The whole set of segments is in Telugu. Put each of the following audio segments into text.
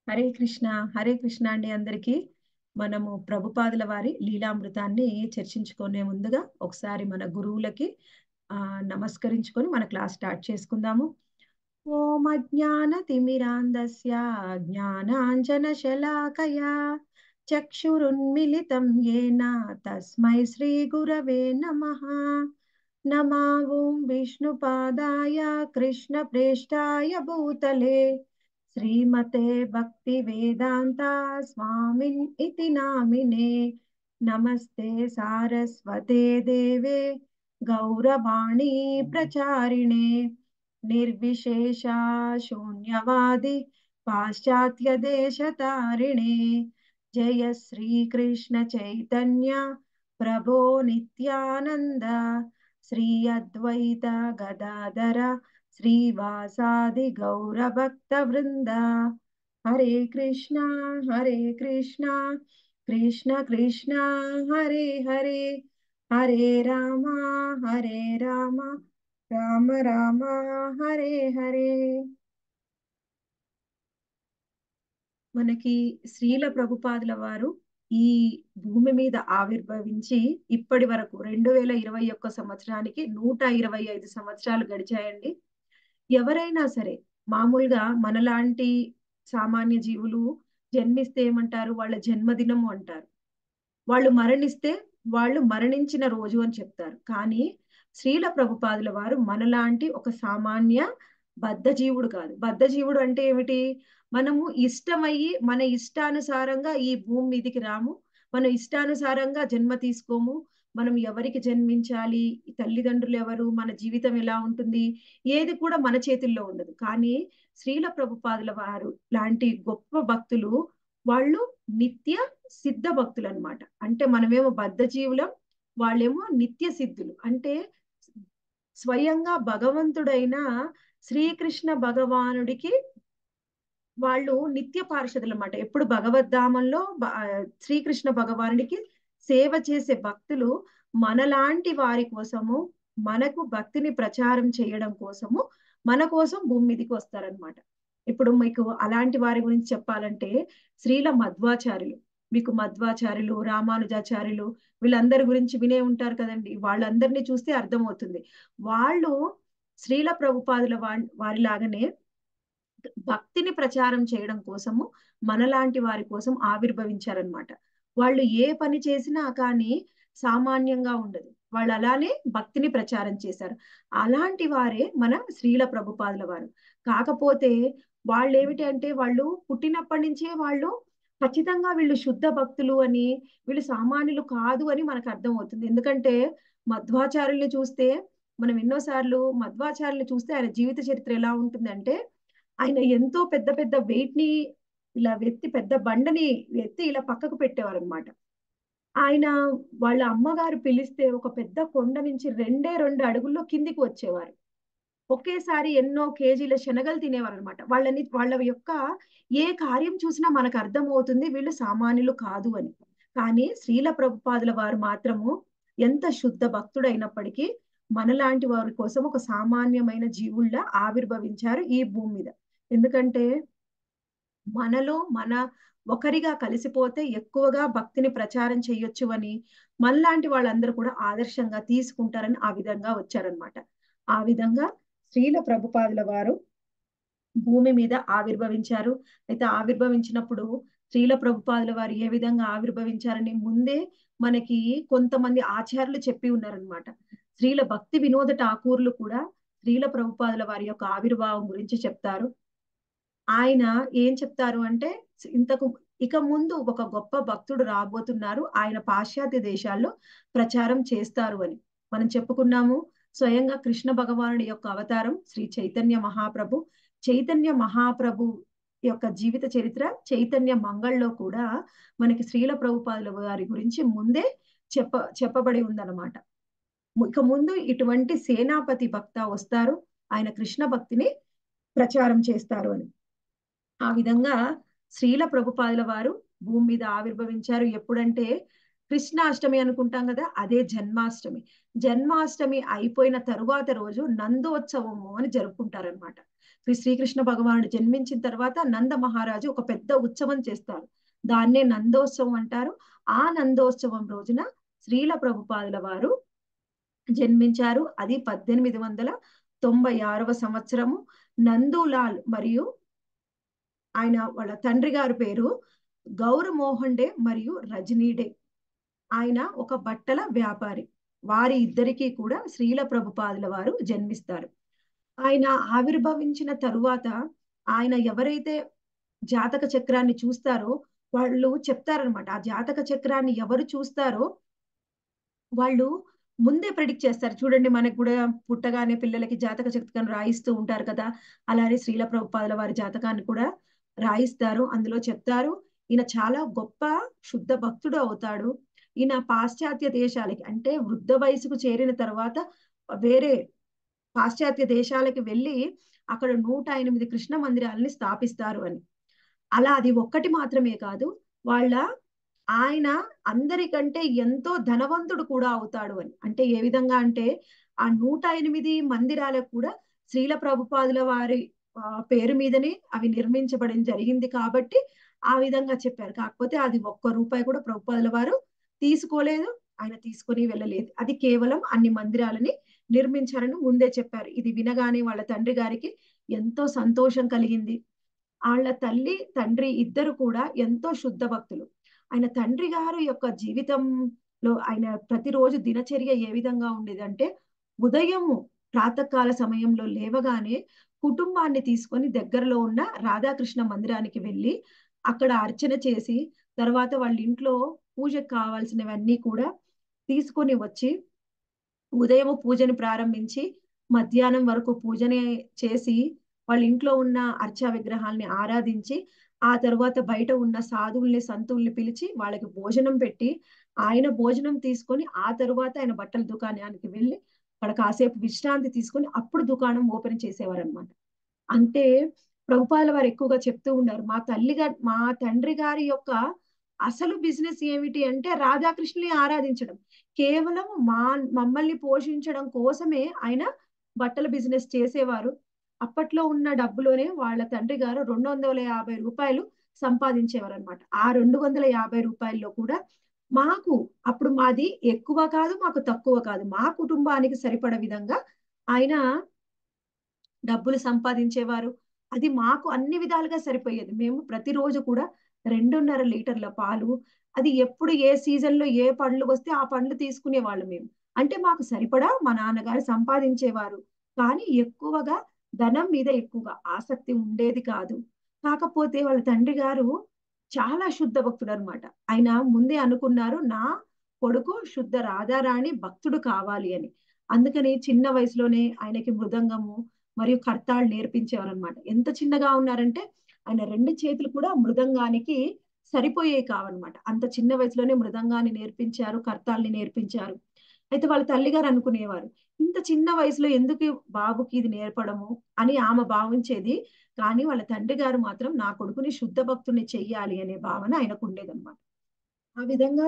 హరే కృష్ణ హరే కృష్ణ అండి అందరికీ మనము ప్రభుపాదుల వారి లీలామృతాన్ని చర్చించుకునే ముందుగా ఒకసారి మన గురువులకి ఆ నమస్కరించుకొని మన క్లాస్ స్టార్ట్ చేసుకుందాము ఓం అజ్ఞాన తిమిరాంధస్య జ్ఞానాంజన శలాకయా చక్షురున్మిలితం ఏన తస్మై శ్రీ గురవే నమః నమా ఓం విష్ణుపాదాయ కృష్ణ ప్రేష్టాయ భూతలే శ్రీమతే భక్తి వేదాంత స్వామిన్ ఇతి నామినే నమస్తే సారస్వతే దేవే గౌరవాణి ప్రచారిణే నిర్విశేష శూన్యవాది పాశ్చాత్య దేశతారిణే జయ శ్రీకృష్ణ చైతన్య ప్రభో నిత్యానంద శ్రీ అద్వైత గదాధర శ్రీవాసాది గౌరభక్త వృంద హరే కృష్ణ హరే కృష్ణ కృష్ణ కృష్ణ హరే హరే హరే రామ హరే రామ రామ రామ హరే హరే మనకి శ్రీల ప్రభుపాదుల వారు ఈ భూమి మీద ఆవిర్భవించి ఇప్పటి వరకు రెండు వేల ఇరవై ఒక్క సంవత్సరానికి నూట ఇరవై ఐదు సంవత్సరాలు గడిచాయండి ఎవరైనా సరే మామూలుగా మనలాంటి సామాన్య జీవులు జన్మిస్తే ఏమంటారు వాళ్ళ జన్మదినము అంటారు వాళ్ళు మరణిస్తే వాళ్ళు మరణించిన రోజు అని చెప్తారు కానీ శ్రీల ప్రభుపాదుల వారు మనలాంటి ఒక సామాన్య బద్ధజీవుడు కాదు బద్ధజీవుడు అంటే ఏమిటి మనము ఇష్టమయ్యి మన ఇష్టానుసారంగా ఈ భూమి మీదికి రాము మనం ఇష్టానుసారంగా జన్మ తీసుకోము మనం ఎవరికి జన్మించాలి తల్లిదండ్రులు ఎవరు మన జీవితం ఎలా ఉంటుంది ఏది కూడా మన చేతుల్లో ఉండదు కానీ శ్రీల ప్రభుపాదుల వారు లాంటి గొప్ప భక్తులు వాళ్ళు నిత్య సిద్ధ భక్తులు అనమాట అంటే మనమేమో బద్ధజీవులం వాళ్ళేమో నిత్య సిద్ధులు అంటే స్వయంగా భగవంతుడైన శ్రీకృష్ణ భగవానుడికి వాళ్ళు నిత్య పార్షదులు అన్నమాట ఎప్పుడు భగవద్ధామంలో శ్రీకృష్ణ భగవానుడికి సేవ చేసే భక్తులు మనలాంటి వారి కోసము మనకు భక్తిని ప్రచారం చేయడం కోసము మన కోసం భూమి మీదకి వస్తారనమాట ఇప్పుడు మీకు అలాంటి వారి గురించి చెప్పాలంటే శ్రీల మధ్వాచార్యులు మీకు మధ్వాచార్యులు రామానుజాచార్యులు వీళ్ళందరి గురించి వినే ఉంటారు కదండి వాళ్ళందరినీ చూస్తే అర్థమవుతుంది వాళ్ళు శ్రీల ప్రభుపాదుల వారిలాగానే భక్తిని ప్రచారం చేయడం కోసము మనలాంటి వారి కోసం ఆవిర్భవించారనమాట వాళ్ళు ఏ పని చేసినా కానీ సామాన్యంగా ఉండదు వాళ్ళు అలానే భక్తిని ప్రచారం చేశారు అలాంటి వారే మన శ్రీల ప్రభుపాదుల వారు కాకపోతే వాళ్ళు ఏమిటి అంటే వాళ్ళు పుట్టినప్పటి నుంచే వాళ్ళు ఖచ్చితంగా వీళ్ళు శుద్ధ భక్తులు అని వీళ్ళు సామాన్యులు కాదు అని మనకు అర్థం అవుతుంది ఎందుకంటే మధ్వాచార్యుల్ని చూస్తే మనం ఎన్నోసార్లు మధ్వాచార్యులు చూస్తే ఆయన జీవిత చరిత్ర ఎలా ఉంటుందంటే ఆయన ఎంతో పెద్ద పెద్ద వెయిట్ ని ఇలా వెత్తి పెద్ద బండని ఎత్తి ఇలా పక్కకు పెట్టేవారు అనమాట ఆయన వాళ్ళ అమ్మగారు పిలిస్తే ఒక పెద్ద కొండ నుంచి రెండే రెండు అడుగుల్లో కిందికి వచ్చేవారు ఒకేసారి ఎన్నో కేజీల శనగలు తినేవారు అనమాట వాళ్ళని వాళ్ళ యొక్క ఏ కార్యం చూసినా మనకు అర్థం అవుతుంది వీళ్ళు సామాన్యులు కాదు అని కానీ శ్రీల ప్రభుపాదుల వారు మాత్రము ఎంత శుద్ధ భక్తుడైనప్పటికీ మనలాంటి వారి కోసం ఒక సామాన్యమైన జీవుల్లా ఆవిర్భవించారు ఈ భూమి మీద ఎందుకంటే మనలో మన ఒకరిగా కలిసిపోతే ఎక్కువగా భక్తిని ప్రచారం చేయొచ్చు అని మనలాంటి వాళ్ళందరూ కూడా ఆదర్శంగా తీసుకుంటారని ఆ విధంగా వచ్చారనమాట ఆ విధంగా శ్రీల ప్రభుపాదుల వారు భూమి మీద ఆవిర్భవించారు అయితే ఆవిర్భవించినప్పుడు శ్రీల ప్రభుపాదుల వారు ఏ విధంగా ఆవిర్భవించారని ముందే మనకి కొంతమంది ఆచార్యులు చెప్పి ఉన్నారనమాట శ్రీల భక్తి వినోద ఠాకూర్లు కూడా శ్రీల ప్రభుపాదుల వారి యొక్క ఆవిర్భావం గురించి చెప్తారు ఆయన ఏం చెప్తారు అంటే ఇంతకు ఇక ముందు ఒక గొప్ప భక్తుడు రాబోతున్నారు ఆయన పాశ్చాత్య దేశాల్లో ప్రచారం చేస్తారు అని మనం చెప్పుకున్నాము స్వయంగా కృష్ణ భగవానుడి యొక్క అవతారం శ్రీ చైతన్య మహాప్రభు చైతన్య మహాప్రభు యొక్క జీవిత చరిత్ర చైతన్య మంగళలో కూడా మనకి శ్రీల ప్రభుపాదుల వారి గురించి ముందే చెప్ప చెప్పబడి ఉందన్నమాట ఇక ముందు ఇటువంటి సేనాపతి భక్త వస్తారు ఆయన కృష్ణ భక్తిని ప్రచారం చేస్తారు అని ఆ విధంగా శ్రీల ప్రభుపాదుల వారు భూమి మీద ఆవిర్భవించారు ఎప్పుడంటే కృష్ణాష్టమి అనుకుంటాం కదా అదే జన్మాష్టమి జన్మాష్టమి అయిపోయిన తరువాత రోజు నందోత్సవము అని జరుపుకుంటారనమాట శ్రీ శ్రీకృష్ణ భగవానుడు జన్మించిన తర్వాత నంద మహారాజు ఒక పెద్ద ఉత్సవం చేస్తారు దాన్నే నందోత్సవం అంటారు ఆ నందోత్సవం రోజున శ్రీల ప్రభుపాదుల వారు జన్మించారు అది పద్దెనిమిది వందల తొంభై ఆరవ సంవత్సరము నందులాల్ మరియు ఆయన వాళ్ళ తండ్రి గారి పేరు గౌరమోహన్ డే మరియు రజనీ డే ఆయన ఒక బట్టల వ్యాపారి వారి ఇద్దరికీ కూడా శ్రీల ప్రభుపాదుల వారు జన్మిస్తారు ఆయన ఆవిర్భవించిన తరువాత ఆయన ఎవరైతే జాతక చక్రాన్ని చూస్తారో వాళ్ళు చెప్తారనమాట ఆ జాతక చక్రాన్ని ఎవరు చూస్తారో వాళ్ళు ముందే ప్రెడిక్ట్ చేస్తారు చూడండి మనకు కూడా పుట్టగానే పిల్లలకి జాతక చక్రాన్ని రాయిస్తూ ఉంటారు కదా అలానే శ్రీల ప్రభుపాదుల వారి జాతకాన్ని కూడా రాయిస్తారు అందులో చెప్తారు ఈయన చాలా గొప్ప శుద్ధ భక్తుడు అవుతాడు ఈయన పాశ్చాత్య దేశాలకి అంటే వృద్ధ వయసుకు చేరిన తర్వాత వేరే పాశ్చాత్య దేశాలకి వెళ్ళి అక్కడ నూట ఎనిమిది కృష్ణ మందిరాలని స్థాపిస్తారు అని అలా అది ఒక్కటి మాత్రమే కాదు వాళ్ళ ఆయన అందరికంటే ఎంతో ధనవంతుడు కూడా అవుతాడు అని అంటే ఏ విధంగా అంటే ఆ నూట ఎనిమిది మందిరాలకు కూడా శ్రీల ప్రభుపాదుల వారి పేరు మీదనే అవి నిర్మించబడం జరిగింది కాబట్టి ఆ విధంగా చెప్పారు కాకపోతే అది ఒక్క రూపాయి కూడా ప్రభుపాదుల వారు తీసుకోలేదు ఆయన తీసుకొని వెళ్ళలేదు అది కేవలం అన్ని మందిరాలని నిర్మించారని ముందే చెప్పారు ఇది వినగానే వాళ్ళ తండ్రి గారికి ఎంతో సంతోషం కలిగింది వాళ్ళ తల్లి తండ్రి ఇద్దరు కూడా ఎంతో శుద్ధ భక్తులు ఆయన తండ్రి గారు యొక్క జీవితంలో ఆయన ప్రతిరోజు దినచర్య ఏ విధంగా ఉండేదంటే ఉదయము ప్రాతకాల సమయంలో లేవగానే కుటుంబాన్ని తీసుకొని దగ్గరలో ఉన్న రాధాకృష్ణ మందిరానికి వెళ్ళి అక్కడ అర్చన చేసి తర్వాత వాళ్ళ ఇంట్లో పూజకు కావాల్సినవన్నీ కూడా తీసుకొని వచ్చి ఉదయం పూజని ప్రారంభించి మధ్యాహ్నం వరకు పూజని చేసి వాళ్ళ ఇంట్లో ఉన్న అర్చా విగ్రహాల్ని ఆరాధించి ఆ తర్వాత బయట ఉన్న సాధువుల్ని సంతుల్ని పిలిచి వాళ్ళకి భోజనం పెట్టి ఆయన భోజనం తీసుకొని ఆ తరువాత ఆయన బట్టల దుకాణానికి వెళ్ళి అక్కడ కాసేపు విశ్రాంతి తీసుకొని అప్పుడు దుకాణం ఓపెన్ చేసేవారు అనమాట అంటే ప్రభుపాల వారు ఎక్కువగా చెప్తూ ఉన్నారు మా తల్లి గారి మా తండ్రి గారి యొక్క అసలు బిజినెస్ ఏమిటి అంటే రాధాకృష్ణుని ఆరాధించడం కేవలం మా మమ్మల్ని పోషించడం కోసమే ఆయన బట్టల బిజినెస్ చేసేవారు అప్పట్లో ఉన్న డబ్బులోనే వాళ్ళ తండ్రి గారు రెండు వందల యాభై రూపాయలు సంపాదించేవారు అనమాట ఆ రెండు వందల యాభై రూపాయల్లో కూడా మాకు అప్పుడు మాది ఎక్కువ కాదు మాకు తక్కువ కాదు మా కుటుంబానికి సరిపడ విధంగా ఆయన డబ్బులు సంపాదించేవారు అది మాకు అన్ని విధాలుగా సరిపోయేది మేము ప్రతిరోజు కూడా రెండున్నర లీటర్ల పాలు అది ఎప్పుడు ఏ సీజన్ లో ఏ పండ్లు వస్తే ఆ పండ్లు తీసుకునే వాళ్ళు మేము అంటే మాకు సరిపడా మా నాన్నగారు సంపాదించేవారు కానీ ఎక్కువగా ధనం మీద ఎక్కువగా ఆసక్తి ఉండేది కాదు కాకపోతే వాళ్ళ తండ్రి గారు చాలా శుద్ధ భక్తుడు అనమాట ఆయన ముందే అనుకున్నారు నా కొడుకు శుద్ధ రాధారాణి భక్తుడు కావాలి అని అందుకని చిన్న వయసులోనే ఆయనకి మృదంగము మరియు కర్తాళ్ళు నేర్పించేవారు అనమాట ఎంత చిన్నగా ఉన్నారంటే ఆయన రెండు చేతులు కూడా మృదంగానికి సరిపోయేవి కావన్నమాట అంత చిన్న వయసులోనే మృదంగాన్ని నేర్పించారు కర్తాల్ని నేర్పించారు అయితే వాళ్ళ తల్లిగారు అనుకునేవారు ఇంత చిన్న వయసులో ఎందుకు బాబుకి ఇది నేర్పడము అని ఆమె భావించేది కానీ వాళ్ళ తండ్రి గారు మాత్రం నా కొడుకుని శుద్ధ భక్తుని చెయ్యాలి అనే భావన ఆయనకు ఉండేదన్నమాట ఆ విధంగా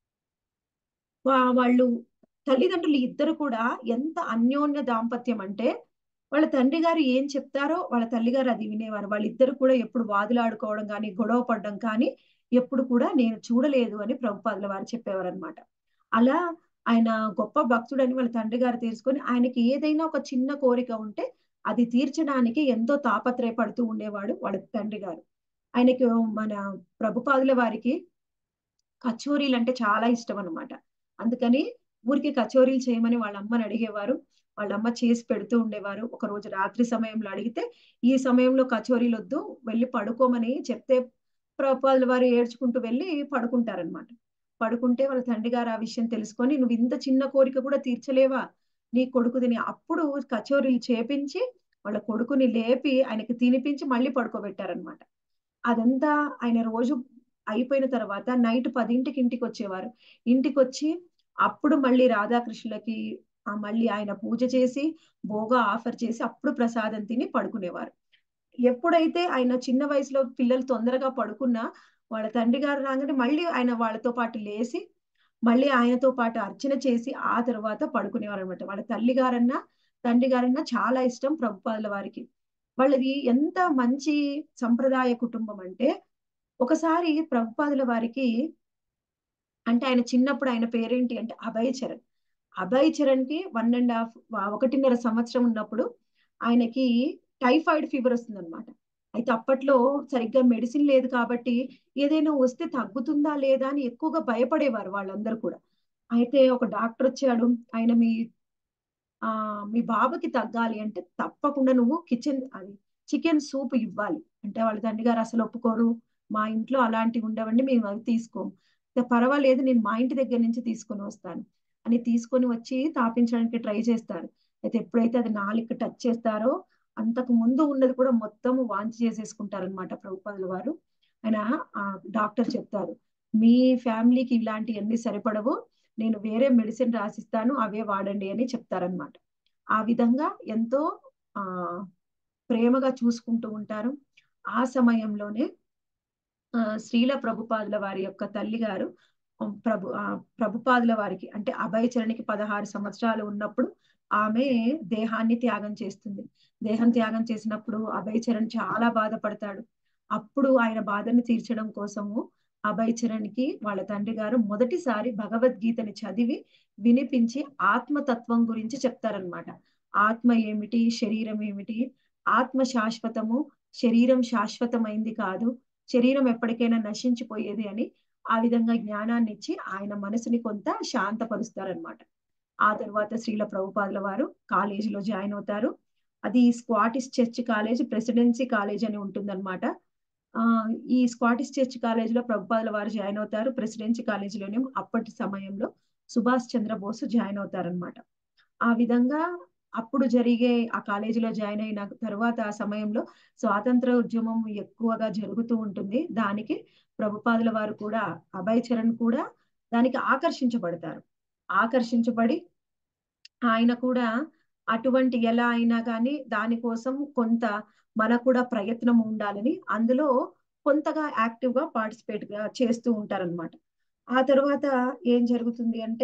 వాళ్ళు తల్లిదండ్రులు ఇద్దరు కూడా ఎంత అన్యోన్య దాంపత్యం అంటే వాళ్ళ తండ్రి గారు ఏం చెప్తారో వాళ్ళ తల్లిగారు అది వినేవారు వాళ్ళిద్దరు కూడా ఎప్పుడు వాదులాడుకోవడం కానీ గొడవ పడడం కానీ ఎప్పుడు కూడా నేను చూడలేదు అని ప్రభుపాదుల వారు చెప్పేవారు అనమాట అలా ఆయన గొప్ప భక్తుడని వాళ్ళ తండ్రి గారు తెలుసుకొని ఆయనకి ఏదైనా ఒక చిన్న కోరిక ఉంటే అది తీర్చడానికి ఎంతో తాపత్రయపడుతూ ఉండేవాడు వాళ్ళ తండ్రి గారు ఆయనకి మన ప్రభుపాదుల వారికి కచోరీలు అంటే చాలా ఇష్టం అనమాట అందుకని ఊరికి కచోరీలు చేయమని వాళ్ళ అమ్మని అడిగేవారు వాళ్ళ అమ్మ చేసి పెడుతూ ఉండేవారు ఒక రోజు రాత్రి సమయంలో అడిగితే ఈ సమయంలో కచోరీలు వద్దు వెళ్ళి పడుకోమని చెప్తే ప్రభుపాదుల వారు ఏడ్చుకుంటూ వెళ్ళి పడుకుంటారనమాట పడుకుంటే వాళ్ళ తండ్రి గారు ఆ విషయం తెలుసుకొని నువ్వు ఇంత చిన్న కోరిక కూడా తీర్చలేవా నీ కొడుకు తిని అప్పుడు కచోరీలు చేపించి వాళ్ళ కొడుకుని లేపి ఆయనకి తినిపించి మళ్ళీ పడుకోబెట్టారనమాట అదంతా ఆయన రోజు అయిపోయిన తర్వాత నైట్ పదింటికి ఇంటికి వచ్చేవారు ఇంటికి వచ్చి అప్పుడు మళ్ళీ రాధాకృష్ణులకి మళ్ళీ ఆయన పూజ చేసి భోగా ఆఫర్ చేసి అప్పుడు ప్రసాదం తిని పడుకునేవారు ఎప్పుడైతే ఆయన చిన్న వయసులో పిల్లలు తొందరగా పడుకున్నా వాళ్ళ తండ్రి గారు రాగానే మళ్ళీ ఆయన వాళ్ళతో పాటు లేచి మళ్ళీ ఆయనతో పాటు అర్చన చేసి ఆ తర్వాత పడుకునేవారు అనమాట వాళ్ళ తల్లి గారన్నా తండ్రి గారన్నా చాలా ఇష్టం ప్రభుపాదుల వారికి వాళ్ళది ఎంత మంచి సంప్రదాయ కుటుంబం అంటే ఒకసారి ప్రభుపాదుల వారికి అంటే ఆయన చిన్నప్పుడు ఆయన పేరేంటి అంటే అభయ్ చరణ్ అభయ్ చరణ్ కి వన్ అండ్ హాఫ్ ఒకటిన్నర సంవత్సరం ఉన్నప్పుడు ఆయనకి టైఫాయిడ్ ఫీవర్ వస్తుందన్నమాట అయితే అప్పట్లో సరిగ్గా మెడిసిన్ లేదు కాబట్టి ఏదైనా వస్తే తగ్గుతుందా లేదా అని ఎక్కువగా భయపడేవారు వాళ్ళందరూ కూడా అయితే ఒక డాక్టర్ వచ్చాడు ఆయన మీ ఆ మీ బాబుకి తగ్గాలి అంటే తప్పకుండా నువ్వు కిచెన్ అది చికెన్ సూప్ ఇవ్వాలి అంటే వాళ్ళ తండ్రి గారు అసలు ఒప్పుకోరు మా ఇంట్లో అలాంటివి ఉండవండి మేము అవి తీసుకోము "అయితే పర్వాలేదు నేను మా ఇంటి దగ్గర నుంచి తీసుకొని వస్తాను అని తీసుకొని వచ్చి తాపించడానికి ట్రై చేస్తారు అయితే ఎప్పుడైతే అది నాలుగు టచ్ చేస్తారో అంతకు ముందు ఉన్నది కూడా మొత్తం వాంతి చేసేసుకుంటారనమాట ప్రభుపాదుల వారు ఆయన ఆ డాక్టర్ చెప్తారు మీ ఫ్యామిలీకి ఇలాంటివన్నీ సరిపడవు నేను వేరే మెడిసిన్ రాసిస్తాను అవే వాడండి అని చెప్తారనమాట ఆ విధంగా ఎంతో ఆ ప్రేమగా చూసుకుంటూ ఉంటారు ఆ సమయంలోనే ఆ, శ్రీల ప్రభుపాదుల వారి యొక్క తల్లి గారు ఆ, ప్రభు ఆ, ప్రభుపాదుల వారికి అంటే అభయచరణికి పదహారు సంవత్సరాలు ఉన్నప్పుడు ఆమె దేహాన్ని త్యాగం చేస్తుంది దేహం త్యాగం చేసినప్పుడు అభయచరణ్ చాలా బాధపడతాడు అప్పుడు ఆయన బాధను తీర్చడం కోసము అభయచరణ్కి వాళ్ళ తండ్రి గారు మొదటిసారి భగవద్గీతని చదివి వినిపించి ఆత్మతత్వం గురించి చెప్తారనమాట ఆత్మ ఏమిటి శరీరం ఏమిటి ఆత్మ శాశ్వతము శరీరం శాశ్వతమైంది కాదు శరీరం ఎప్పటికైనా నశించిపోయేది అని ఆ విధంగా జ్ఞానాన్ని ఇచ్చి ఆయన మనసుని కొంత శాంతపరుస్తారనమాట ఆ తర్వాత శ్రీల ప్రభుపాదుల వారు కాలేజీలో జాయిన్ అవుతారు అది Scottish church college presidency college అని ఉంటుందన్నమాట ఆ ఈ స్కాటిష్ చర్చ్ కాలేజీలో ప్రభుపాదుల వారు జాయిన్ అవుతారు ప్రెసిడెన్సీ కాలేజీలోనే అప్పటి సమయంలో సుభాష్ చంద్రబోస్ జాయిన్ అవుతారనమాట ఆ విధంగా అప్పుడు జరిగే ఆ కాలేజీలో జాయిన్ అయిన తర్వాత ఆ సమయంలో స్వాతంత్ర ఉద్యమం ఎక్కువగా జరుగుతూ ఉంటుంది దానికి ప్రభుపాదుల వారు కూడా అభయ్ చరణ్ కూడా దానికి ఆకర్షించబడతారు ఆకర్షించబడి ఆయన కూడా అటువంటి ఎలా అయినా కానీ దానికోసం కొంత మనకు కూడా ప్రయత్నం ఉండాలని అందులో కొంతగా యాక్టివ్ గా పార్టిసిపేట్ గా చేస్తూ ఉంటారన్నమాట ఆ తర్వాత ఏం జరుగుతుంది అంటే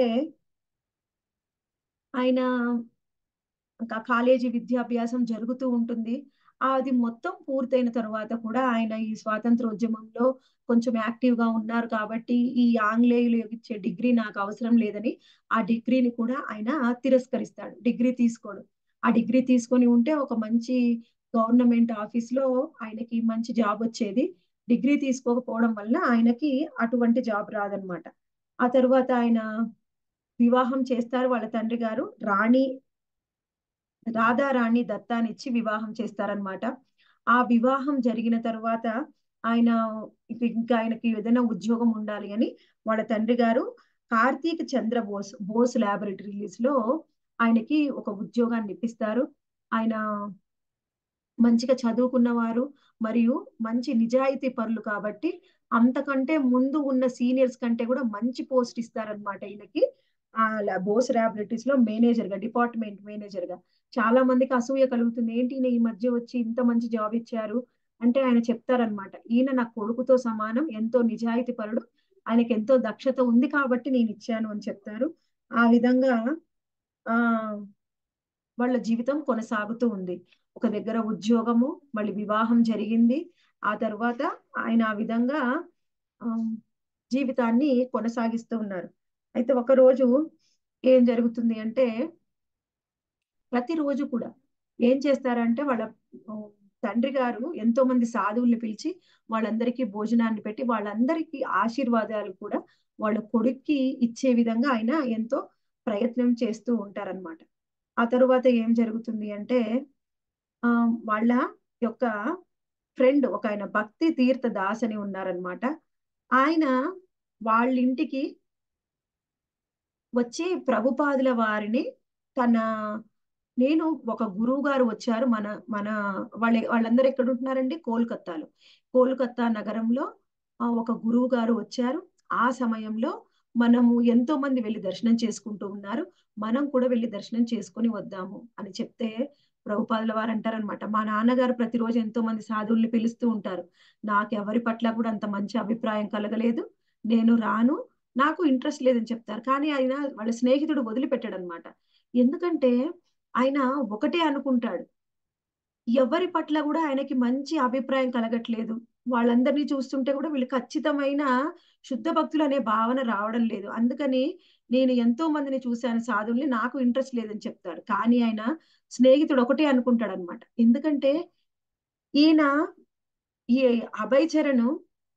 ఆయన ఇంకా కాలేజీ విద్యాభ్యాసం జరుగుతూ ఉంటుంది అది మొత్తం పూర్తయిన తర్వాత కూడా ఆయన ఈ స్వాతంత్ర ఉద్యమంలో కొంచెం యాక్టివ్ గా ఉన్నారు కాబట్టి ఈ ఆంగ్లేయులు ఇచ్చే డిగ్రీ నాకు అవసరం లేదని ఆ డిగ్రీని కూడా ఆయన తిరస్కరిస్తాడు డిగ్రీ తీసుకోడు ఆ డిగ్రీ తీసుకొని ఉంటే ఒక మంచి గవర్నమెంట్ ఆఫీస్ లో ఆయనకి మంచి జాబ్ వచ్చేది డిగ్రీ తీసుకోకపోవడం వల్ల ఆయనకి అటువంటి జాబ్ రాదనమాట ఆ తర్వాత ఆయన వివాహం చేస్తారు వాళ్ళ తండ్రి గారు రాణి రాధారాణి దత్తానిచ్చి వివాహం చేస్తారనమాట ఆ వివాహం జరిగిన తర్వాత ఆయన ఇంకా ఆయనకి ఏదైనా ఉద్యోగం ఉండాలి అని వాళ్ళ తండ్రి గారు కార్తీక్ చంద్ర బోస్ బోస్ ల్యాబొరేటరీస్ లో ఆయనకి ఒక ఉద్యోగాన్ని ఇప్పిస్తారు ఆయన మంచిగా చదువుకున్నవారు మరియు మంచి నిజాయితీ పరులు కాబట్టి అంతకంటే ముందు ఉన్న సీనియర్స్ కంటే కూడా మంచి పోస్ట్ ఇస్తారనమాట ఈయనకి ఆ బోస్ ల్యాబొరేటరీస్ లో మేనేజర్ గా డిపార్ట్మెంట్ మేనేజర్ గా చాలా మందికి అసూయ కలుగుతుంది ఏంటి ఈయన ఈ మధ్య వచ్చి ఇంత మంచి జాబ్ ఇచ్చారు అంటే ఆయన చెప్తారనమాట ఈయన నా కొడుకుతో సమానం ఎంతో నిజాయితీ పరుడు ఆయనకి ఎంతో దక్షత ఉంది కాబట్టి నేను ఇచ్చాను అని చెప్తారు ఆ విధంగా ఆ వాళ్ళ జీవితం కొనసాగుతూ ఉంది ఒక దగ్గర ఉద్యోగము మళ్ళీ వివాహం జరిగింది ఆ తర్వాత ఆయన ఆ విధంగా జీవితాన్ని కొనసాగిస్తూ ఉన్నారు అయితే ఒక రోజు ఏం జరుగుతుంది అంటే ప్రతిరోజు కూడా ఏం చేస్తారంటే వాళ్ళ తండ్రి గారు ఎంతో మంది సాధువుల్ని పిలిచి వాళ్ళందరికీ భోజనాన్ని పెట్టి వాళ్ళందరికీ ఆశీర్వాదాలు కూడా వాళ్ళ కొడుక్కి ఇచ్చే విధంగా ఆయన ఎంతో ప్రయత్నం చేస్తూ ఉంటారనమాట ఆ తరువాత ఏం జరుగుతుంది అంటే ఆ వాళ్ళ యొక్క ఫ్రెండ్ ఒక ఆయన భక్తి తీర్థ దాస్ అని ఉన్నారనమాట ఆయన వాళ్ళ ఇంటికి వచ్చి ప్రభుపాదుల వారిని తన నేను ఒక గురువు గారు వచ్చారు మన మన వాళ్ళ వాళ్ళందరూ ఎక్కడ ఉంటున్నారండి కోల్కత్తాలో కోల్కత్తా నగరంలో ఒక గురువు గారు వచ్చారు ఆ సమయంలో మనము ఎంతో మంది వెళ్ళి దర్శనం చేసుకుంటూ ఉన్నారు మనం కూడా వెళ్ళి దర్శనం చేసుకుని వద్దాము అని చెప్తే ప్రభుపాదుల వారు అంటారనమాట మా నాన్నగారు ప్రతిరోజు ఎంతో మంది సాధువుల్ని పిలుస్తూ ఉంటారు నాకు ఎవరి పట్ల కూడా అంత మంచి అభిప్రాయం కలగలేదు నేను రాను నాకు ఇంట్రెస్ట్ లేదని చెప్తారు కానీ ఆయన వాళ్ళ స్నేహితుడు వదిలిపెట్టాడు అనమాట ఎందుకంటే ఆయన ఒకటే అనుకుంటాడు ఎవరి పట్ల గూడా ఆయనకి మంచి అభిప్రాయం కలగట్లేదు. వాళ్ళందరిని చూస్తుంటే గూడా వీళ్ళు ఖచ్చితమైన శుద్ధ భక్తులనే భావన రావడం లేదు. అందుకని నేను ఎంతో మందిని చూసాను సాధువుల్ని. నాకు ఇంట్రెస్ట్ లేదని చెప్తాడు. కానీ ఆయన స్నేహితుడు ఒకటే అనుకుంటాడనమాట. ఎందుకంటే ఈయన ఈ అభయ్ చరణ్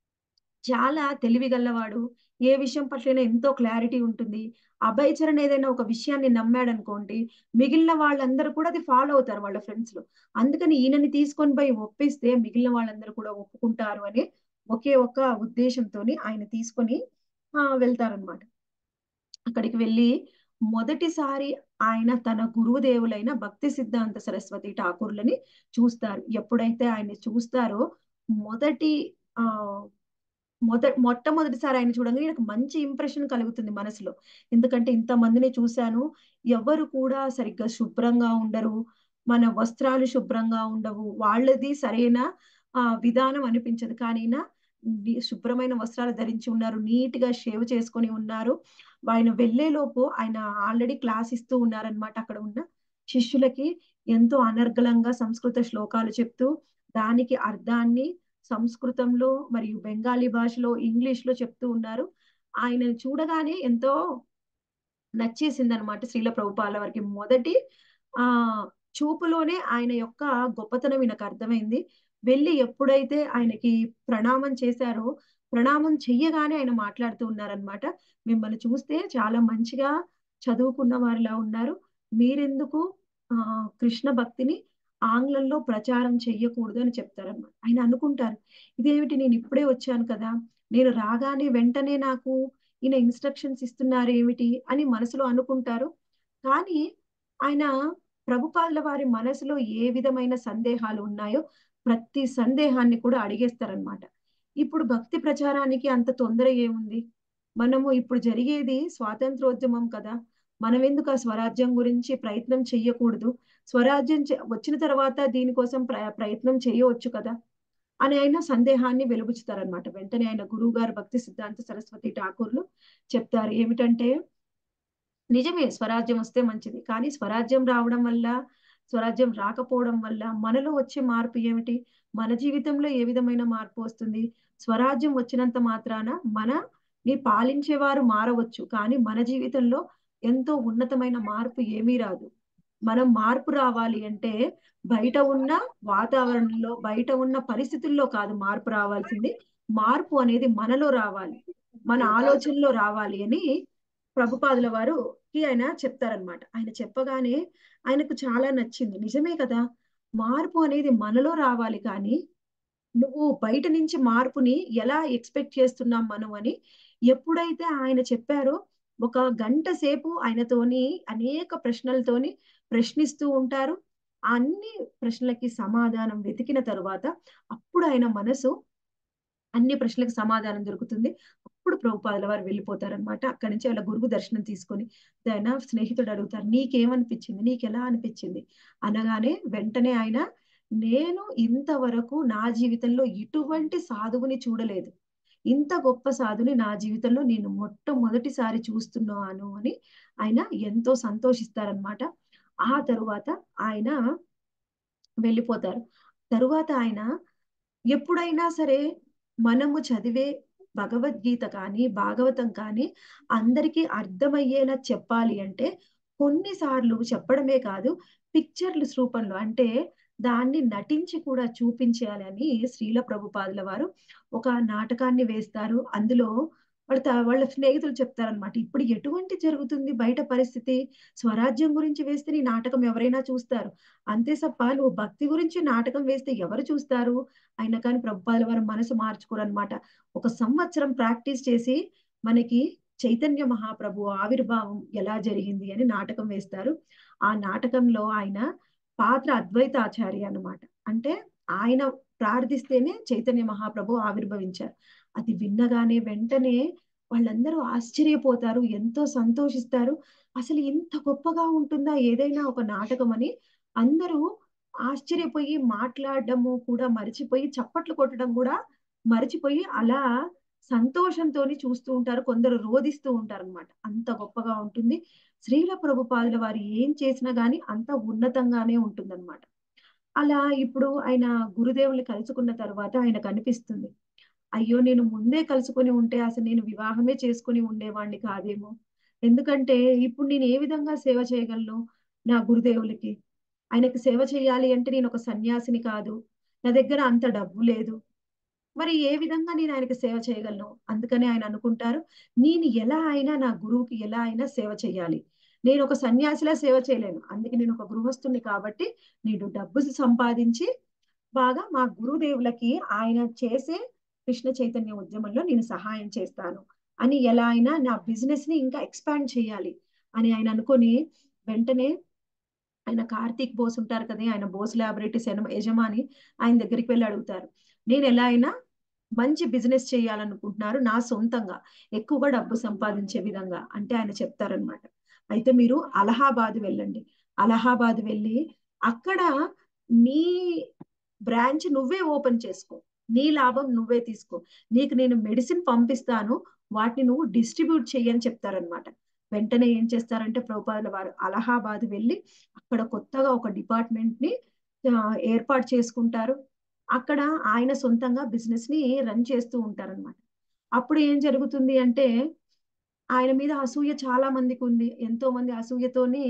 చాలా తెలివిగల్లవాడు. ఏ విషయం పట్లైనా ఎంతో క్లారిటీ ఉంటుంది. అభయ్ చరణ్ ఏదైనా ఒక విషయాన్ని నమ్మాడనుకోండి, మిగిలిన వాళ్ళందరూ కూడా అది ఫాలో అవుతారు వాళ్ళ ఫ్రెండ్స్‌లో. అందుకని ఈయనని తీసుకొని పోయి ఒప్పిస్తే మిగిలిన వాళ్ళందరూ కూడా ఒప్పుకుంటారు అనే ఒకే ఒక్క ఉద్దేశంతోని ఆయన తీసుకొని ఆహ్, వెళ్తారనమాట. అక్కడికి వెళ్లి మొదటిసారి ఆయన తన గురుదేవులైన భక్తి సిద్ధాంత సరస్వతి ఠాకూర్‌లని చూస్తారు. ఎప్పుడైతే ఆయన్ని చూస్తారో మొదటి ఆహ్, మొద మొట్టమొదటిసారి ఆయన్ని చూడంగానే ఈయనకు మంచి ఇంప్రెషన్ కలుగుతుంది మనసులో. ఎందుకంటే ఇంతమందిని చూసాను. ఎవ్వరు కూడా సరిగ్గా శుభ్రంగా ఉండరు. మన వస్త్రాలు శుభ్రంగా ఉండవు. వాళ్ళది సరైన ఆహ్, విధానం అనిపించదు. కానీ ఈయన ని శుభ్రమైన వస్త్రాలు ధరించి ఉన్నారు. నీట్‌గా షేవ్ చేసుకొని ఉన్నారు. ఆయన వెళ్ళేలోపు ఆయన ఆల్రెడీ క్లాస్ ఇస్తూ ఉన్నారనమాట. అక్కడ ఉన్న శిష్యులకి ఎంతో అనర్గళంగా సంస్కృత శ్లోకాలు చెప్తూ, దానికి అర్థాన్ని సంస్కృతంలో మరియు బెంగాలీ భాషలో, ఇంగ్లీష్‌లో చెప్తూ ఉన్నారు. ఆయనని చూడగానే ఎంతో నచ్చేసిందనమాట శ్రీల ప్రభుపాదుల వారికి. మొదటి ఆహ్, చూపులోనే ఆయన యొక్క గొప్పతనం ఈయనకు అర్థమైంది. వెళ్లి ఎప్పుడైతే ఆయనకి ప్రణామం చేశారో, ప్రణామం చెయ్యగానే ఆయన మాట్లాడుతూ ఉన్నారనమాట. మిమ్మల్ని చూస్తే చాలా మంచిగా చదువుకున్న వారిలా ఉన్నారు. మీరెందుకు ఆహ్, కృష్ణ భక్తిని ఆంగ్లంలో ప్రచారం చెయ్యకూడదు అని చెప్తారనమాట. ఆయన అనుకుంటారు. ఇదేమిటి నేను ఇప్పుడే వచ్చాను కదా! నేను రాగానే వెంటనే నాకు ఈయన ఇన్‌స్ట్రక్షన్స్ ఇస్తున్నారేమిటి అని మనసులో అనుకుంటారు. కానీ ఆయన ప్రభుపాదుల వారి మనసులో ఏ విధమైన సందేహాలు ఉన్నాయో ప్రతి సందేహాన్ని కూడా అడిగేస్తారనమాట. ఇప్పుడు భక్తి ప్రచారానికి అంత తొందర ఏముంది? మనము ఇప్పుడు జరిగేది స్వాతంత్రోద్యమం కదా! మనమెందుకు ఆ స్వరాజ్యం గురించి ప్రయత్నం చెయ్యకూడదు? స్వరాజ్యం చె వచ్చిన తర్వాత దీనికోసం ప్ర ప్రయత్నం చేయవచ్చు కదా! అని ఆయన సందేహాన్ని వెలిబుచ్చుతారనమాట. వెంటనే ఆయన గురువుగారు భక్తి సిద్ధాంత సరస్వతి ఠాకూర్‌లు చెప్తారు. ఏమిటంటే నిజమే స్వరాజ్యం వస్తే మంచిది. కానీ స్వరాజ్యం రావడం వల్ల, స్వరాజ్యం రాకపోవడం వల్ల మనలో వచ్చే మార్పు ఏమిటి? మన జీవితంలో ఏ విధమైన మార్పు వస్తుంది? స్వరాజ్యం వచ్చినంత మాత్రాన మనని పాలించేవారు మారవచ్చు. కానీ మన జీవితంలో ఎంతో ఉన్నతమైన మార్పు ఏమీ రాదు. మనం మార్పు రావాలి అంటే బయట ఉన్న వాతావరణంలో, బయట ఉన్న పరిస్థితుల్లో కాదు మార్పు రావాల్సింది. మార్పు అనేది మనలో రావాలి. మన ఆలోచనలో రావాలి అని ప్రభుపాదుల వారుకి ఆయన చెప్తారనమాట. ఆయన చెప్పగానే ఆయనకు చాలా నచ్చింది. నిజమే కదా! మార్పు అనేది మనలో రావాలి కానీ, నువ్వు బయట నుంచి మార్పుని ఎలా ఎక్స్‌పెక్ట్ చేస్తున్నాం మనం అని ఎప్పుడైతే ఆయన చెప్పారో, ఒక గంట సేపు ఆయనతోని అనేక ప్రశ్నలతోని ప్రశ్నిస్తూ ఉంటారు. ఆ అన్ని ప్రశ్నలకి సమాధానం వెతికిన తరువాత అప్పుడు ఆయన మనసు అన్ని ప్రశ్నలకు సమాధానం దొరుకుతుంది. అప్పుడు ప్రభుపాదుల వారు వెళ్ళిపోతారనమాట. అక్కడి నుంచి వాళ్ళ గురువు దర్శనం తీసుకొని ఆయన స్నేహితుడు అడుగుతారు. "నీకేమనిపించింది? నీకెలా అనిపించింది?" అనగానే వెంటనే ఆయన "నేను ఇంతవరకు నా జీవితంలో ఇటువంటి సాధువుని చూడలేదు. ఇంత గొప్ప సాధువుని నా జీవితంలో నేను మొట్టమొదటిసారి చూస్తున్నాను" అని ఆయన ఎంతో సంతోషిస్తారనమాట. ఆ తరువాత ఆయన వెళ్ళిపోతారు. తరువాత ఆయన ఎప్పుడైనా సరే మనము చదివే భగవద్గీత కానీ, భాగవతం కానీ అందరికీ అర్థమయ్యేలా చెప్పాలి అంటే కొన్ని సార్లు చెప్పడమే కాదు పిక్చర్‌లస్ రూపంలో అంటే దాన్ని నటించి కూడా చూపించేయాలని శ్రీల ప్రభుపాదుల వారు ఒక నాటకాన్ని వేస్తారు. అందులో వాళ్ళ త వాళ్ళ స్నేహితులు చెప్తారనమాట. "ఇప్పుడు ఎటువంటి జరుగుతుంది బయట పరిస్థితి? స్వరాజ్యం గురించి వేస్తే నీ నాటకం ఎవరైనా చూస్తారు. అంతే సప్ప నువ్వు భక్తి గురించి నాటకం వేస్తే ఎవరు చూస్తారు?" అయినా కానీ ప్రభుపాదుల వారు మనసు మార్చుకోరనమాట. ఒక సంవత్సరం ప్రాక్టీస్ చేసి మనకి చైతన్య మహాప్రభు ఆవిర్భావం ఎలా జరిగింది అని నాటకం వేస్తారు. ఆ నాటకంలో ఆయన పాత్ర అద్వైతాచార్య అన్నమాట. అంటే ఆయన ప్రార్థిస్తేనే చైతన్య మహాప్రభు ఆవిర్భవించారు. అది విన్నగానే వెంటనే వాళ్ళందరూ ఆశ్చర్యపోతారు. ఎంతో సంతోషిస్తారు. అసలు ఇంత గొప్పగా ఉంటుందా ఏదైనా ఒక నాటకం అని అందరూ ఆశ్చర్యపోయి మాట్లాడడము కూడా మరిచిపోయి చప్పట్లు కొట్టడం కూడా మరిచిపోయి అలా సంతోషంతోని చూస్తూ ఉంటారు. కొందరు రోదిస్తూ ఉంటారనమాట. అంత గొప్పగా ఉంటుంది. శ్రీల ప్రభుపాదుల వారు ఏం చేసినా గాని అంత ఉన్నతంగానే ఉంటుందనమాట. అలా ఇప్పుడు ఆయన గురుదేవుల్ని కలుసుకున్న తర్వాత ఆయనకు అనిపిస్తుంది. అయ్యో! నేను ముందే కలుసుకొని ఉంటే అసలు నేను వివాహమే చేసుకొని ఉండేవాడిని కాదేమో! ఎందుకంటే ఇప్పుడు నేను ఏ విధంగా సేవ చేయగలను నా గురుదేవులకి? ఆయనకి సేవ చేయాలి అంటే నేనొక సన్యాసిని కాదు. నా దగ్గర అంత డబ్బు లేదు. మరి ఏ విధంగా నేను ఆయనకి సేవ చేయగలను? అందుకని ఆయన అనుకుంటారు, నేను ఎలా అయినా నా గురువుకి ఎలా అయినా సేవ చేయాలి. నేనొక సన్యాసిలా సేవ చేయలేను. అందుకే నేనొక గృహస్థుడిని కాబట్టి నేను డబ్బు సంపాదించి బాగా మా గురుదేవులకి ఆయన చేసే కృష్ణ చైతన్య ఉద్యమంలో నేను సహాయం చేస్తాను. అని ఎలా అయినా నా బిజినెస్‌ని ఇంకా ఎక్స్‌పాండ్ చేయాలి అని ఆయన అనుకోని వెంటనే ఆయన కార్తీక్ బోస్ ఉంటారు కదా! ఆయన బోస్ లాబొరేటరీస్ యన యజమాని ఆయన దగ్గరికి వెళ్లి అడుగుతారు. నేను ఎలా అయినా మంచి బిజినెస్ చేయాలనుకుంటున్నారు నా సొంతంగా. ఎక్కువగా డబ్బు సంపాదించే విధంగా. అంటే ఆయన చెప్తారనమాట. అయితే మీరు అలహాబాద్ వెళ్ళండి. అలహాబాద్ వెళ్లి అక్కడ నీ బ్రాంచ్ నువ్వే ఓపెన్ చేసుకో. నీ లాభం నువ్వే తీసుకో. నీకు నేను మెడిసిన్ పంపిస్తాను. వాటిని నువ్వు డిస్ట్రిబ్యూట్ చెయ్యి అని చెప్తారనమాట. వెంటనే ఏం చేస్తారంటే ప్రభుపాదుల వారు అలహాబాద్ వెళ్లి అక్కడ కొత్తగా ఒక డిపార్ట్‌మెంట్‌ని ఆహ్, ఏర్పాటు చేసుకుంటారు. అక్కడ ఆయన సొంతంగా బిజినెస్‌ని రన్ చేస్తూ ఉంటారనమాట. అప్పుడు ఏం జరుగుతుంది అంటే ఆయన మీద అసూయ చాలా మందికుంది. ఎంతో మంది అసూయతోని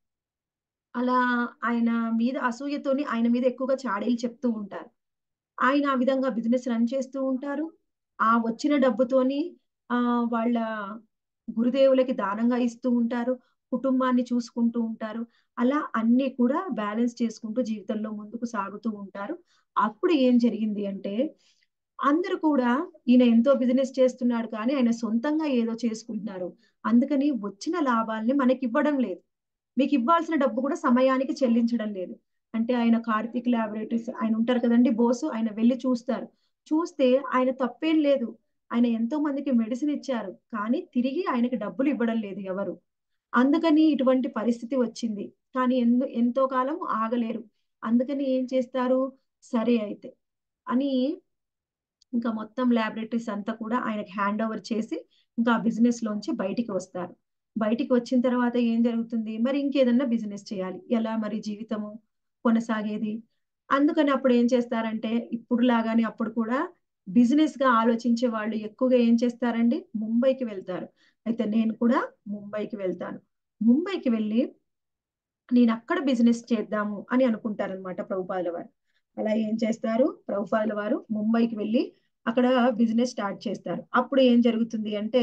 అలా ఆయన మీద అసూయతోని ఆయన మీద ఎక్కువగా చాడీలు చెప్తూ ఉంటారు. ఆయన ఆ విధంగా బిజినెస్ రన్ చేస్తూ ఉంటారు. ఆ వచ్చిన డబ్బుతోని ఆహ్, వాళ్ళ గురుదేవులకి దానంగా ఇస్తూ ఉంటారు. కుటుంబాన్ని చూసుకుంటూ ఉంటారు. అలా అన్నీ కూడా బ్యాలెన్స్ చేసుకుంటూ జీవితంలో ముందుకు సాగుతూ ఉంటారు. అప్పుడు ఏం జరిగింది అంటే, అందరూ కూడా ఈయన ఎంతో బిజినెస్ చేస్తున్నాడు కానీ, ఆయన సొంతంగా ఏదో చేసుకుంటున్నారు. అందుకని వచ్చిన లాభాల్ని మనకివ్వడం లేదు. మీకివ్వాల్సిన డబ్బు కూడా సమయానికి చెల్లించడం లేదు. అంటే ఆయన కార్తీక్ లాబొరేటరీస్ ఆయన ఉంటారు కదండీ బోసు. ఆయన వెళ్లి చూస్తారు. చూస్తే ఆయన తప్పేం లేదు. ఆయన ఎంతో మందికి మెడిసిన్ ఇచ్చారు. కానీ తిరిగి ఆయనకి డబ్బులు ఇవ్వడం లేదు ఎవరు. అందుకని ఇటువంటి పరిస్థితి వచ్చింది. కానీ ఎందు ఎంతో కాలం ఆగలేరు. అందుకని ఏం చేస్తారు, సరే అయితే అని ఇంకా మొత్తం లాబొరేటరీస్ అంతా కూడా ఆయనకి హ్యాండ్ ఓవర్ చేసి, ఇంకా ఆ బిజినెస్‌లోంచి బయటికి వస్తారు. బయటికి వచ్చిన తర్వాత ఏం జరుగుతుంది, మరి ఇంకేదన్నా బిజినెస్ చేయాలి. ఎలా మరి జీవితము కొనసాగేది? అందుకని అప్పుడు ఏం చేస్తారంటే, ఇప్పుడు లాగానే అప్పుడు కూడా బిజినెస్‌గా ఆలోచించే వాళ్ళు ఎక్కువగా ఏం చేస్తారండి, ముంబైకి వెళ్తారు. అయితే నేను కూడా ముంబైకి వెళ్తాను. ముంబైకి వెళ్లి నేనక్కడ బిజినెస్ చేద్దాము అని అనుకుంటారనమాట ప్రభుపాదుల వారు. అలా ఏం చేస్తారు, ప్రభుపాదుల వారు ముంబైకి వెళ్లి అక్కడ బిజినెస్ స్టార్ట్ చేస్తారు. అప్పుడు ఏం జరుగుతుంది అంటే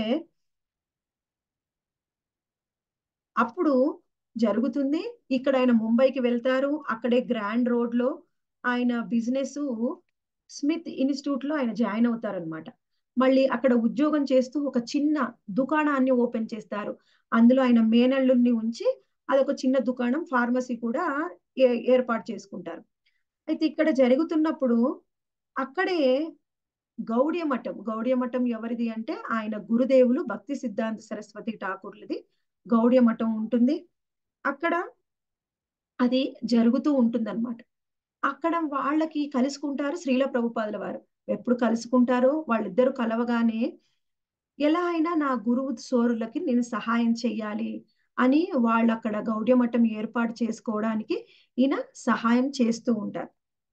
అప్పుడు జరుగుతుంది. ఇక్కడ ఆయన ముంబైకి వెళ్తారు. అక్కడే గ్రాండ్ రోడ్‌లో ఆయన బిజినెసు స్మిత్ ఇన్‌స్టిట్యూట్‌లో ఆయన జాయిన్ అవుతారనమాట. మళ్ళీ అక్కడ ఉద్యోగం చేస్తూ ఒక చిన్న దుకాణాన్ని ఓపెన్ చేస్తారు. అందులో ఆయన మేనల్లుడిని ఉంచి అదొక చిన్న దుకాణం ఫార్మసీ కూడా ఏ ఏర్పాటు చేసుకుంటారు. అయితే ఇక్కడ జరుగుతున్నప్పుడు అక్కడే గౌడియ మఠం. గౌడియ మఠం ఎవరిది అంటే ఆయన గురుదేవులు భక్తి సిద్ధాంత సరస్వతి ఠాకూర్‌లది గౌడియ మఠం ఉంటుంది. అక్కడ అది జరుగుతూ ఉంటుందనమాట. అక్కడ వాళ్ళకి కలుసుకుంటారు శ్రీల ప్రభుపాదుల వారు. ఎప్పుడు కలుసుకుంటారో వాళ్ళిద్దరూ కలవగానే ఎలా అయినా నా గురువు సోరులకి నేను సహాయం చెయ్యాలి అని వాళ్ళక్కడ గౌడ్య మఠం ఏర్పాటు చేసుకోవడానికి ఈయన సహాయం చేస్తూ ఉంటారు.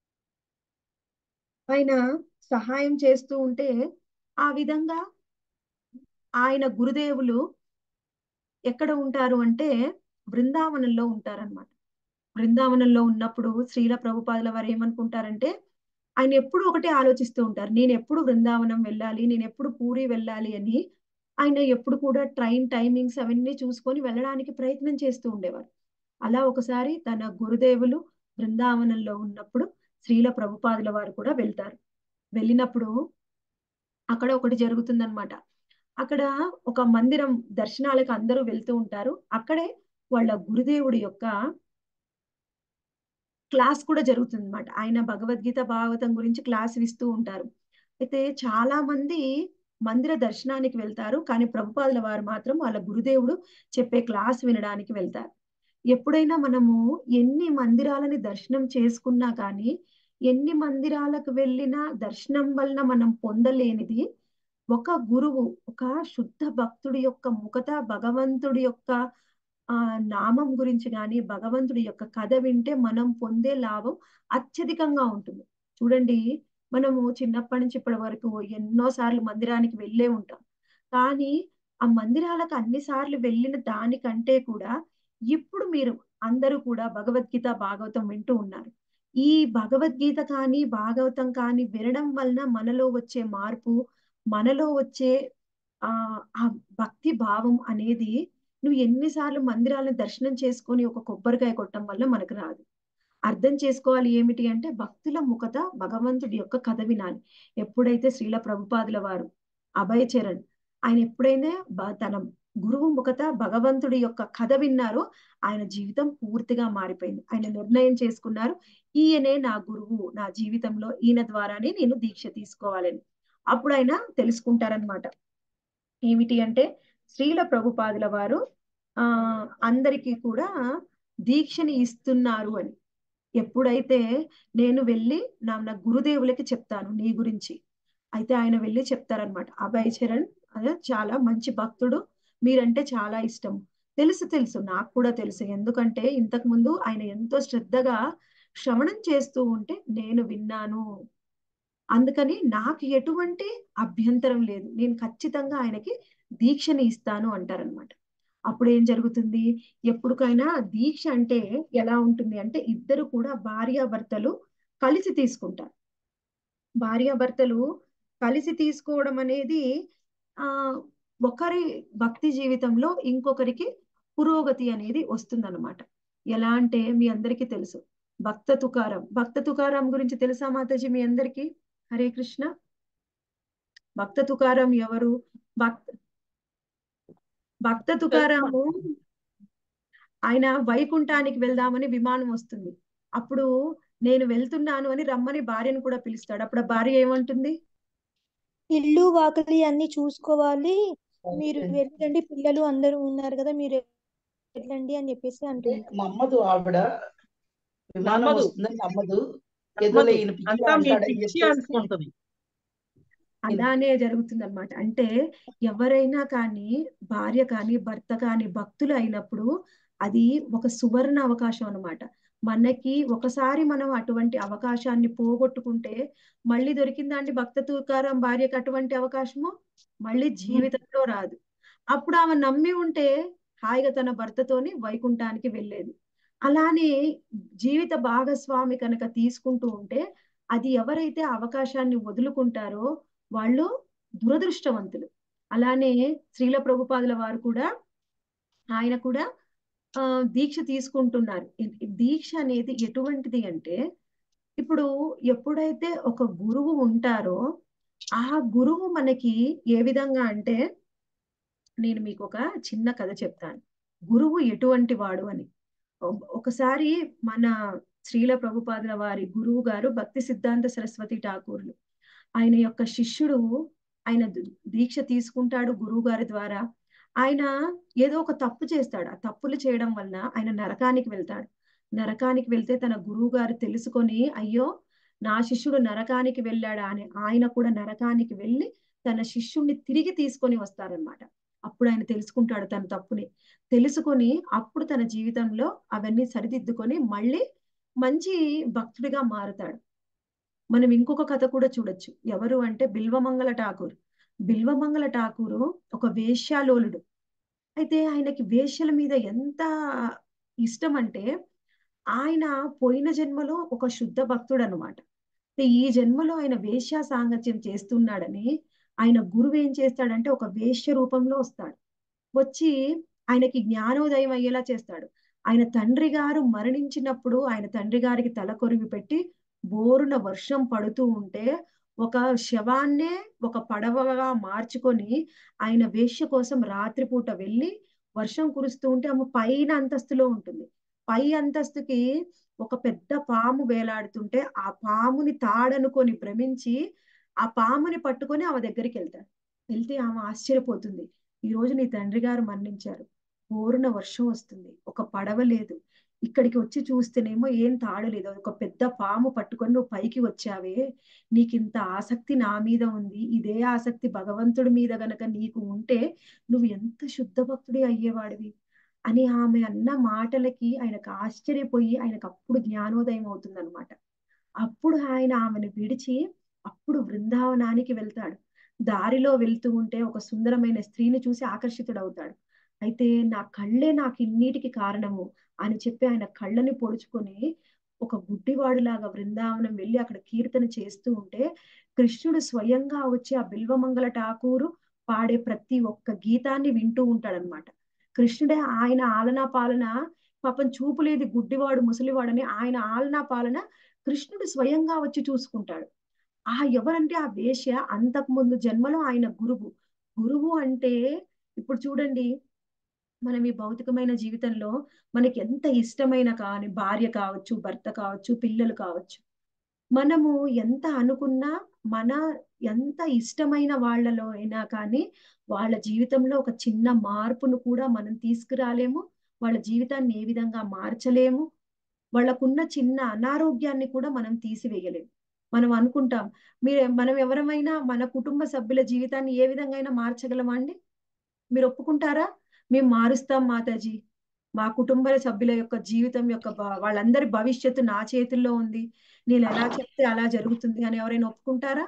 ఆయన సహాయం చేస్తూ ఉంటే ఆ విధంగా ఆయన గురుదేవులు ఎక్కడ ఉంటారు అంటే బృందావనంలో ఉంటారనమాట. బృందావనంలో ఉన్నప్పుడు శ్రీల ప్రభుపాదుల వారు ఏమనుకుంటారంటే, ఆయన ఎప్పుడు ఒకటే ఆలోచిస్తూ ఉంటారు. నేనెప్పుడు బృందావనం వెళ్ళాలి, నేనెప్పుడు పూరి వెళ్ళాలి అని ఆయన ఎప్పుడు కూడా ట్రైన్ టైమింగ్స్ అవన్నీ చూసుకొని వెళ్ళడానికి ప్రయత్నం చేస్తూ ఉండేవారు. అలా ఒకసారి తన గురుదేవులు బృందావనంలో ఉన్నప్పుడు శ్రీల ప్రభుపాదుల వారు కూడా వెళ్తారు. వెళ్ళినప్పుడు అక్కడ ఒకటి జరుగుతుందనమాట. అక్కడ ఒక మందిరం దర్శనాలకు అందరూ వెళ్తూ ఉంటారు. అక్కడే వాళ్ళ గురుదేవుడి యొక్క క్లాస్ కూడా జరుగుతుందన్నమాట. ఆయన భగవద్గీత, భాగవతం గురించి క్లాస్ ఇస్తూ ఉంటారు. అయితే చాలా మంది మందిర దర్శనానికి వెళ్తారు. కానీ ప్రభుపాదుల వారు మాత్రం వాళ్ళ గురుదేవుడు చెప్పే క్లాస్ వినడానికి వెళ్తారు. ఎప్పుడైనా మనము ఎన్ని మందిరాలని దర్శనం చేసుకున్నా కానీ, ఎన్ని మందిరాలకు వెళ్ళినా దర్శనం వలన మనం పొందలేనిది ఒక గురువు, ఒక శుద్ధ భక్తుడి యొక్క ముఖత భగవంతుడి యొక్క ఆ నామం గురించి గాని భగవంతుడి యొక్క కథ వింటే మనం పొందే లాభం అత్యధికంగా ఉంటుంది చూడండి మనము చిన్నప్పటి నుంచి ఇప్పటి వరకు ఎన్నో సార్లు మందిరానికి వెళ్ళే ఉంటాం కానీ ఆ మందిరాలకు అన్ని సార్లు వెళ్ళిన దానికంటే కూడా ఇప్పుడు మీరు అందరూ కూడా భగవద్గీత భాగవతం వింటూ ఉన్నారు ఈ భగవద్గీత కానీ భాగవతం కానీ వినడం వలన మనలో వచ్చే మార్పు మనలో వచ్చే ఆ ఆ భక్తి భావం అనేది నువ్వు ఎన్నిసార్లు మందిరాలను దర్శనం చేసుకొని ఒక కొబ్బరికాయ కొట్టడం వల్ల మనకు రాదు అర్థం చేసుకోవాలి ఏమిటి అంటే భక్తుల ముఖత భగవంతుడి యొక్క కథ వినాలి ఎప్పుడైతే శ్రీల ప్రభుపాదుల వారు అభయ చరణ్ ఆయన ఎప్పుడైనా బ- తన గురువు ముఖత భగవంతుడి యొక్క కథ విన్నారో ఆయన జీవితం పూర్తిగా మారిపోయింది ఆయన నిర్ణయం చేసుకున్నారు ఈయనే నా గురువు నా జీవితంలో ఈయన ద్వారానే నేను దీక్ష తీసుకోవాలని అప్పుడు ఆయన తెలుసుకుంటారనమాట ఏమిటి అంటే శ్రీల ప్రభుపాదుల వారు ఆ అందరికీ కూడా దీక్షని ఇస్తున్నారు అని ఎప్పుడైతే నేను వెళ్ళి నా నా గురుదేవులకి చెప్తాను నీ గురించి అయితే ఆయన వెళ్ళి చెప్తారనమాట అభయ్ చరణ్ అదే చాలా మంచి భక్తుడు మీరంటే చాలా ఇష్టం తెలుసు తెలుసు నాకు కూడా తెలుసు ఎందుకంటే ఇంతకు ముందు ఆయన ఎంతో శ్రద్ధగా శ్రవణం చేస్తూ ఉంటే నేను విన్నాను అందుకని నాకు ఎటువంటి అభ్యంతరం లేదు నేను ఖచ్చితంగా ఆయనకి దీక్షని ఇస్తాను అంటారనమాట అప్పుడు ఏం జరుగుతుంది ఎప్పుడుకైనా దీక్ష అంటే ఎలా ఉంటుంది అంటే ఇద్దరు కూడా భార్యాభర్తలు కలిసి తీసుకుంటారు భార్యాభర్తలు కలిసి తీసుకోవడం అనేది ఆ ఒకరి భక్తి జీవితంలో ఇంకొకరికి పురోగతి అనేది వస్తుందన్నమాట ఎలా అంటే మీ అందరికీ తెలుసు భక్త తుకారం భక్త తుకారం గురించి తెలుసా మాతాజీ మీ అందరికీ హరే కృష్ణ భక్త తుకారం ఎవరు భక్త భక్త తుకారాము ఆయన వైకుంఠానికి వెళ్దామని విమానం వస్తుంది అప్పుడు నేను వెళ్తున్నాను అని రమ్మని భార్యను కూడా పిలుస్తాడు అప్పుడు ఆ భార్య ఏమంటుంది ఇల్లు వాకిలి అన్ని చూసుకోవాలి మీరు వెళ్ళండి పిల్లలు అందరూ ఉన్నారు కదా మీరు వెళ్ళండి అని చెప్పేసి అంటే అంటుంది నమ్మదు ఆవిడ విమానం నమ్మదు. వస్తుందని నమ్మదు ఏదో నమ్మదు. ఈయన పిచ్చి అంతా మీ అంటాడని పిచ్చి చెప్పేసి అనుకుంటది అలానే జరుగుతుంది అనమాట అంటే ఎవరైనా కానీ భార్య కానీ భర్త కానీ భక్తులు అయినప్పుడు అది ఒక సువర్ణ అవకాశం అన్నమాట మనకి ఒకసారి మనం అటువంటి అవకాశాన్ని పోగొట్టుకుంటే మళ్ళీ దొరికిందా అండి భక్త తుకారం భార్యకి అటువంటి అవకాశము మళ్ళీ జీవితంలో రాదు అప్పుడు ఆమె నమ్మి ఉంటే హాయిగా తన భర్తతోని వైకుంఠానికి వెళ్ళేది అలానే జీవిత భాగస్వామి కనుక తీసుకుంటూ ఉంటే అది ఎవరైతే అవకాశాన్ని వదులుకుంటారో వాళ్ళు దురదృష్టవంతులు అలానే శ్రీల ప్రభుపాదుల వారు కూడా ఆయన కూడా ఆ దీక్ష తీసుకుంటున్నారు ఈ దీక్ష అనేది ఎటువంటిది అంటే ఇప్పుడు ఎప్పుడైతే ఒక గురువు ఉంటారో ఆ గురువు మనకి ఏ విధంగా అంటే నేను మీకు ఒక చిన్న కథ చెప్తాను గురువు ఎటువంటి వాడు అని ఒక- ఒకసారి మన శ్రీల ప్రభుపాదుల వారి గురువు గారు భక్తి సిద్ధాంత సరస్వతి ఠాకూర్లు ఆయన యొక్క శిష్యుడు ఆయన ది- దీక్ష తీసుకుంటాడు గురువు గారి ద్వారా ఆయన ఏదో ఒక తప్పు చేస్తాడు ఆ తప్పులు చేయడం వలన ఆయన నరకానికి వెళ్తాడు నరకానికి వెళ్తే తన గురువు గారు తెలుసుకొని అయ్యో నా శిష్యుడు నరకానికి వెళ్ళాడా అని ఆయన కూడా నరకానికి వెళ్ళి తన శిష్యుణ్ణి తిరిగి తీసుకొని వస్తారనమాట అప్పుడు ఆయన తెలుసుకుంటాడు తన తప్పుని తెలుసుకొని అప్పుడు తన జీవితంలో అవన్నీ సరిదిద్దుకొని మళ్ళీ మంచి భక్తుడిగా మారుతాడు మనం ఇంకొక కథ కూడా చూడొచ్చు ఎవరు అంటే బిల్వమంగళ ఠాకూర్ బిల్వమంగళ ఠాకూరు ఒక వేశ్యాలోలుడు అయితే ఆయనకి వేశ్యల మీద ఎంత ఇష్టం అంటే ఆయన పోయిన జన్మలో ఒక శుద్ధ భక్తుడు అనమాట ఈ జన్మలో ఆయన వేశ్యా సాంగత్యం చేస్తున్నాడని ఆయన గురువు ఏం చేస్తాడంటే ఒక వేశ్య రూపంలో వస్తాడు వచ్చి ఆయనకి జ్ఞానోదయం అయ్యేలా చేస్తాడు ఆయన తండ్రి గారు మరణించినప్పుడు ఆయన తండ్రి గారికి తల కొరివి పెట్టి బోరున వర్షం పడుతూ ఉంటే ఒక శవాన్నే ఒక పడవగా మార్చుకొని ఆయన వేశ్య కోసం రాత్రిపూట వెళ్ళి వర్షం కురుస్తూ ఉంటే ఆమె పైన అంతస్తులో ఉంటుంది పై అంతస్తుకి ఒక పెద్ద పాము వేలాడుతుంటే ఆ పాముని తాడనుకొని భ్రమించి ఆ పాముని పట్టుకొని ఆమె దగ్గరికి వెళ్తాడు వెళ్తే ఆమె ఆశ్చర్యపోతుంది ఈ రోజు నీ తండ్రి గారు మరణించారు బోరున వర్షం వస్తుంది ఒక పడవ లేదు ఇక్కడికి వచ్చి చూస్తేనేమో ఏం తాడలేదు ఒక పెద్ద పాము పట్టుకొని నువ్వు పైకి వచ్చావే నీకింత ఆసక్తి నా మీద ఉంది ఇదే ఆసక్తి భగవంతుడి మీద గనక నీకు ఉంటే నువ్వు ఎంత శుద్ధ భక్తుడి అయ్యేవాడివి అని ఆమె అన్న మాటలకి ఆయనకు ఆశ్చర్యపోయి ఆయనకు అప్పుడు జ్ఞానోదయం అవుతుందన్నమాట అప్పుడు ఆయన ఆమెను విడిచి అప్పుడు బృందావనానికి వెళ్తాడు దారిలో వెళ్తూ ఉంటే ఒక సుందరమైన స్త్రీని చూసి ఆకర్షితుడవుతాడు అయితే నా కళ్ళే నాకు ఇన్నిటికి కారణము అని చెప్పి ఆయన కళ్ళని పొడుచుకొని ఒక గుడ్డివాడులాగా బృందావనం వెళ్ళి అక్కడ కీర్తన చేస్తూ ఉంటే కృష్ణుడు స్వయంగా వచ్చి ఆ బిల్వమంగళ ఠాకూరు పాడే ప్రతి ఒక్క గీతాన్ని వింటూ ఉంటాడనమాట కృష్ణుడే ఆయన ఆలనా పాలన పాపం చూపులేది గుడ్డివాడు ముసలివాడని ఆయన ఆలనా పాలన కృష్ణుడు స్వయంగా వచ్చి చూసుకుంటాడు ఆ ఎవరంటే ఆ వేశ్య అంతకు ముందు జన్మలో ఆయన గురువు గురువు అంటే ఇప్పుడు చూడండి మనం ఈ భౌతికమైన జీవితంలో మనకి ఎంత ఇష్టమైన కానీ భార్య కావచ్చు భర్త కావచ్చు పిల్లలు కావచ్చు మనము ఎంత అనుకున్నా మన ఎంత ఇష్టమైన వాళ్ళలో అయినా కానీ వాళ్ళ జీవితంలో ఒక చిన్న మార్పును కూడా మనం తీసుకురాలేము వాళ్ళ జీవితాన్ని ఏ విధంగా మార్చలేము వాళ్ళకున్న చిన్న అనారోగ్యాన్ని కూడా మనం తీసివేయలేము మనం అనుకుంటాం మీరు మనం ఎవరమైనా మన కుటుంబ సభ్యుల జీవితాన్ని ఏ విధంగా అయినా మార్చగలమా అండి మీరు ఒప్పుకుంటారా మేము మారుస్తాం మాతాజీ మా కుటుంబ సభ్యుల యొక్క జీవితం యొక్క భ- వాళ్ళందరి భవిష్యత్తు నా చేతుల్లో ఉంది నేను ఎలా చెప్తే అలా జరుగుతుంది అని ఎవరైనా ఒప్పుకుంటారా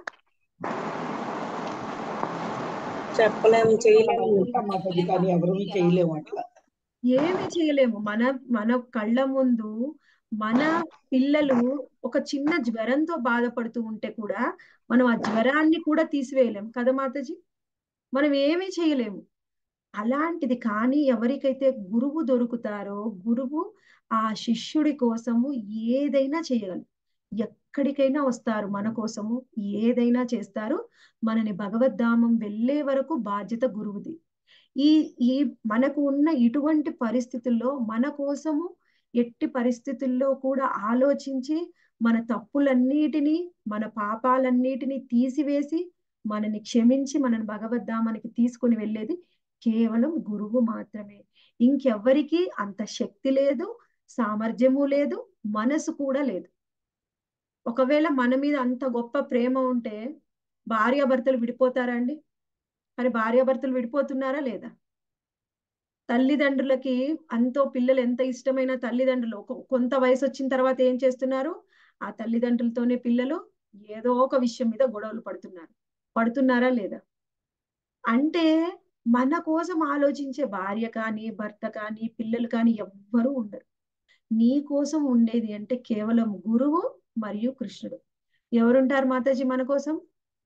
చెప్పలేము చేయలేము అనుకుంటాం మాతాజీ కానీ ఎవరు చేయలేము అట్లా ఏమీ చేయలేము మన మన కళ్ళ ముందు మన పిల్లలు ఒక చిన్న జ్వరంతో బాధపడుతూ ఉంటే కూడా మనం ఆ జ్వరాన్ని కూడా తీసివేయలేము కదా మాతాజీ మనం ఏమీ చేయలేము అలాంటిది కానీ ఎవరికైతే గురువు దొరుకుతారో గురువు ఆ శిష్యుడి కోసము ఏదైనా చేయగలరు ఎక్కడికైనా వస్తారు మన కోసము ఏదైనా చేస్తారు మనని భగవద్ధామం వెళ్ళే వరకు బాధ్యత గురువుది ఈ ఈ మనకు ఉన్న ఇటువంటి పరిస్థితుల్లో మన కోసము ఎట్టి పరిస్థితుల్లో కూడా ఆలోచించి మన తప్పులన్నిటినీ మన పాపాలన్నిటినీ తీసివేసి మనని క్షమించి మనని భగవద్ధామానికి తీసుకొని వెళ్ళేది కేవలం గురువు మాత్రమే ఇంకెవ్వరికీ అంత శక్తి లేదు సామర్థ్యము లేదు మనసు కూడా లేదు ఒకవేళ మన మీద అంత గొప్ప ప్రేమ ఉంటే భార్యాభర్తలు విడిపోతారా అండి మరి భార్యాభర్తలు విడిపోతున్నారా లేదా తల్లిదండ్రులకి అంతో పిల్లలు ఎంత ఇష్టమైన తల్లిదండ్రులు ఒక కొంత వయసు వచ్చిన తర్వాత ఏం చేస్తున్నారు ఆ తల్లిదండ్రులతోనే పిల్లలు ఏదో ఒక విషయం మీద గొడవలు పడుతున్నారు పడుతున్నారా లేదా అంటే మన కోసం ఆలోచించే భార్య కానీ భర్త కానీ పిల్లలు కానీ ఎవ్వరూ ఉండరు నీ కోసం ఉండేది అంటే కేవలం గురువు మరియు కృష్ణుడు ఎవరుంటారు మాతాజీ మన కోసం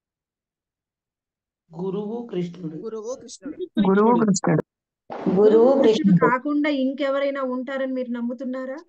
గురువు కృష్ణుడు గురువు కృష్ణుడు గురువు కృష్ణుడు గురువు కృష్ణుడు కృష్ణుడు కాకుండా ఇంకెవరైనా ఉంటారని మీరు నమ్ముతున్నారా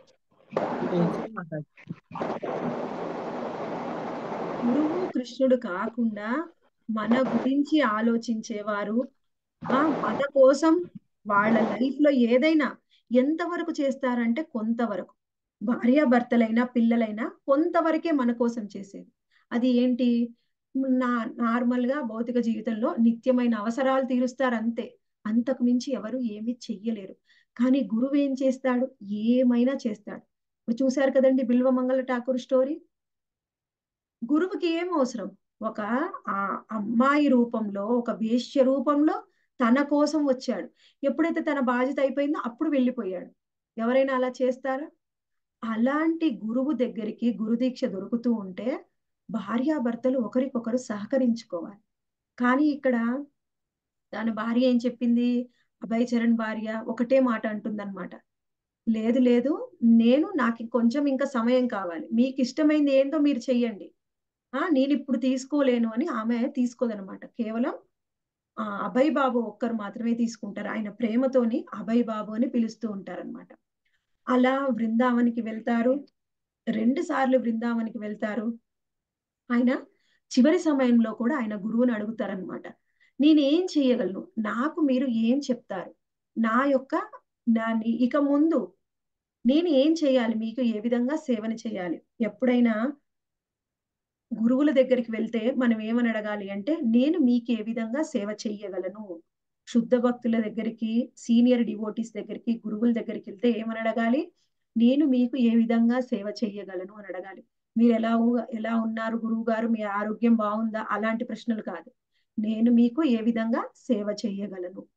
గురువు కృష్ణుడు కాకుండా మన గురించి ఆలోచించేవారు ఆ మన కోసం వాళ్ళ లైఫ్ లో ఏదైనా ఎంతవరకు చేస్తారంటే కొంతవరకు భార్యాభర్తలైనా పిల్లలైనా కొంతవరకే మన కోసం చేసేది అది ఏంటి నా నార్మల్ గా భౌతిక జీవితంలో నిత్యమైన అవసరాలు తీరుస్తారు అంతే అంతకు మించి ఎవరు ఏమీ చెయ్యలేరు కానీ గురువు ఏం చేస్తాడు ఏమైనా చేస్తాడు ఇప్పుడు చూశారు కదండి బిల్వమంగళ ఠాకూర్ స్టోరీ గురువుకి ఏం అవసరం ఒక ఆ అమ్మాయి రూపంలో ఒక వేశ్య రూపంలో తన కోసం వచ్చాడు ఎప్పుడైతే తన బాధ్యత అయిపోయిందో అప్పుడు వెళ్ళిపోయాడు ఎవరైనా అలా చేస్తారా అలాంటి గురువు దగ్గరికి గురుదీక్ష దొరుకుతూ ఉంటే భార్యాభర్తలు ఒకరికొకరు సహకరించుకోవాలి కానీ ఇక్కడ తన భార్య ఏం చెప్పింది అభయ్ చరణ్ భార్య ఒకటే మాట అంటుందన్నమాట లేదు లేదు నేను నాకు కొంచెం ఇంకా సమయం కావాలి మీకు ఇష్టమైంది ఏందో మీరు చెయ్యండి ఆ నేను ఇప్పుడు తీసుకోలేను అని ఆమె తీసుకోదనమాట కేవలం ఆ అభయ్ బాబు ఒక్కరు మాత్రమే తీసుకుంటారు ఆయన ప్రేమతోని అభయ్ బాబు అని పిలుస్తూ ఉంటారన్నమాట అలా బృందావనికి వెళ్తారు రెండు సార్లు బృందావనికి వెళ్తారు ఆయన చివరి సమయంలో కూడా ఆయన గురువుని అడుగుతారనమాట నేనేం చేయగలను నాకు మీరు ఏం చెప్తారు నా యొక్క నా ఇక ముందు నేను ఏం చేయాలి మీకు ఏ విధంగా సేవన చేయాలి ఎప్పుడైనా గురువుల దగ్గరికి వెళ్తే మనం ఏమని అడగాలి అంటే నేను మీకు ఏ విధంగా సేవ చెయ్యగలను శుద్ధ భక్తుల దగ్గరికి సీనియర్ డివోటీస్ దగ్గరికి గురువుల దగ్గరికి వెళ్తే ఏమని అడగాలి నేను మీకు ఏ విధంగా సేవ చెయ్యగలను అని అడగాలి మీరు ఎలా ఉ- ఎలా ఉన్నారు గురువు గారు మీ ఆరోగ్యం బాగుందా అలాంటి ప్రశ్నలు కాదు నేను మీకు ఏ విధంగా సేవ చెయ్యగలను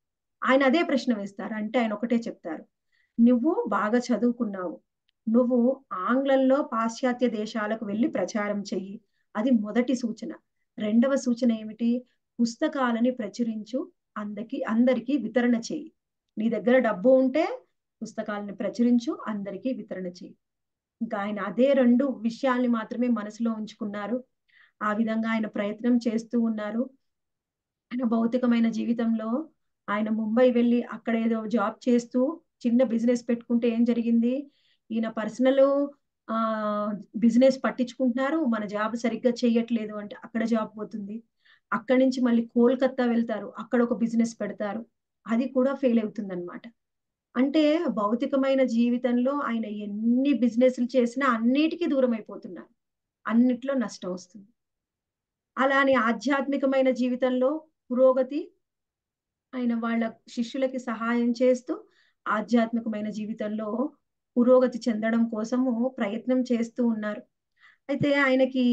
ఆయన అదే ప్రశ్న వేస్తారు అంటే ఆయన ఒకటే చెప్తారు నువ్వు బాగా చదువుకున్నావు నువ్వు ఆంగ్లంలో పాశ్చాత్య దేశాలకు వెళ్ళి ప్రచారం చెయ్యి అది మొదటి సూచన రెండవ సూచన ఏమిటి పుస్తకాలని ప్రచురించు అందరికి అందరికీ వితరణ చేయి నీ దగ్గర డబ్బు ఉంటే పుస్తకాలను ప్రచురించు అందరికీ వితరణ చేయి ఇంకా ఆయన అదే రెండు విషయాల్ని మాత్రమే మనసులో ఉంచుకున్నారు ఆ విధంగా ఆయన ప్రయత్నం చేస్తూ ఉన్నారు ఆయన భౌతికమైన జీవితంలో ఆయన ముంబై వెళ్ళి అక్కడ ఏదో జాబ్ చేస్తూ చిన్న బిజినెస్ పెట్టుకుంటే ఏం జరిగింది ఈయన పర్సనల్ ఆ బిజినెస్ పట్టించుకుంటున్నారు మన జాబ్ సరిగ్గా చేయట్లేదు అంటే అక్కడ జాబ్ పోతుంది అక్కడి నుంచి మళ్ళీ కోల్కత్తా వెళ్తారు అక్కడ ఒక బిజినెస్ పెడతారు అది కూడా ఫెయిల్ అవుతుంది అనమాట అంటే భౌతికమైన జీవితంలో ఆయన ఎన్ని బిజినెస్లు చేసినా అన్నిటికీ దూరం అయిపోతున్నారు అన్నిట్లో నష్టం వస్తుంది అలానే ఆధ్యాత్మికమైన జీవితంలో పురోగతి ఆయన వాళ్ళ శిష్యులకి సహాయం చేస్తూ ఆధ్యాత్మికమైన జీవితంలో పురోగతి చెందడం కోసము ప్రయత్నం చేస్తూ ఉన్నారు అయితే ఆయనకి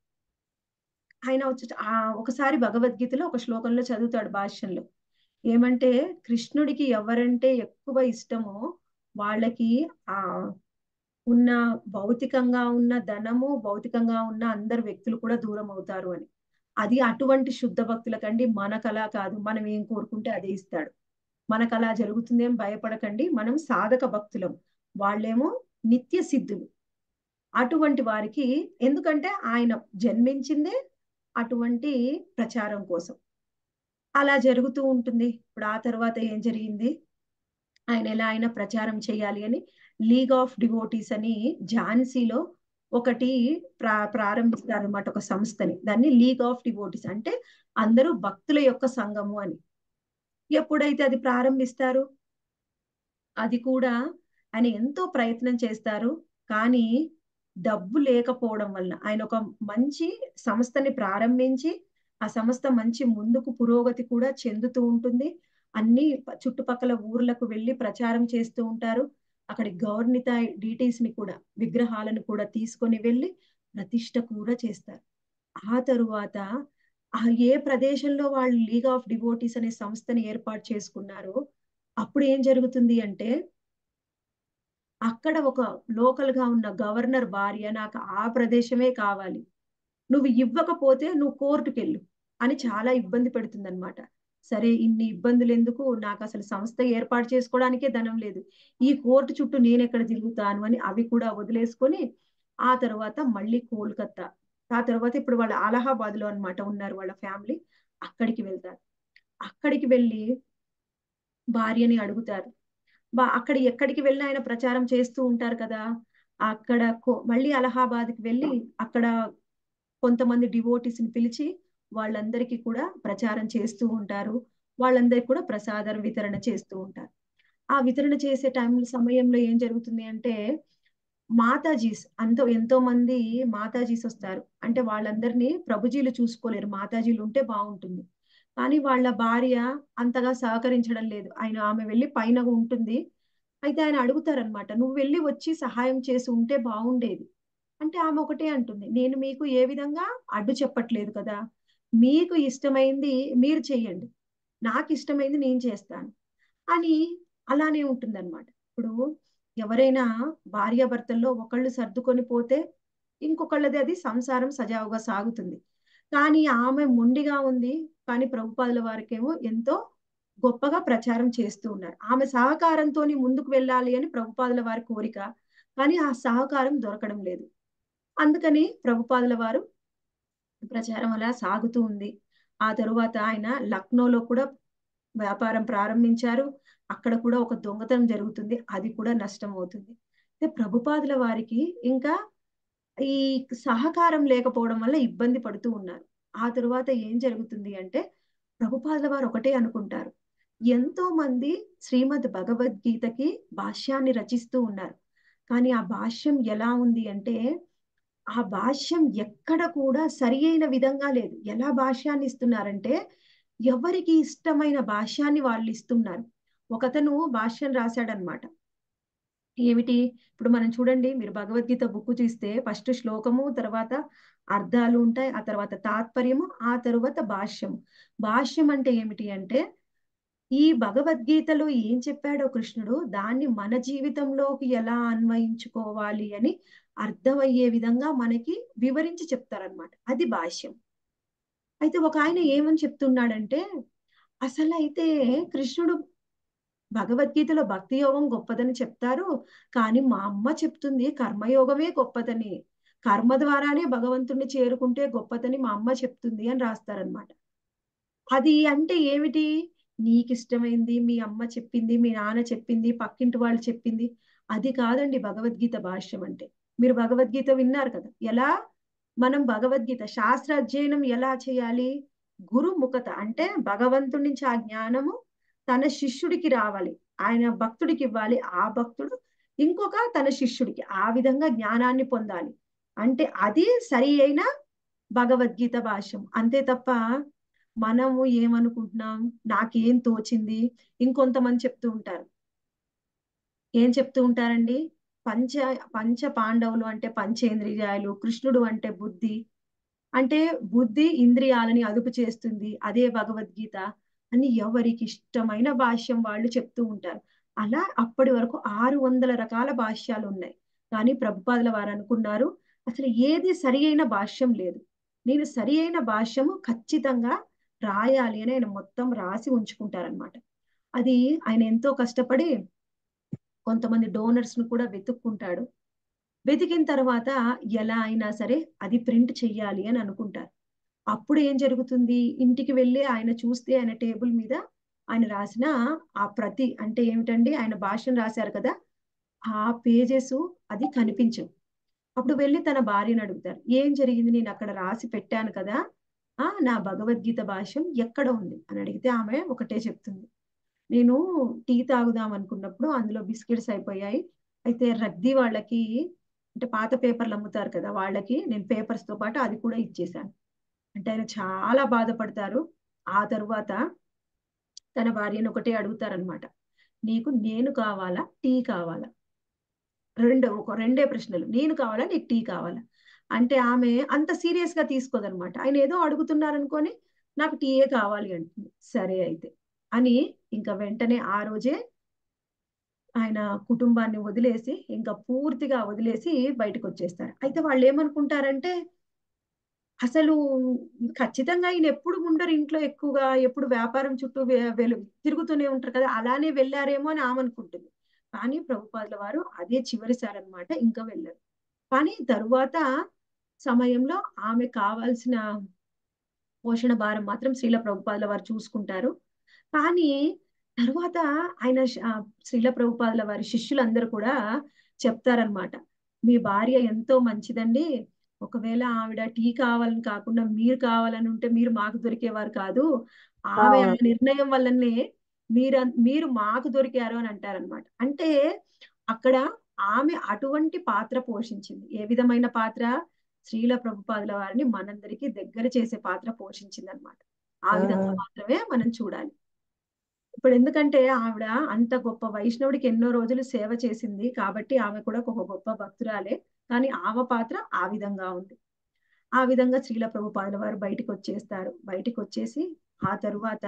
ఆయన వచ్చి ఆ ఒకసారి భగవద్గీతలో ఒక శ్లోకంలో చదువుతాడు భాష్యంలో ఏమంటే కృష్ణుడికి ఎవరంటే ఎక్కువ ఇష్టమో వాళ్ళకి ఆ ఉన్న భౌతికంగా ఉన్న ధనము భౌతికంగా ఉన్న అందరు వ్యక్తులు కూడా దూరం అవుతారు అని అది అటువంటి శుద్ధ భక్తులకండి మనకలా కాదు మనం ఏం కోరుకుంటే అదే ఇస్తాడు మనకు అలా జరుగుతుంది ఏం భయపడకండి మనం సాధక భక్తులం వాళ్ళేమో నిత్య సిద్ధులు అటువంటి వారికి ఎందుకంటే ఆయన జన్మించిందే అటువంటి ప్రచారం కోసం అలా జరుగుతూ ఉంటుంది ఇప్పుడు ఆ తర్వాత ఏం జరిగింది ఆయన ఎలా అయినా ప్రచారం చేయాలి అని లీగ్ ఆఫ్ డివోటీస్ అని ఝాన్సీలో ఒకటి ప్రా ప్రారంభిస్తారు అనమాట ఒక సంస్థని దాన్ని లీగ్ ఆఫ్ డివోటీస్ అంటే అందరూ భక్తుల యొక్క సంఘము అని ఎప్పుడైతే అది ప్రారంభిస్తారు అది కూడా ఆయన ఎంతో ప్రయత్నం చేస్తారు కానీ డబ్బు లేకపోవడం వలన ఆయన ఒక మంచి సంస్థని ప్రారంభించి ఆ సంస్థ మంచి ముందుకు పురోగతి కూడా చెందుతూ ఉంటుంది అన్ని చుట్టుపక్కల ఊర్లకు వెళ్ళి ప్రచారం చేస్తూ ఉంటారు అక్కడి గౌర్నిత డీటీస్ ని కూడా విగ్రహాలను కూడా తీసుకొని వెళ్ళి ప్రతిష్ట కూడా చేస్తారు ఆ తరువాత ఆ ఏ ప్రదేశంలో వాళ్ళు లీగ్ ఆఫ్ డివోటీస్ అనే సంస్థని ఏర్పాటు చేసుకున్నారో అప్పుడు ఏం జరుగుతుంది అంటే అక్కడ ఒక లోకల్ గా ఉన్న గవర్నర్ భార్య నాకు ఆ ప్రదేశమే కావాలి నువ్వు ఇవ్వకపోతే నువ్వు కోర్టుకు వెళ్ళు అని చాలా ఇబ్బంది పెడుతుంది అనమాట సరే ఇన్ని ఇబ్బందులు ఎందుకు నాకు అసలు సంస్థ ఏర్పాటు చేసుకోవడానికే ధనం లేదు ఈ కోర్టు చుట్టూ నేను ఎక్కడ తిరుగుతాను అని అవి కూడా వదిలేసుకొని ఆ తర్వాత మళ్ళీ కోల్కత్తా ఆ తర్వాత ఇప్పుడు వాళ్ళ అలహాబాద్ లో అనమాట ఉన్నారు వాళ్ళ ఫ్యామిలీ అక్కడికి వెళ్తారు అక్కడికి వెళ్ళి భార్యని అడుగుతారు బా అక్కడ ఎక్కడికి వెళ్ళినా ఆయన ప్రచారం చేస్తూ ఉంటారు కదా అక్కడ మళ్ళీ అలహాబాద్కి వెళ్ళి అక్కడ కొంతమంది డివోటీస్ ని పిలిచి వాళ్ళందరికీ కూడా ప్రచారం చేస్తూ ఉంటారు వాళ్ళందరికీ కూడా ప్రసాదం వితరణ చేస్తూ ఉంటారు ఆ వితరణ చేసే టైం సమయంలో ఏం జరుగుతుంది అంటే మాతాజీస్ అంత ఎంతో మంది మాతాజీస్ వస్తారు అంటే వాళ్ళందరినీ ప్రభుజీలు చూసుకోలేరు మాతాజీలు ఉంటే బాగుంటుంది కానీ వాళ్ళ భార్య అంతగా సహకరించడం లేదు ఆయన ఆమె వెళ్ళి పైన ఉంటుంది అయితే ఆయన అడుగుతారనమాట నువ్వు వెళ్ళి వచ్చి సహాయం చేసి ఉంటే బాగుండేది అంటే ఆమె ఒకటే అంటుంది నేను మీకు ఏ విధంగా అడ్డు చెప్పట్లేదు కదా మీకు ఇష్టమైంది మీరు చెయ్యండి నాకు ఇష్టమైంది నేను చేస్తాను అని అలానే ఉంటుందన్నమాట ఇప్పుడు ఎవరైనా భార్యాభర్తల్లో ఒకళ్ళు సర్దుకొని పోతే ఇంకొకళ్ళది అది సంసారం సజావుగా సాగుతుంది కానీ ఆమె మొండిగా ఉంది కానీ ప్రభుపాదుల వారికేమో ఎంతో గొప్పగా ప్రచారం చేస్తూ ఉన్నారు ఆమె సహకారంతో ముందుకు వెళ్ళాలి అని ప్రభుపాదుల వారి కోరిక కానీ ఆ సహకారం దొరకడం లేదు అందుకని ప్రభుపాదుల వారు ప్రచారం అలా సాగుతూ ఉంది ఆ తరువాత ఆయన లక్నోలో కూడా వ్యాపారం ప్రారంభించారు అక్కడ కూడా ఒక దొంగతనం జరుగుతుంది అది కూడా నష్టం అవుతుంది అయితే ప్రభుపాదుల వారికి ఇంకా ఈ సహకారం లేకపోవడం వల్ల ఇబ్బంది పడుతూ ఉన్నారు ఆ తరువాత ఏం జరుగుతుంది అంటే ప్రభుపాదుల వారు ఒకటే అనుకుంటారు ఎంతో మంది శ్రీమద్ భగవద్గీతకి భాష్యాన్ని రచిస్తూ ఉన్నారు కానీ ఆ భాష్యం ఎలా ఉంది అంటే ఆ భాష్యం ఎక్కడ కూడా సరి అయిన విధంగా లేదు ఎలా భాష్యాన్ని ఇస్తున్నారంటే ఎవరికి ఇష్టమైన భాష్యాన్ని వాళ్ళు ఇస్తున్నారు ఒకతను భాష్యం రాశాడనమాట ఏమిటి ఇప్పుడు మనం చూడండి మీరు భగవద్గీత బుక్ చూస్తే ఫస్ట్ శ్లోకము తర్వాత అర్థాలు ఉంటాయి ఆ తర్వాత తాత్పర్యము ఆ తర్వాత భాష్యం భాష్యం అంటే ఏమిటి అంటే ఈ భగవద్గీతలో ఏం చెప్పాడో కృష్ణుడు దాన్ని మన జీవితంలోకి ఎలా అన్వయించుకోవాలి అని అర్థమయ్యే విధంగా మనకి వివరించి చెప్తారనమాట అది భాష్యం అయితే ఒక ఆయన ఏమని చెప్తున్నాడంటే అసలు అయితే కృష్ణుడు భగవద్గీతలో భక్తి యోగం గొప్పదని చెప్తారు కానీ మా అమ్మ చెప్తుంది కర్మయోగమే గొప్పదని కర్మ ద్వారానే భగవంతుణ్ణి చేరుకుంటే గొప్పదని మా అమ్మ చెప్తుంది అని రాస్తారనమాట అది అంటే ఏమిటి నీకు ఇష్టమైంది మీ అమ్మ చెప్పింది మీ నాన్న చెప్పింది పక్కింటి వాళ్ళు చెప్పింది అది కాదండి భగవద్గీత భాష్యం అంటే మీరు భగవద్గీత విన్నారు కదా ఎలా మనం భగవద్గీత శాస్త్ర అధ్యయనం ఎలా చేయాలి గురుముఖత అంటే భగవంతుడి నుంచి ఆ జ్ఞానము తన శిష్యుడికి రావాలి ఆయన భక్తుడికి ఇవ్వాలి ఆ భక్తుడు ఇంకొక తన శిష్యుడికి ఆ విధంగా జ్ఞానాన్ని పొందాలి అంటే అది సరి అయిన భగవద్గీత భాష్యం అంతే తప్ప మనము ఏమనుకుంటున్నాం నాకేం తోచింది ఇంకొంతమంది చెప్తూ ఉంటారు ఏం చెప్తూ ఉంటారండి పంచ పంచ పాండవులు అంటే పంచేంద్రియాలు కృష్ణుడు అంటే బుద్ధి అంటే బుద్ధి ఇంద్రియాలని అదుపు చేస్తుంది అదే భగవద్గీత అని ఎవరికి ఇష్టమైన భాష్యం వాళ్ళు చెప్తూ ఉంటారు అలా అప్పటి వరకు ఆరు వందల రకాల భాష్యాలు ఉన్నాయి కానీ ప్రభుపాదుల వారు అనుకున్నారు అసలు ఏది సరి అయిన భాష్యం లేదు నేను సరి అయిన భాష్యము ఖచ్చితంగా రాయాలి అని ఆయన మొత్తం రాసి ఉంచుకుంటారనమాట అది ఆయన ఎంతో కష్టపడి కొంతమంది డోనర్స్ ను కూడా వెతుక్కుంటాడు వెతికిన తర్వాత ఎలా అయినా సరే అది ప్రింట్ చెయ్యాలి అని అనుకుంటారు అప్పుడు ఏం జరుగుతుంది ఇంటికి వెళ్ళి ఆయన చూస్తే ఆయన టేబుల్ మీద ఆయన రాసిన ఆ ప్రతి అంటే ఏమిటండి ఆయన భాషను రాశారు కదా ఆ పేజెస్ అది కనిపించవు అప్పుడు వెళ్ళి తన భార్యను అడుగుతారు ఏం జరిగింది నేను అక్కడ రాసి పెట్టాను కదా ఆ నా భగవద్గీత భాష్యం ఎక్కడ ఉంది అని అడిగితే ఆమె ఒకటే చెప్తుంది నేను టీ తాగుదాం అనుకున్నప్పుడు అందులో బిస్కెట్స్ అయిపోయాయి అయితే రద్దీ వాళ్ళకి అంటే పాత పేపర్లు అమ్ముతారు కదా వాళ్ళకి నేను పేపర్స్ తో పాటు అది కూడా ఇచ్చేసాను అంటే ఆయన చాలా బాధపడతారు ఆ తరువాత తన భార్యను ఒకటే అడుగుతారనమాట నీకు నేను కావాలా టీ కావాలా రెండు ఒక రెండే ప్రశ్నలు నేను కావాలా నీకు టీ కావాలా అంటే ఆమె అంత సీరియస్ గా తీసుకోదనమాట ఆయన ఏదో అడుగుతున్నారనుకొని నాకు టీయే కావాలి అంటుంది సరే అయితే అని ఇంకా వెంటనే ఆ రోజే ఆయన కుటుంబాన్ని వదిలేసి ఇంకా పూర్తిగా వదిలేసి బయటకు వచ్చేస్తారు అయితే వాళ్ళు ఏమనుకుంటారంటే అసలు ఖచ్చితంగా ఈయన ఎప్పుడు ఉండరు ఇంట్లో ఎక్కువగా ఎప్పుడు వ్యాపారం చుట్టూ వెలు తిరుగుతూనే ఉంటారు కదా అలానే వెళ్ళారేమో అని ఆమె అనుకుంటుంది కానీ ప్రభుపాదుల వారు అదే చివరిసారి అనమాట ఇంకా వెళ్ళరు కానీ తరువాత సమయంలో ఆమె కావాల్సిన పోషణ భారం మాత్రం శ్రీల ప్రభుపాదుల వారు చూసుకుంటారు కానీ తర్వాత ఆయన శ్రీల ప్రభుపాదుల వారి శిష్యులందరూ కూడా చెప్తారనమాట మీ భార్య ఎంతో మంచిదండి ఒకవేళ ఆవిడ టీ కావాలని కాకుండా మీరు కావాలని ఉంటే మీరు మాకు దొరికేవారు కాదు ఆమె ఆ నిర్ణయం వల్లనే మీరు మీరు మాకు దొరికారు అని అంటారనమాట అంటే అక్కడ ఆమె అటువంటి పాత్ర పోషించింది ఏ విధమైన పాత్ర శ్రీల ప్రభుపాదుల వారిని మనందరికీ దగ్గర చేసే పాత్ర పోషించింది అనమాట ఆ విధంగా మాత్రమే మనం చూడాలి ఇప్పుడు ఎందుకంటే ఆవిడ అంత గొప్ప వైష్ణవుడికి ఎన్నో రోజులు సేవ చేసింది కాబట్టి ఆమె కూడా ఒక గొప్ప భక్తురాలే కానీ ఆమె పాత్ర ఆ విధంగా ఉంది ఆ విధంగా శ్రీల ప్రభుపాదుల వారు బయటికి వచ్చేస్తారు బయటికి వచ్చేసి ఆ తరువాత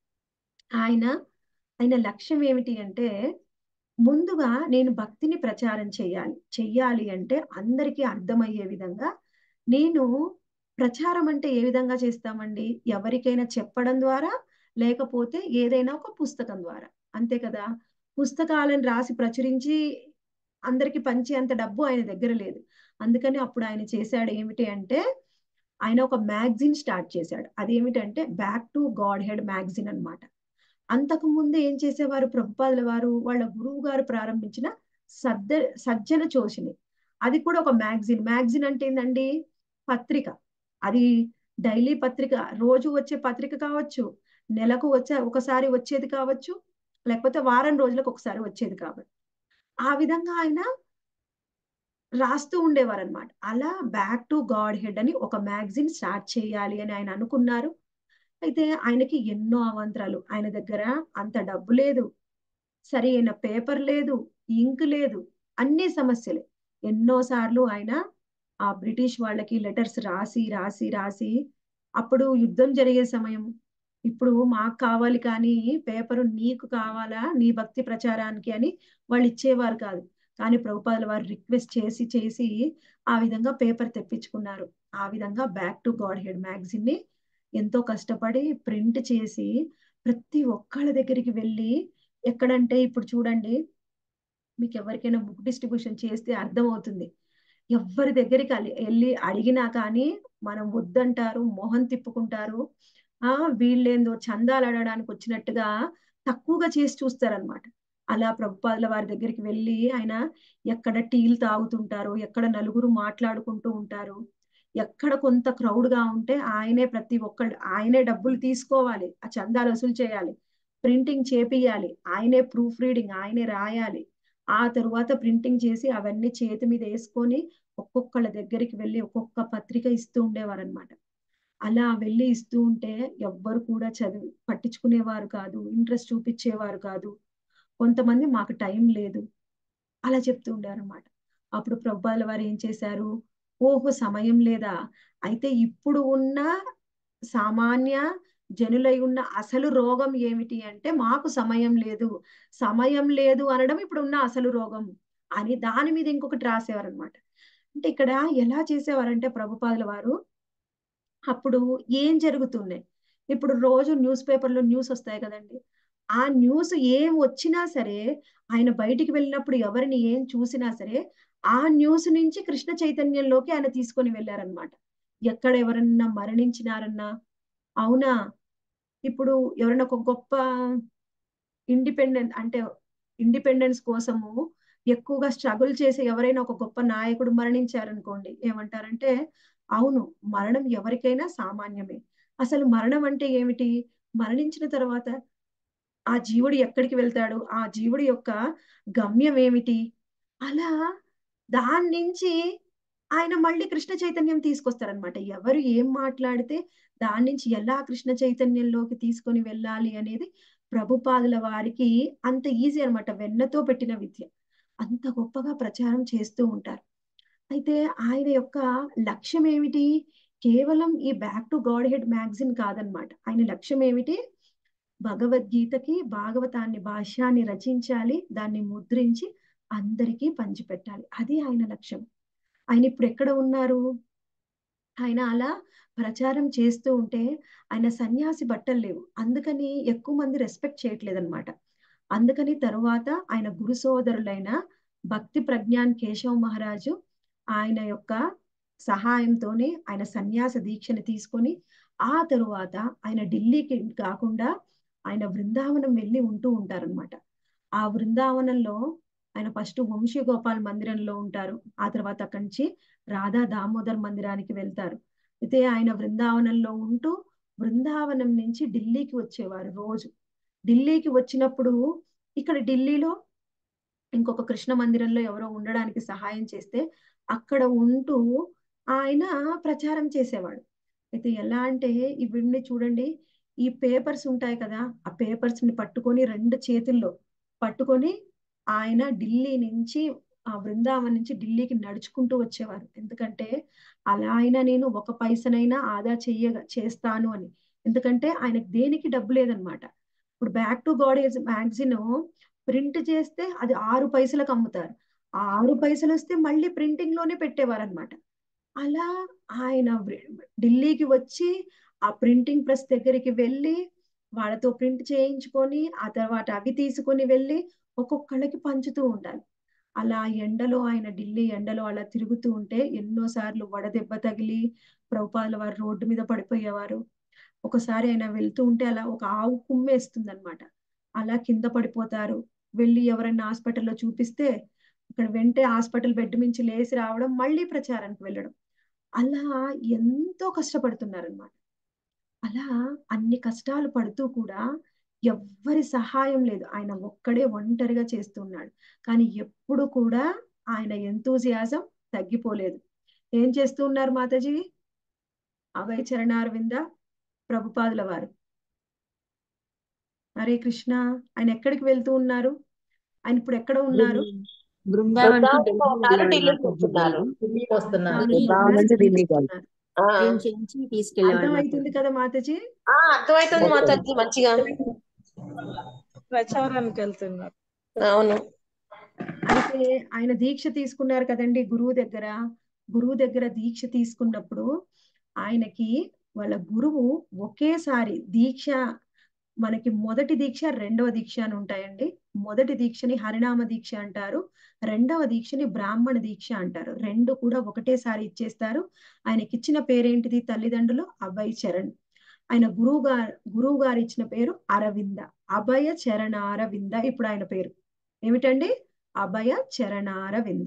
ఆయన ఆయన లక్ష్యం ఏమిటి అంటే ముందుగా నేను భక్తిని ప్రచారం చేయాలి చెయ్యాలి అంటే అందరికీ అర్థమయ్యే విధంగా నేను ప్రచారం అంటే ఏ విధంగా చేస్తామండి ఎవరికైనా చెప్పడం ద్వారా లేకపోతే ఏదైనా ఒక పుస్తకం ద్వారా అంతే కదా పుస్తకాలను రాసి ప్రచురించి అందరికి పంచే అంత డబ్బు ఆయన దగ్గర లేదు అందుకని అప్పుడు ఆయన చేశాడు ఏమిటి అంటే ఆయన ఒక మ్యాగజిన్ స్టార్ట్ చేశాడు అదేమిటంటే back to Godhead magazine అనమాట అంతకు ముందు ఏం చేసేవారు ప్రభుపాదుల వారు వాళ్ళ గురువు గారు ప్రారంభించిన సద్ద సజ్జన చోషిని అది కూడా ఒక మ్యాగజిన్ మ్యాగజిన్ అంటే ఏంటండి పత్రిక అది డైలీ పత్రిక రోజు వచ్చే పత్రిక కావచ్చు నెలకు వచ్చే ఒకసారి వచ్చేది కావచ్చు లేకపోతే వారం రోజులకు ఒకసారి వచ్చేది కాబట్టి ఆ విధంగా ఆయన రాస్తూ ఉండేవారు అనమాట అలా బ్యాక్ టు గాడ్ హెడ్ అని ఒక మ్యాగజిన్ స్టార్ట్ చేయాలి అని ఆయన అనుకున్నారు అయితే ఆయనకి ఎన్నో అవంతరాలు ఆయన దగ్గర అంత డబ్బు లేదు సరి అయిన పేపర్ లేదు ఇంక్ లేదు అన్ని సమస్యలే ఎన్నో సార్లు ఆయన ఆ బ్రిటిష్ వాళ్ళకి లెటర్స్ రాసి రాసి రాసి అప్పుడు యుద్ధం జరిగే సమయం ఇప్పుడు మాకు కావాలి కానీ పేపరు నీకు కావాలా నీ భక్తి ప్రచారానికి అని వాళ్ళు ఇచ్చేవారు కాదు కానీ ప్రభుపాదుల వారు రిక్వెస్ట్ చేసి చేసి ఆ విధంగా పేపర్ తెప్పించుకున్నారు ఆ విధంగా back to Godhead magazine ని ఎంతో కష్టపడి ప్రింట్ చేసి ప్రతి ఒక్కళ్ళ దగ్గరికి వెళ్ళి ఎక్కడంటే ఇప్పుడు చూడండి మీకు ఎవరికైనా బుక్ డిస్ట్రిబ్యూషన్ చేస్తే అర్థమవుతుంది ఎవరి దగ్గరికి అలి- వెళ్ళి అడిగినా కానీ మనం వద్దంటారు మొహం తిప్పుకుంటారు ఆ వీళ్ళేందో చందాలు అడగడానికి వచ్చినట్టుగా తక్కువగా చేసి చూస్తారనమాట అలా ప్రభుపాదుల వారి దగ్గరికి వెళ్ళి ఆయన ఎక్కడ టీలు తాగుతుంటారు ఎక్కడ నలుగురు మాట్లాడుకుంటూ ఉంటారు ఎక్కడ కొంత క్రౌడ్ గా ఉంటే ఆయనే ప్రతి ఒక్కళ్ళు ఆయనే డబ్బులు తీసుకోవాలి ఆ చందాలు వసూలు చేయాలి ప్రింటింగ్ చేపియాలి ఆయనే ప్రూఫ్ రీడింగ్ ఆయనే రాయాలి ఆ తరువాత ప్రింటింగ్ చేసి అవన్నీ చేతి మీద వేసుకొని ఒక్కొక్కళ్ళ దగ్గరికి వెళ్ళి ఒక్కొక్క పత్రిక ఇస్తూ ఉండేవారు అనమాట అలా వెళ్ళి ఇస్తూ ఉంటే ఎవ్వరు కూడా చదివి పట్టించుకునేవారు కాదు ఇంట్రెస్ట్ చూపించేవారు కాదు కొంతమంది మాకు టైం లేదు అలా చెప్తూ ఉండారన్నమాట అప్పుడు ప్రభుపాల వారు ఏం చేశారు ఓహో సమయం లేదా అయితే ఇప్పుడు ఉన్న సామాన్య జనులై ఉన్న అసలు రోగం ఏమిటి అంటే మాకు సమయం లేదు సమయం లేదు అనడం ఇప్పుడు ఉన్న అసలు రోగం అని దాని మీద ఇంకొకటి రాసేవారు అనమాట అంటే ఇక్కడ ఎలా చేసేవారంటే ప్రభుపాదుల వారు అప్పుడు ఏం జరుగుతున్నాయి ఇప్పుడు రోజు న్యూస్ పేపర్లో న్యూస్ వస్తాయి కదండి ఆ న్యూస్ ఏం వచ్చినా సరే ఆయన బయటికి వెళ్ళినప్పుడు ఎవరిని ఏం చూసినా సరే ఆ న్యూస్ నుంచి కృష్ణ చైతన్యంలోకి ఆయన తీసుకొని వెళ్ళారనమాట ఎక్కడ ఎవరన్నా మరణించినారన్నా అవునా ఇప్పుడు ఎవరైనా ఒక గొప్ప ఇండిపెండెంట్ అంటే ఇండిపెండెన్స్ కోసము ఎక్కువగా స్ట్రగుల్ చేసి ఎవరైనా ఒక గొప్ప నాయకుడు మరణించారనుకోండి ఏమంటారంటే అవును మరణం ఎవరికైనా సామాన్యమే అసలు మరణం అంటే ఏమిటి మరణించిన తర్వాత ఆ జీవుడు ఎక్కడికి వెళ్తాడు ఆ జీవుడి యొక్క గమ్యం ఏమిటి అలా దాని నుంచి ఆయన మళ్ళీ కృష్ణ చైతన్యం తీసుకొస్తారనమాట ఎవరు ఏం మాట్లాడితే దాని నుంచి ఎలా కృష్ణ చైతన్యంలోకి తీసుకొని వెళ్ళాలి అనేది ప్రభుపాదుల వారికి అంత ఈజీ అనమాట వెన్నతో పెట్టిన విద్య అంత గొప్పగా ప్రచారం చేస్తూ ఉంటారు అయితే ఆయన యొక్క లక్ష్యం ఏమిటి కేవలం ఈ back to Godhead magazine కాదనమాట ఆయన లక్ష్యం ఏమిటి భగవద్గీతకి భాగవతాన్ని భాష్యాన్ని రచించాలి దాన్ని ముద్రించి అందరికీ పంచిపెట్టాలి అది ఆయన లక్ష్యం ఆయన ఇప్పుడు ఎక్కడ ఉన్నారు ఆయన అలా ప్రచారం చేస్తూ ఉంటే ఆయన సన్యాసి బట్టలు లేవు అందుకని ఎక్కువ మంది రెస్పెక్ట్ చేయట్లేదు అనమాట అందుకని తరువాత ఆయన గురు సోదరులైన భక్తి ప్రజ్ఞాన్ కేశవ్ మహారాజు ఆయన యొక్క సహాయంతోనే ఆయన సన్యాస దీక్షని తీసుకొని ఆ తరువాత ఆయన ఢిల్లీకి కాకుండా ఆయన బృందావనం వెళ్ళి ఉంటూ ఉంటారనమాట ఆ బృందావనంలో ఆయన ఫస్ట్ వంశీ గోపాల్ మందిరంలో ఉంటారు ఆ తర్వాత అక్కడి నుంచి రాధా దామోదర్ మందిరానికి వెళ్తారు అయితే ఆయన బృందావనంలో ఉంటూ బృందావనం నుంచి ఢిల్లీకి వచ్చేవారు రోజు ఢిల్లీకి వచ్చినప్పుడు ఇక్కడ ఢిల్లీలో ఇంకొక కృష్ణ మందిరంలో ఎవరో ఉండడానికి సహాయం చేస్తే అక్కడ ఉంటూ ఆయన ప్రచారం చేసేవాడు అయితే ఎలా అంటే ఇవన్నీ చూడండి ఈ పేపర్స్ ఉంటాయి కదా ఆ పేపర్స్ ని పట్టుకొని రెండు చేతుల్లో పట్టుకొని ఆయన ఢిల్లీ నుంచి ఆ బృందావనం నుంచి ఢిల్లీకి నడుచుకుంటూ వచ్చేవారు ఎందుకంటే అలా అయినా నేను ఒక పైసనైనా ఆదా చెయ్య చేస్తాను అని ఎందుకంటే ఆయనకు దేనికి డబ్బు లేదనమాట ఇప్పుడు back to Godhead magazine print చేస్తే అది ఆరు పైసలకు అమ్ముతారు ఆ ఆరు పైసలు వస్తే మళ్ళీ ప్రింటింగ్ లోనే పెట్టేవారు అనమాట అలా ఆయన ఢిల్లీకి వచ్చి ఆ ప్రింటింగ్ ప్రెస్ దగ్గరికి వెళ్ళి వాళ్ళతో ప్రింట్ చేయించుకొని ఆ తర్వాత అవి తీసుకొని వెళ్ళి ఒక్కొక్కళ్ళకి పంచుతూ ఉండాలి అలా ఎండలో ఆయన ఢిల్లీ ఎండలో అలా తిరుగుతూ ఉంటే ఎన్నో సార్లు వడదెబ్బ తగిలి ప్రభుపాదుల వారు రోడ్డు మీద పడిపోయేవారు ఒకసారి ఆయన వెళ్తూ ఉంటే అలా ఒక ఆవు కుమ్మేస్తుంది అనమాట అలా కింద పడిపోతారు వెళ్ళి ఎవరైనా హాస్పిటల్లో చూపిస్తే అక్కడ వెంటే హాస్పిటల్ బెడ్ నుంచి లేచి రావడం మళ్ళీ ప్రచారానికి వెళ్ళడం అలా ఎంతో కష్టపడుతున్నారనమాట అలా అన్ని కష్టాలు పడుతూ కూడా ఎవ్వరి సహాయం లేదు ఆయన ఒక్కడే ఒంటరిగా చేస్తున్నాడు కానీ ఎప్పుడు కూడా ఆయన ఎంతూజియాజం తగ్గిపోలేదు ఏం చేస్తూ ఉన్నారు మాతాజీ అభయ చరణారవింద ప్రభుపాదుల వారు హరే కృష్ణ ఆయన ఎక్కడికి వెళ్తూ ఉన్నారు ఆయన ఇప్పుడు ఎక్కడ ఉన్నారు బృందావన్ బృందావనంలో ఉన్నారు ఢిల్లీకి వస్తున్నారు ఢిల్లీకి వస్తున్నారు తాను బృందావనం నుంచి ఢిల్లీకి వస్తున్నారు. ఆ, ప్రింట్ చేయించి తీసుకెళ్ళేవాడు అర్థమవుతుంది కదా మాతాజీ ఆ, అర్థమవుతుంది మాతాజీ మంచిగా ప్రచారానికి వెళ్తున్నారు అవును అయితే ఆయన దీక్ష తీసుకున్నారు కదండి గురువు దగ్గర గురువు దగ్గర దీక్ష తీసుకున్నప్పుడు ఆయనకి వాళ్ళ గురువు ఒకేసారి దీక్ష మనకి మొదటి దీక్ష రెండవ దీక్ష అని ఉంటాయండి మొదటి దీక్షని హరినామ దీక్ష అంటారు రెండవ దీక్షని బ్రాహ్మణ దీక్ష అంటారు రెండు కూడా ఒకటేసారి ఇచ్చేస్తారు ఆయనకి ఇచ్చిన పేరేంటిది తల్లిదండ్రులు అభయ్ చరణ్ ఆయన గురువు గారు గురువు గారు ఇచ్చిన పేరు అరవింద అభయ చరణారవింద ఇప్పుడు ఆయన పేరు ఏమిటండి అభయ చరణారవింద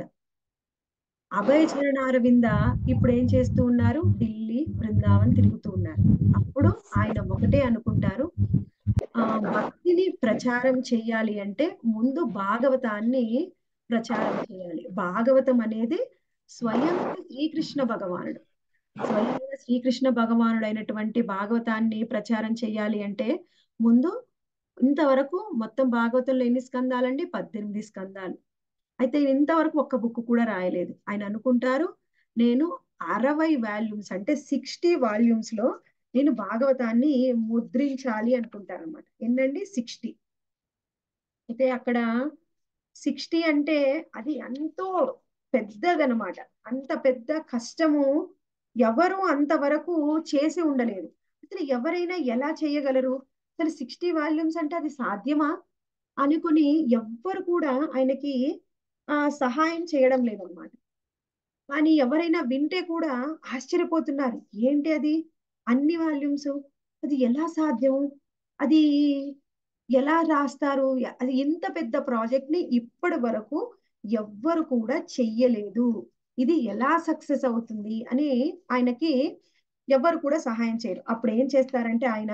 అభయ చరణారవింద ఇప్పుడు ఏం చేస్తూ ఉన్నారు ఢిల్లీ బృందావన్ తిరుగుతూ ఉన్నారు అప్పుడు ఆయన ఒకటే అనుకుంటారు ఆ భక్తిని ప్రచారం చేయాలి అంటే ముందు భాగవతాన్ని ప్రచారం చేయాలి భాగవతం అనేది స్వయంగా శ్రీకృష్ణ భగవానుడు స్వయంగా శ్రీకృష్ణ భగవానుడు అయినటువంటి భాగవతాన్ని ప్రచారం చేయాలి అంటే ముందు ఇంతవరకు మొత్తం భాగవతంలో ఎన్ని స్కందాలండి పద్దెనిమిది స్కందాలు అయితే ఇంతవరకు ఒక్క బుక్ కూడా రాయలేదు ఆయన అనుకుంటారు నేను అరవై వాల్యూమ్స్ అంటే సిక్స్టీ వాల్యూమ్స్ లో నేను భాగవతాన్ని ముద్రించాలి అనుకుంటారు అనమాట ఎన్నండి సిక్స్టీ అయితే అక్కడ సిక్స్టీ అంటే అది ఎంతో పెద్దదనమాట అంత పెద్ద కష్టము ఎవరు అంతవరకు చేసి ఉండలేదు అసలు ఎవరైనా ఎలా చేయగలరు అసలు సిక్స్టీ వాల్యూమ్స్ అంటే అది సాధ్యమా అనుకుని ఎవ్వరు కూడా ఆయనకి ఆ సహాయం చేయడం లేదన్నమాట కానీ ఎవరైనా వింటే కూడా ఆశ్చర్యపోతున్నారు ఏంటి అది అన్ని వాల్యూమ్స్ అది ఎలా సాధ్యం అది ఎలా రాస్తారు అది ఇంత పెద్ద ప్రాజెక్ట్ ని ఇప్పటి వరకు ఎవ్వరు కూడా చెయ్యలేదు ఇది ఎలా సక్సెస్ అవుతుంది అని ఆయనకి ఎవరు కూడా సహాయం చేయరు అప్పుడు ఏం చేస్తారంటే ఆయన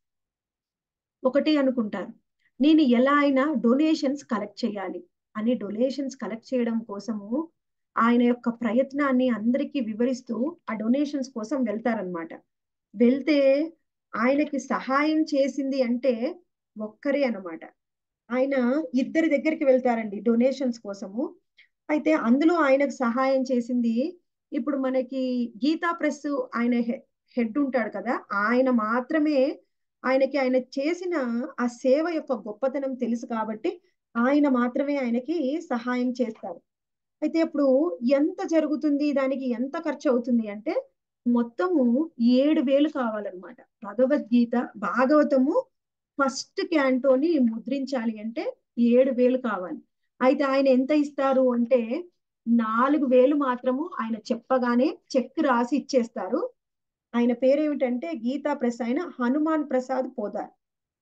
ఒకటి అనుకుంటారు నేను ఎలా అయినా డొనేషన్స్ కలెక్ట్ చేయాలి అని డొనేషన్స్ కలెక్ట్ చేయడం కోసము ఆయన యొక్క ప్రయత్నాన్ని అందరికీ వివరిస్తూ ఆ డొనేషన్స్ కోసం వెళ్తారనమాట వెళ్తే ఆయనకి సహాయం చేసింది అంటే ఒక్కరే అనమాట ఆయన ఇద్దరి దగ్గరికి వెళ్తారండి డొనేషన్స్ కోసము అయితే అందులో ఆయనకు సహాయం చేసింది ఇప్పుడు మనకి గీతా ప్రెస్ ఆయన హెడ్ ఉంటాడు కదా ఆయన మాత్రమే ఆయనకి ఆయన చేసిన ఆ సేవ యొక్క గొప్పతనం తెలుసు కాబట్టి ఆయన మాత్రమే ఆయనకి సహాయం చేస్తారు అయితే ఇప్పుడు ఎంత జరుగుతుంది దానికి ఎంత ఖర్చు అవుతుంది అంటే మొత్తము ఏడు వేలు కావాలన్నమాట భగవద్గీత భాగవతము ఫస్ట్ క్యాంటోని ముద్రించాలి అంటే ఏడు వేలు కావాలి అయితే ఆయన ఎంత ఇస్తారు అంటే నాలుగు వేలు మాత్రము ఆయన చెప్పగానే చెక్ రాసి ఇచ్చేస్తారు ఆయన పేరేమిటంటే గీతా ప్రెస్ ఆయన హనుమాన్ ప్రసాద్ పోదార్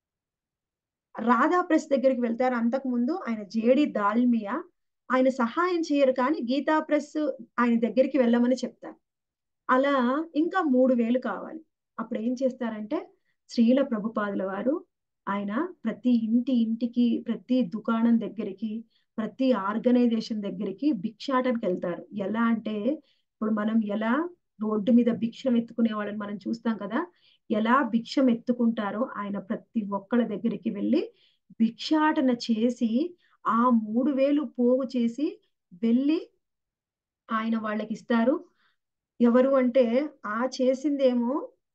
రాధా ప్రెస్ దగ్గరికి వెళ్తారు అంతకు ముందు ఆయన జేడి దాల్మియా ఆయన సహాయం చేయరు కానీ గీతా ప్రెస్ ఆయన దగ్గరికి వెళ్ళమని చెప్తారు అలా ఇంకా మూడు వేలు కావాలి అప్పుడు ఏం చేస్తారంటే శ్రీల ప్రభుపాదుల వారు ఆయన ప్రతి ఇంటి ఇంటికి ప్రతి దుకాణం దగ్గరికి ప్రతి ఆర్గనైజేషన్ దగ్గరికి భిక్షాటనకి వెళ్తారు ఎలా అంటే ఇప్పుడు మనం ఎలా రోడ్డు మీద భిక్షం ఎత్తుకునే వాళ్ళని మనం చూస్తాం కదా ఎలా భిక్షం ఎత్తుకుంటారో ఆయన ప్రతి ఒక్కళ్ళ దగ్గరికి వెళ్ళి భిక్షాటన చేసి ఆ మూడు వేలు పోగు చేసి వెళ్ళి ఆయన వాళ్ళకి ఇస్తారు ఎవరు అంటే ఆ చేసిందేమో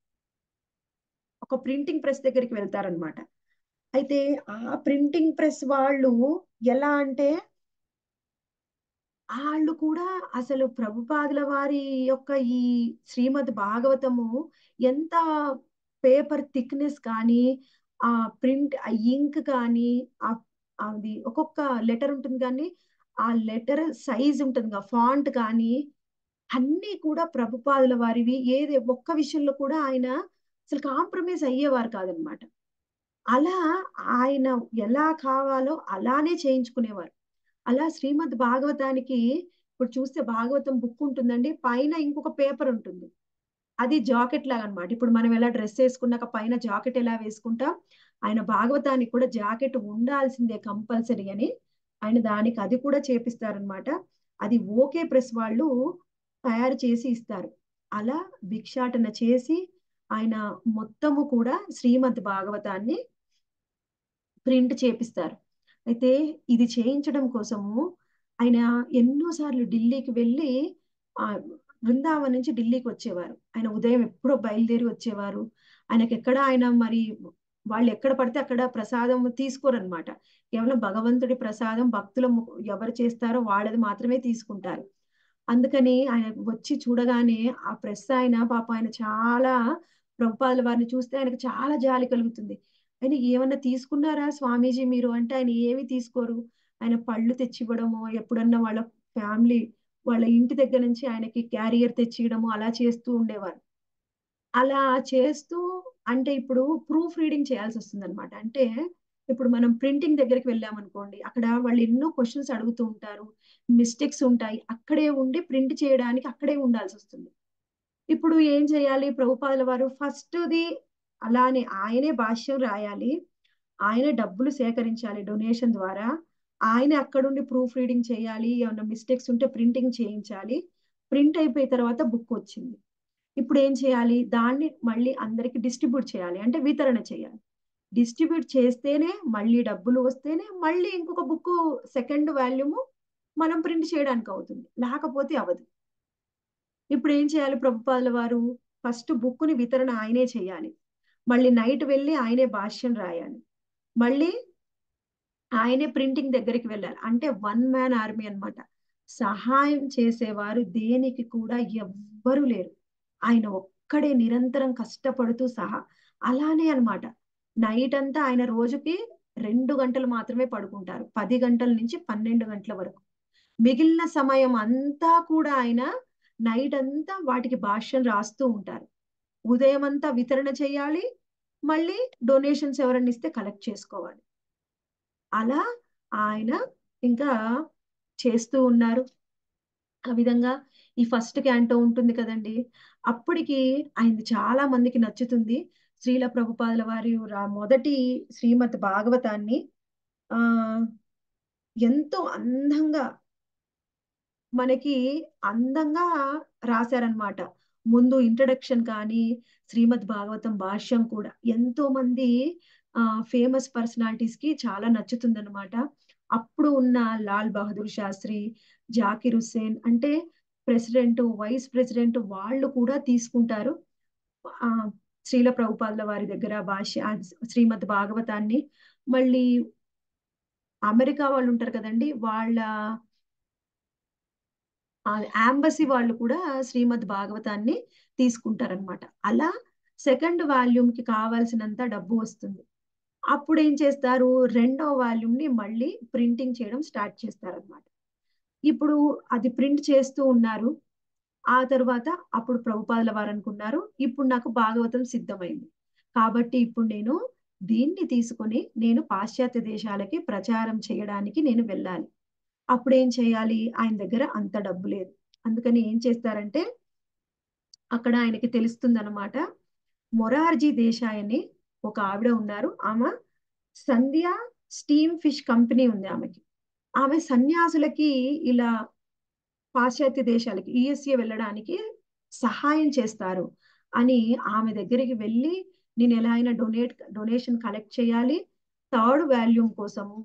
ఒక ప్రింటింగ్ ప్రెస్ దగ్గరికి వెళ్తారనమాట అయితే ఆ ప్రింటింగ్ ప్రెస్ వాళ్ళు ఎలా అంటే వాళ్ళు కూడా అసలు ప్రభుపాదుల వారి యొక్క ఈ శ్రీమద్ భాగవతము ఎంత పేపర్ థిక్నెస్ కానీ ఆ ప్రింట్ ఆ ఇంక్ కానీ ఆ అది ఒక్కొక్క లెటర్ ఉంటుంది కానీ ఆ లెటర్ సైజ్ ఉంటుంది ఫాంట్ కానీ అన్నీ కూడా ప్రభుపాదుల వారివి ఏది ఒక్క విషయంలో కూడా ఆయన అసలు కాంప్రమైజ్ అయ్యేవారు కాదనమాట అలా ఆయన ఎలా కావాలో అలానే చేయించుకునేవారు అలా శ్రీమద్ భాగవతానికి ఇప్పుడు చూస్తే భాగవతం బుక్ ఉంటుందండి పైన ఇంకొక పేపర్ ఉంటుంది అది జాకెట్ లాగా అనమాట ఇప్పుడు మనం ఎలా డ్రెస్ వేసుకున్నాక పైన జాకెట్ ఎలా వేసుకుంటాం ఆయన భాగవతానికి కూడా జాకెట్ ఉండాల్సిందే కంపల్సరీ అని ఆయన దానికి అది కూడా చేపిస్తారనమాట అది ఓకే ప్రెస్ వాళ్ళు తయారు చేసి ఇస్తారు అలా భిక్షాటన చేసి ఆయన మొత్తము కూడా శ్రీమద్ భాగవతాన్ని ప్రింట్ చేపిస్తారు అయితే ఇది చేయించడం కోసము ఆయన ఎన్నోసార్లు ఢిల్లీకి వెళ్ళి ఆ బృందావనం నుంచి ఢిల్లీకి వచ్చేవారు ఆయన ఉదయం ఎప్పుడో బయలుదేరి వచ్చేవారు ఆయనకి ఎక్కడ ఆయన మరి వాళ్ళు ఎక్కడ పడితే అక్కడ ప్రసాదం తీసుకోరన్నమాట కేవలం భగవంతుడి ప్రసాదం భక్తుల ము- ఎవరు చేస్తారో వాళ్ళది మాత్రమే తీసుకుంటారు అందుకని ఆయన వచ్చి చూడగానే ఆ ప్రెస్ ఆయన పాప ఆయన చాలా ప్రభుపాదుల వారిని చూస్తే ఆయనకు చాలా జాలి కలుగుతుంది ఆయన ఏమన్నా తీసుకున్నారా స్వామీజీ మీరు అంటే ఆయన ఏమి తీసుకోరు ఆయన పళ్ళు తెచ్చివ్వడము ఎప్పుడన్నా వాళ్ళ ఫ్యామిలీ వాళ్ళ ఇంటి దగ్గర నుంచి ఆయనకి క్యారియర్ తెచ్చియడము అలా చేస్తూ ఉండేవారు అలా చేస్తూ అంటే ఇప్పుడు ప్రూఫ్ రీడింగ్ చేయాల్సి వస్తుంది అనమాట అంటే ఇప్పుడు మనం ప్రింటింగ్ దగ్గరికి వెళ్ళామనుకోండి అక్కడ వాళ్ళు ఎన్నో క్వశ్చన్స్ అడుగుతూ ఉంటారు మిస్టేక్స్ ఉంటాయి అక్కడే ఉండి ప్రింట్ చేయడానికి అక్కడే ఉండాల్సి వస్తుంది ఇప్పుడు ఏం చేయాలి ప్రభుపాదుల వారు ఫస్ట్ది అలానే ఆయనే భాష్యం రాయాలి ఆయన డబ్బులు సేకరించాలి డొనేషన్ ద్వారా ఆయన అక్కడుండి ప్రూఫ్ రీడింగ్ చేయాలి ఏమైనా మిస్టేక్స్ ఉంటే ప్రింటింగ్ చేయించాలి ప్రింట్ అయిపోయిన తర్వాత బుక్ వచ్చింది ఇప్పుడు ఏం చేయాలి దాన్ని మళ్ళీ అందరికి డిస్ట్రిబ్యూట్ చేయాలి అంటే వితరణ చేయాలి డిస్ట్రిబ్యూట్ చేస్తేనే మళ్ళీ డబ్బులు వస్తేనే మళ్ళీ ఇంకొక బుక్ సెకండ్ వాల్యూము మనం ప్రింట్ చేయడానికి అవుతుంది లేకపోతే అవదు ఇప్పుడు ఏం చేయాలి ప్రభుపాదుల వారు ఫస్ట్ బుక్ ని వితరణ ఆయనే చేయాలి మళ్ళీ నైట్ వెళ్ళి ఆయనే భాష్యం రాయాలి మళ్ళీ ఆయనే ప్రింటింగ్ దగ్గరికి వెళ్ళాలి అంటే వన్ మ్యాన్ ఆర్మీ అన్నమాట సహాయం చేసేవారు దేనికి కూడా ఎవ్వరు లేరు ఆయన ఒక్కడే నిరంతరం కష్టపడుతూ సహా అలానే అన్నమాట నైట్ అంతా ఆయన రోజుకి రెండు గంటలు మాత్రమే పడుకుంటారు పది గంటల నుంచి పన్నెండు గంటల వరకు మిగిలిన సమయం అంతా కూడా ఆయన నైట్ అంతా వాటికి భాష్యం రాస్తూ ఉంటారు ఉదయం అంతా వితరణ చేయాలి మళ్ళీ డొనేషన్స్ ఎవరన్నా ఇస్తే కలెక్ట్ చేసుకోవాలి అలా ఆయన ఇంకా చేస్తూ ఉన్నారు ఆ విధంగా ఈ ఫస్ట్ క్యాంటో ఉంటుంది కదండి అప్పటికి ఆయన చాలా మందికి నచ్చుతుంది శ్రీల ప్రభుపాదుల వారి రా- మొదటి శ్రీమద్ భాగవతాన్ని ఆ ఎంతో అందంగా మనకి అందంగా రాశారనమాట ముందు ఇంట్రడక్షన్ కానీ శ్రీమద్ భాగవతం భాష్యం కూడా ఎంతో మంది ఆ ఫేమస్ పర్సనాలిటీస్ కి చాలా నచ్చుతుందన్నమాట అప్పుడు ఉన్న లాల్ బహదూర్ శాస్త్రి జాకిర్ హుస్సేన్ అంటే ప్రెసిడెంట్ వైస్ ప్రెసిడెంట్ వాళ్ళు కూడా తీసుకుంటారు ఆ శ్రీల ప్రభుపాదుల వారి దగ్గర భాష్య ఆ శ్రీమద్ భాగవతాన్ని మళ్ళీ అమెరికా వాళ్ళు ఉంటారు కదండి వాళ్ళ అంబసీ వాళ్ళు కూడా శ్రీమద్ భాగవతాన్ని తీసుకుంటారనమాట అలా సెకండ్ వాల్యూమ్ కి కావాల్సినంత డబ్బు వస్తుంది అప్పుడు ఏం చేస్తారు రెండో వాల్యూమ్ ని మళ్ళీ ప్రింటింగ్ చేయడం స్టార్ట్ చేస్తారనమాట ఇప్పుడు అది ప్రింట్ చేస్తూ ఉన్నారు ఆ తర్వాత అప్పుడు ప్రభుపాదుల వారు అనుకున్నారు ఇప్పుడు నాకు భాగవతం సిద్ధమైంది కాబట్టి ఇప్పుడు నేను దీన్ని తీసుకొని నేను పాశ్చాత్య దేశాలకి ప్రచారం చేయడానికి నేను వెళ్ళాలి అప్పుడు ఏం చేయాలి ఆయన దగ్గర అంత డబ్బు లేదు అందుకని ఏం చేస్తారంటే అక్కడ ఆయనకి తెలుస్తుంది అనమాట మొరార్జీ దేశాయ్ అని ఒక ఆవిడ ఉన్నారు ఆమె సంధ్య స్టీమ్ ఫిష్ కంపెనీ ఉంది ఆమెకి ఆమె సన్యాసులకి ఇలా పాశ్చాత్య దేశాలకి యుఎస్ఏ వెళ్ళడానికి సహాయం చేస్తారు అని ఆమె దగ్గరికి వెళ్ళి నేను ఎలా అయినా డొనేట్ డొనేషన్ కలెక్ట్ చేయాలి థర్డ్ వాల్యూమ్ కోసము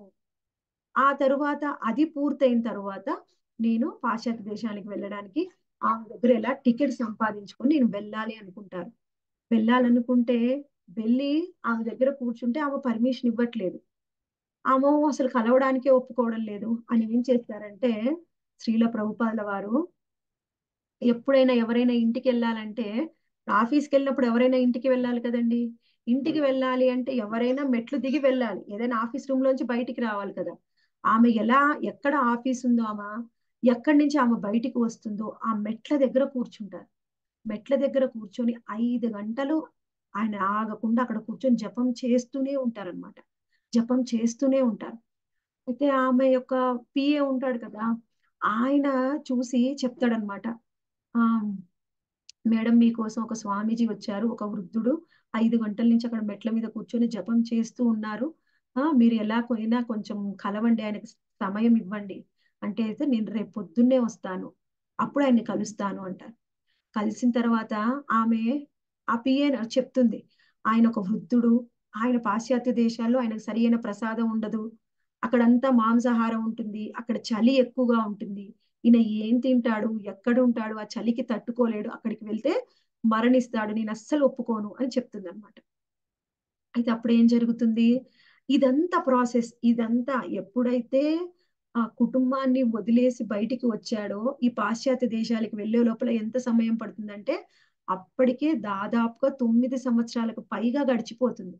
ఆ తరువాత అది పూర్తయిన తరువాత నేను పాశ్చాత్య దేశానికి వెళ్ళడానికి ఆమె దగ్గర ఎలా టికెట్ సంపాదించుకొని నేను వెళ్ళాలి అనుకుంటారు వెళ్ళాలనుకుంటే వెళ్ళి ఆమె దగ్గర కూర్చుంటే ఆమె పర్మిషన్ ఇవ్వట్లేదు ఆమె అసలు కలవడానికే ఒప్పుకోవడం లేదు అని ఏం చేస్తారంటే శ్రీల ప్రభుపాదుల వారు ఎప్పుడైనా ఎవరైనా ఇంటికి వెళ్ళాలంటే ఆఫీస్కి వెళ్ళినప్పుడు ఎవరైనా ఇంటికి వెళ్ళాలి కదండి ఇంటికి వెళ్ళాలి అంటే ఎవరైనా మెట్లు దిగి వెళ్ళాలి ఏదైనా ఆఫీస్ రూమ్ లోంచి బయటికి రావాలి కదా ఆమె ఎలా ఎక్కడ ఆఫీస్ ఉందో ఆమె ఎక్కడి నుంచి ఆమె బయటికి వస్తుందో ఆ మెట్ల దగ్గర కూర్చుంటారు మెట్ల దగ్గర కూర్చొని ఐదు గంటలు ఆయన ఆగకుండా అక్కడ కూర్చొని జపం చేస్తూనే ఉంటారన్నమాట జపం చేస్తూనే ఉంటారు అయితే ఆమె యొక్క పిఏ ఉంటాడు కదా ఆయన చూసి చెప్తాడనమాట ఆ మేడం మీకోసం ఒక స్వామీజీ వచ్చారు ఒక వృద్ధుడు ఐదు గంటల నుంచి అక్కడ మెట్ల మీద కూర్చొని జపం చేస్తూ ఉన్నారు ఆ మీరు ఎలా పోయినా కొంచెం కలవండి ఆయనకి సమయం ఇవ్వండి అంటే అయితే నేను రేపు పొద్దున్నే వస్తాను అప్పుడు ఆయన్ని కలుస్తాను అంటారు కలిసిన తర్వాత ఆమె ఆ పిఏ చెప్తుంది ఆయన ఒక వృద్ధుడు ఆయన పాశ్చాత్య దేశాల్లో ఆయనకు సరియైన ప్రసాదం ఉండదు అక్కడంతా మాంసాహారం ఉంటుంది అక్కడ చలి ఎక్కువగా ఉంటుంది ఈయన ఏం తింటాడు ఎక్కడ ఉంటాడు ఆ చలికి తట్టుకోలేడు అక్కడికి వెళ్తే మరణిస్తాడు నేను అస్సలు ఒప్పుకోను అని చెప్తుంది అనమాట అయితే అప్పుడు ఏం జరుగుతుంది ఇదంతా ప్రాసెస్ ఇదంతా ఎప్పుడైతే ఆ కుటుంబాన్ని వదిలేసి బయటికి వచ్చాడో ఈ పాశ్చాత్య దేశాలకు వెళ్ళే లోపల ఎంత సమయం పడుతుందంటే అప్పటికే దాదాపుగా తొమ్మిది సంవత్సరాలకు పైగా గడిచిపోతుంది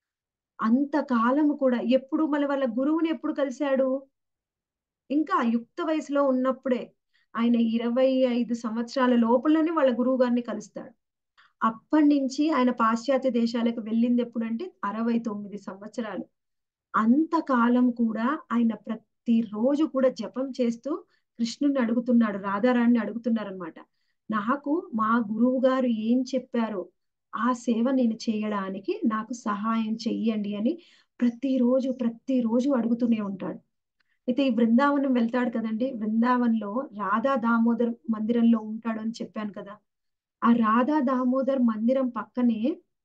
అంతకాలం కూడా ఎప్పుడు మళ్ళీ వాళ్ళ గురువుని ఎప్పుడు కలిశాడు ఇంకా యుక్త వయసులో ఉన్నప్పుడే ఆయన ఇరవై ఐదు సంవత్సరాల లోపలనే వాళ్ళ గురువు గారిని కలుస్తాడు అప్పటి నుంచి ఆయన పాశ్చాత్య దేశాలకు వెళ్ళింది ఎప్పుడంటే అరవై తొమ్మిది సంవత్సరాలు అంతకాలం కూడా ఆయన ప్రతిరోజు కూడా జపం చేస్తూ కృష్ణుని అడుగుతున్నాడు రాధారాణ్ణి అడుగుతున్నారనమాట నాకు మా గురువు గారు ఏం చెప్పారో ఆ సేవ నేను చేయడానికి నాకు సహాయం చెయ్యండి అని ప్రతిరోజు ప్రతిరోజు అడుగుతూనే ఉంటాడు అయితే ఈ బృందావనం వెళ్తాడు కదండి బృందావనంలో రాధా దామోదర్ మందిరంలో ఉంటాడు అని చెప్పాను కదా ఆ రాధా దామోదర్ మందిరం పక్కనే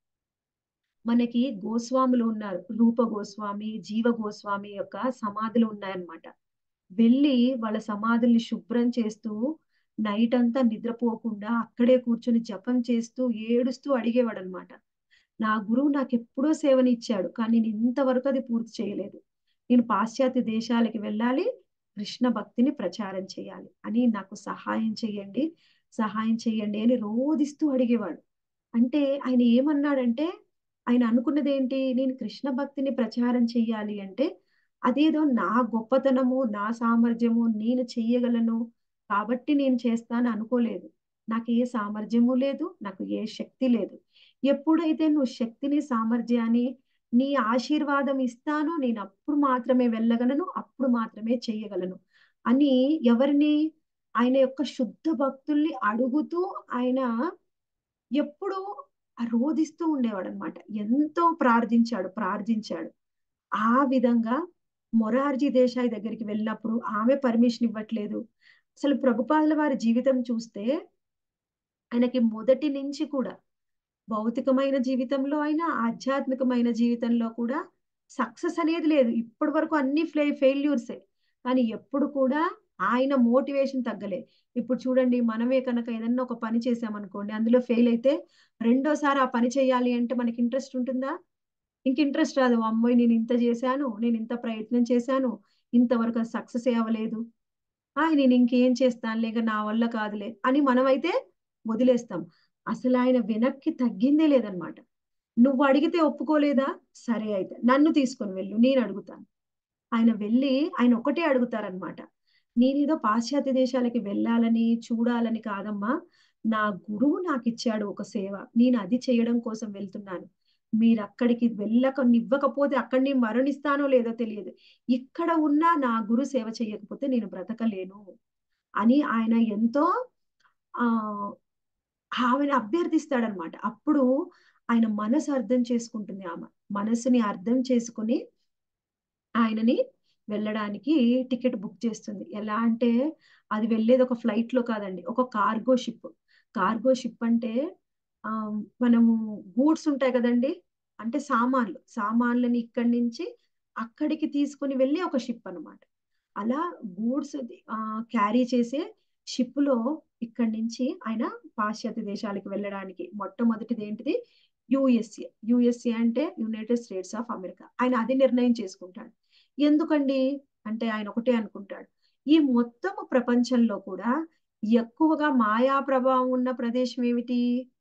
మనకి గోస్వాములు ఉన్నారు రూప గోస్వామి జీవ గోస్వామి యొక్క సమాధులు ఉన్నాయన్నమాట వెళ్ళి వాళ్ళ సమాధుల్ని శుభ్రం చేస్తూ నైట్ అంతా నిద్రపోకుండా అక్కడే కూర్చొని జపం చేస్తూ ఏడుస్తూ అడిగేవాడు అనమాట నా గురువు నాకు ఎప్పుడో సేవనిచ్చాడు కానీ నేను ఇంతవరకు అది పూర్తి చేయలేదు నేను పాశ్చాత్య దేశాలకి వెళ్ళాలి కృష్ణ భక్తిని ప్రచారం చేయాలి అని నాకు సహాయం చేయండి సహాయం చేయండి అని రోధిస్తూ అడిగేవాడు అంటే ఆయన ఏమన్నాడంటే ఆయన అనుకున్నది ఏంటి నేను కృష్ణ భక్తిని ప్రచారం చెయ్యాలి అంటే అదేదో నా గొప్పతనము నా సామర్థ్యము నేను చెయ్యగలను కాబట్టి నేను చేస్తాను అనుకోలేదు నాకు ఏ సామర్థ్యము లేదు నాకు ఏ శక్తి లేదు ఎప్పుడైతే నువ్వు శక్తిని సామర్థ్యాన్ని నీ ఆశీర్వాదం ఇస్తాను నేను అప్పుడు మాత్రమే వెళ్ళగలను అప్పుడు మాత్రమే చెయ్యగలను అని ఎవరిని ఆయన యొక్క శుద్ధ భక్తుల్ని అడుగుతూ ఆయన ఎప్పుడు రోధిస్తూ ఉండేవాడు అనమాట ఎంతో ప్రార్థించాడు ప్రార్థించాడు ఆ విధంగా మొరార్జీ దేశాయ్ దగ్గరికి వెళ్ళినప్పుడు ఆమె పర్మిషన్ ఇవ్వట్లేదు అసలు ప్రభుపాదుల వారి జీవితం చూస్తే ఆయనకి మొదటి నుంచి కూడా భౌతికమైన జీవితంలో అయినా ఆధ్యాత్మికమైన జీవితంలో కూడా సక్సెస్ అనేది లేదు ఇప్పటి వరకు అన్ని ఫ్లే ఫెయిల్యూర్సే కానీ ఎప్పుడు కూడా ఆయన మోటివేషన్ తగ్గలేదు ఇప్పుడు చూడండి మనమే కనుక ఏదన్నా ఒక పని చేసామనుకోండి అందులో ఫెయిల్ అయితే రెండోసారి ఆ పని చేయాలి అంటే మనకి ఇంట్రెస్ట్ ఉంటుందా ఇంక ఇంట్రెస్ట్ రాదు అమ్మాయి నేను ఇంత చేశాను నేను ఇంత ప్రయత్నం చేశాను ఇంతవరకు అది సక్సెస్ అవ్వలేదు ఆ నేను ఇంకేం చేస్తాను లేక నా వల్ల కాదులే అని మనమైతే వదిలేస్తాం అసలు ఆయన వెనక్కి తగ్గిందే లేదనమాట నువ్వు అడిగితే ఒప్పుకోలేదా సరే అయితే నన్ను తీసుకొని వెళ్ళు నేను అడుగుతాను ఆయన వెళ్ళి ఆయన ఒకటే అడుగుతారనమాట నేనేదో పాశ్చాత్య దేశాలకి వెళ్ళాలని చూడాలని కాదమ్మా నా గురువు నాకు ఇచ్చాడు ఒక సేవ నేను అది చేయడం కోసం వెళ్తున్నాను మీరు అక్కడికి వెళ్ళక ఇవ్వకపోతే అక్కడ నేను మరణిస్తానో లేదో తెలియదు ఇక్కడ ఉన్న నా గురు సేవ చేయకపోతే నేను బ్రతకలేను అని ఆయన ఎంతో ఆ ఆమెను అభ్యర్థిస్తాడనమాట అప్పుడు ఆయన మనసు అర్థం చేసుకుంటుంది ఆమె మనసుని అర్థం చేసుకుని ఆయనని వెళ్ళడానికి టికెట్ బుక్ చేస్తుంది ఎలా అంటే అది వెళ్ళేది ఒక ఫ్లైట్ లో కాదండి ఒక కార్గో షిప్ కార్గో షిప్ అంటే ఆ మనము గూడ్స్ ఉంటాయి కదండి అంటే సామాన్లు సామాన్లని ఇక్కడి నుంచి అక్కడికి తీసుకుని వెళ్ళే ఒక షిప్ అనమాట అలా గూడ్స్ క్యారీ చేసే షిప్ లో ఇక్కడి నుంచి ఆయన పాశ్చాత్య దేశాలకు వెళ్ళడానికి మొట్టమొదటిది ఏంటిది యుఎస్ఏ యుఎస్ఏ అంటే యునైటెడ్ స్టేట్స్ ఆఫ్ అమెరికా ఆయన అది నిర్ణయం చేసుకుంటాడు ఎందుకండి అంటే ఆయన ఒకటే అనుకుంటాడు ఈ మొత్తం ప్రపంచంలో కూడా ఎక్కువగా మాయా ప్రభావం ఉన్న ప్రదేశం ఏమిటి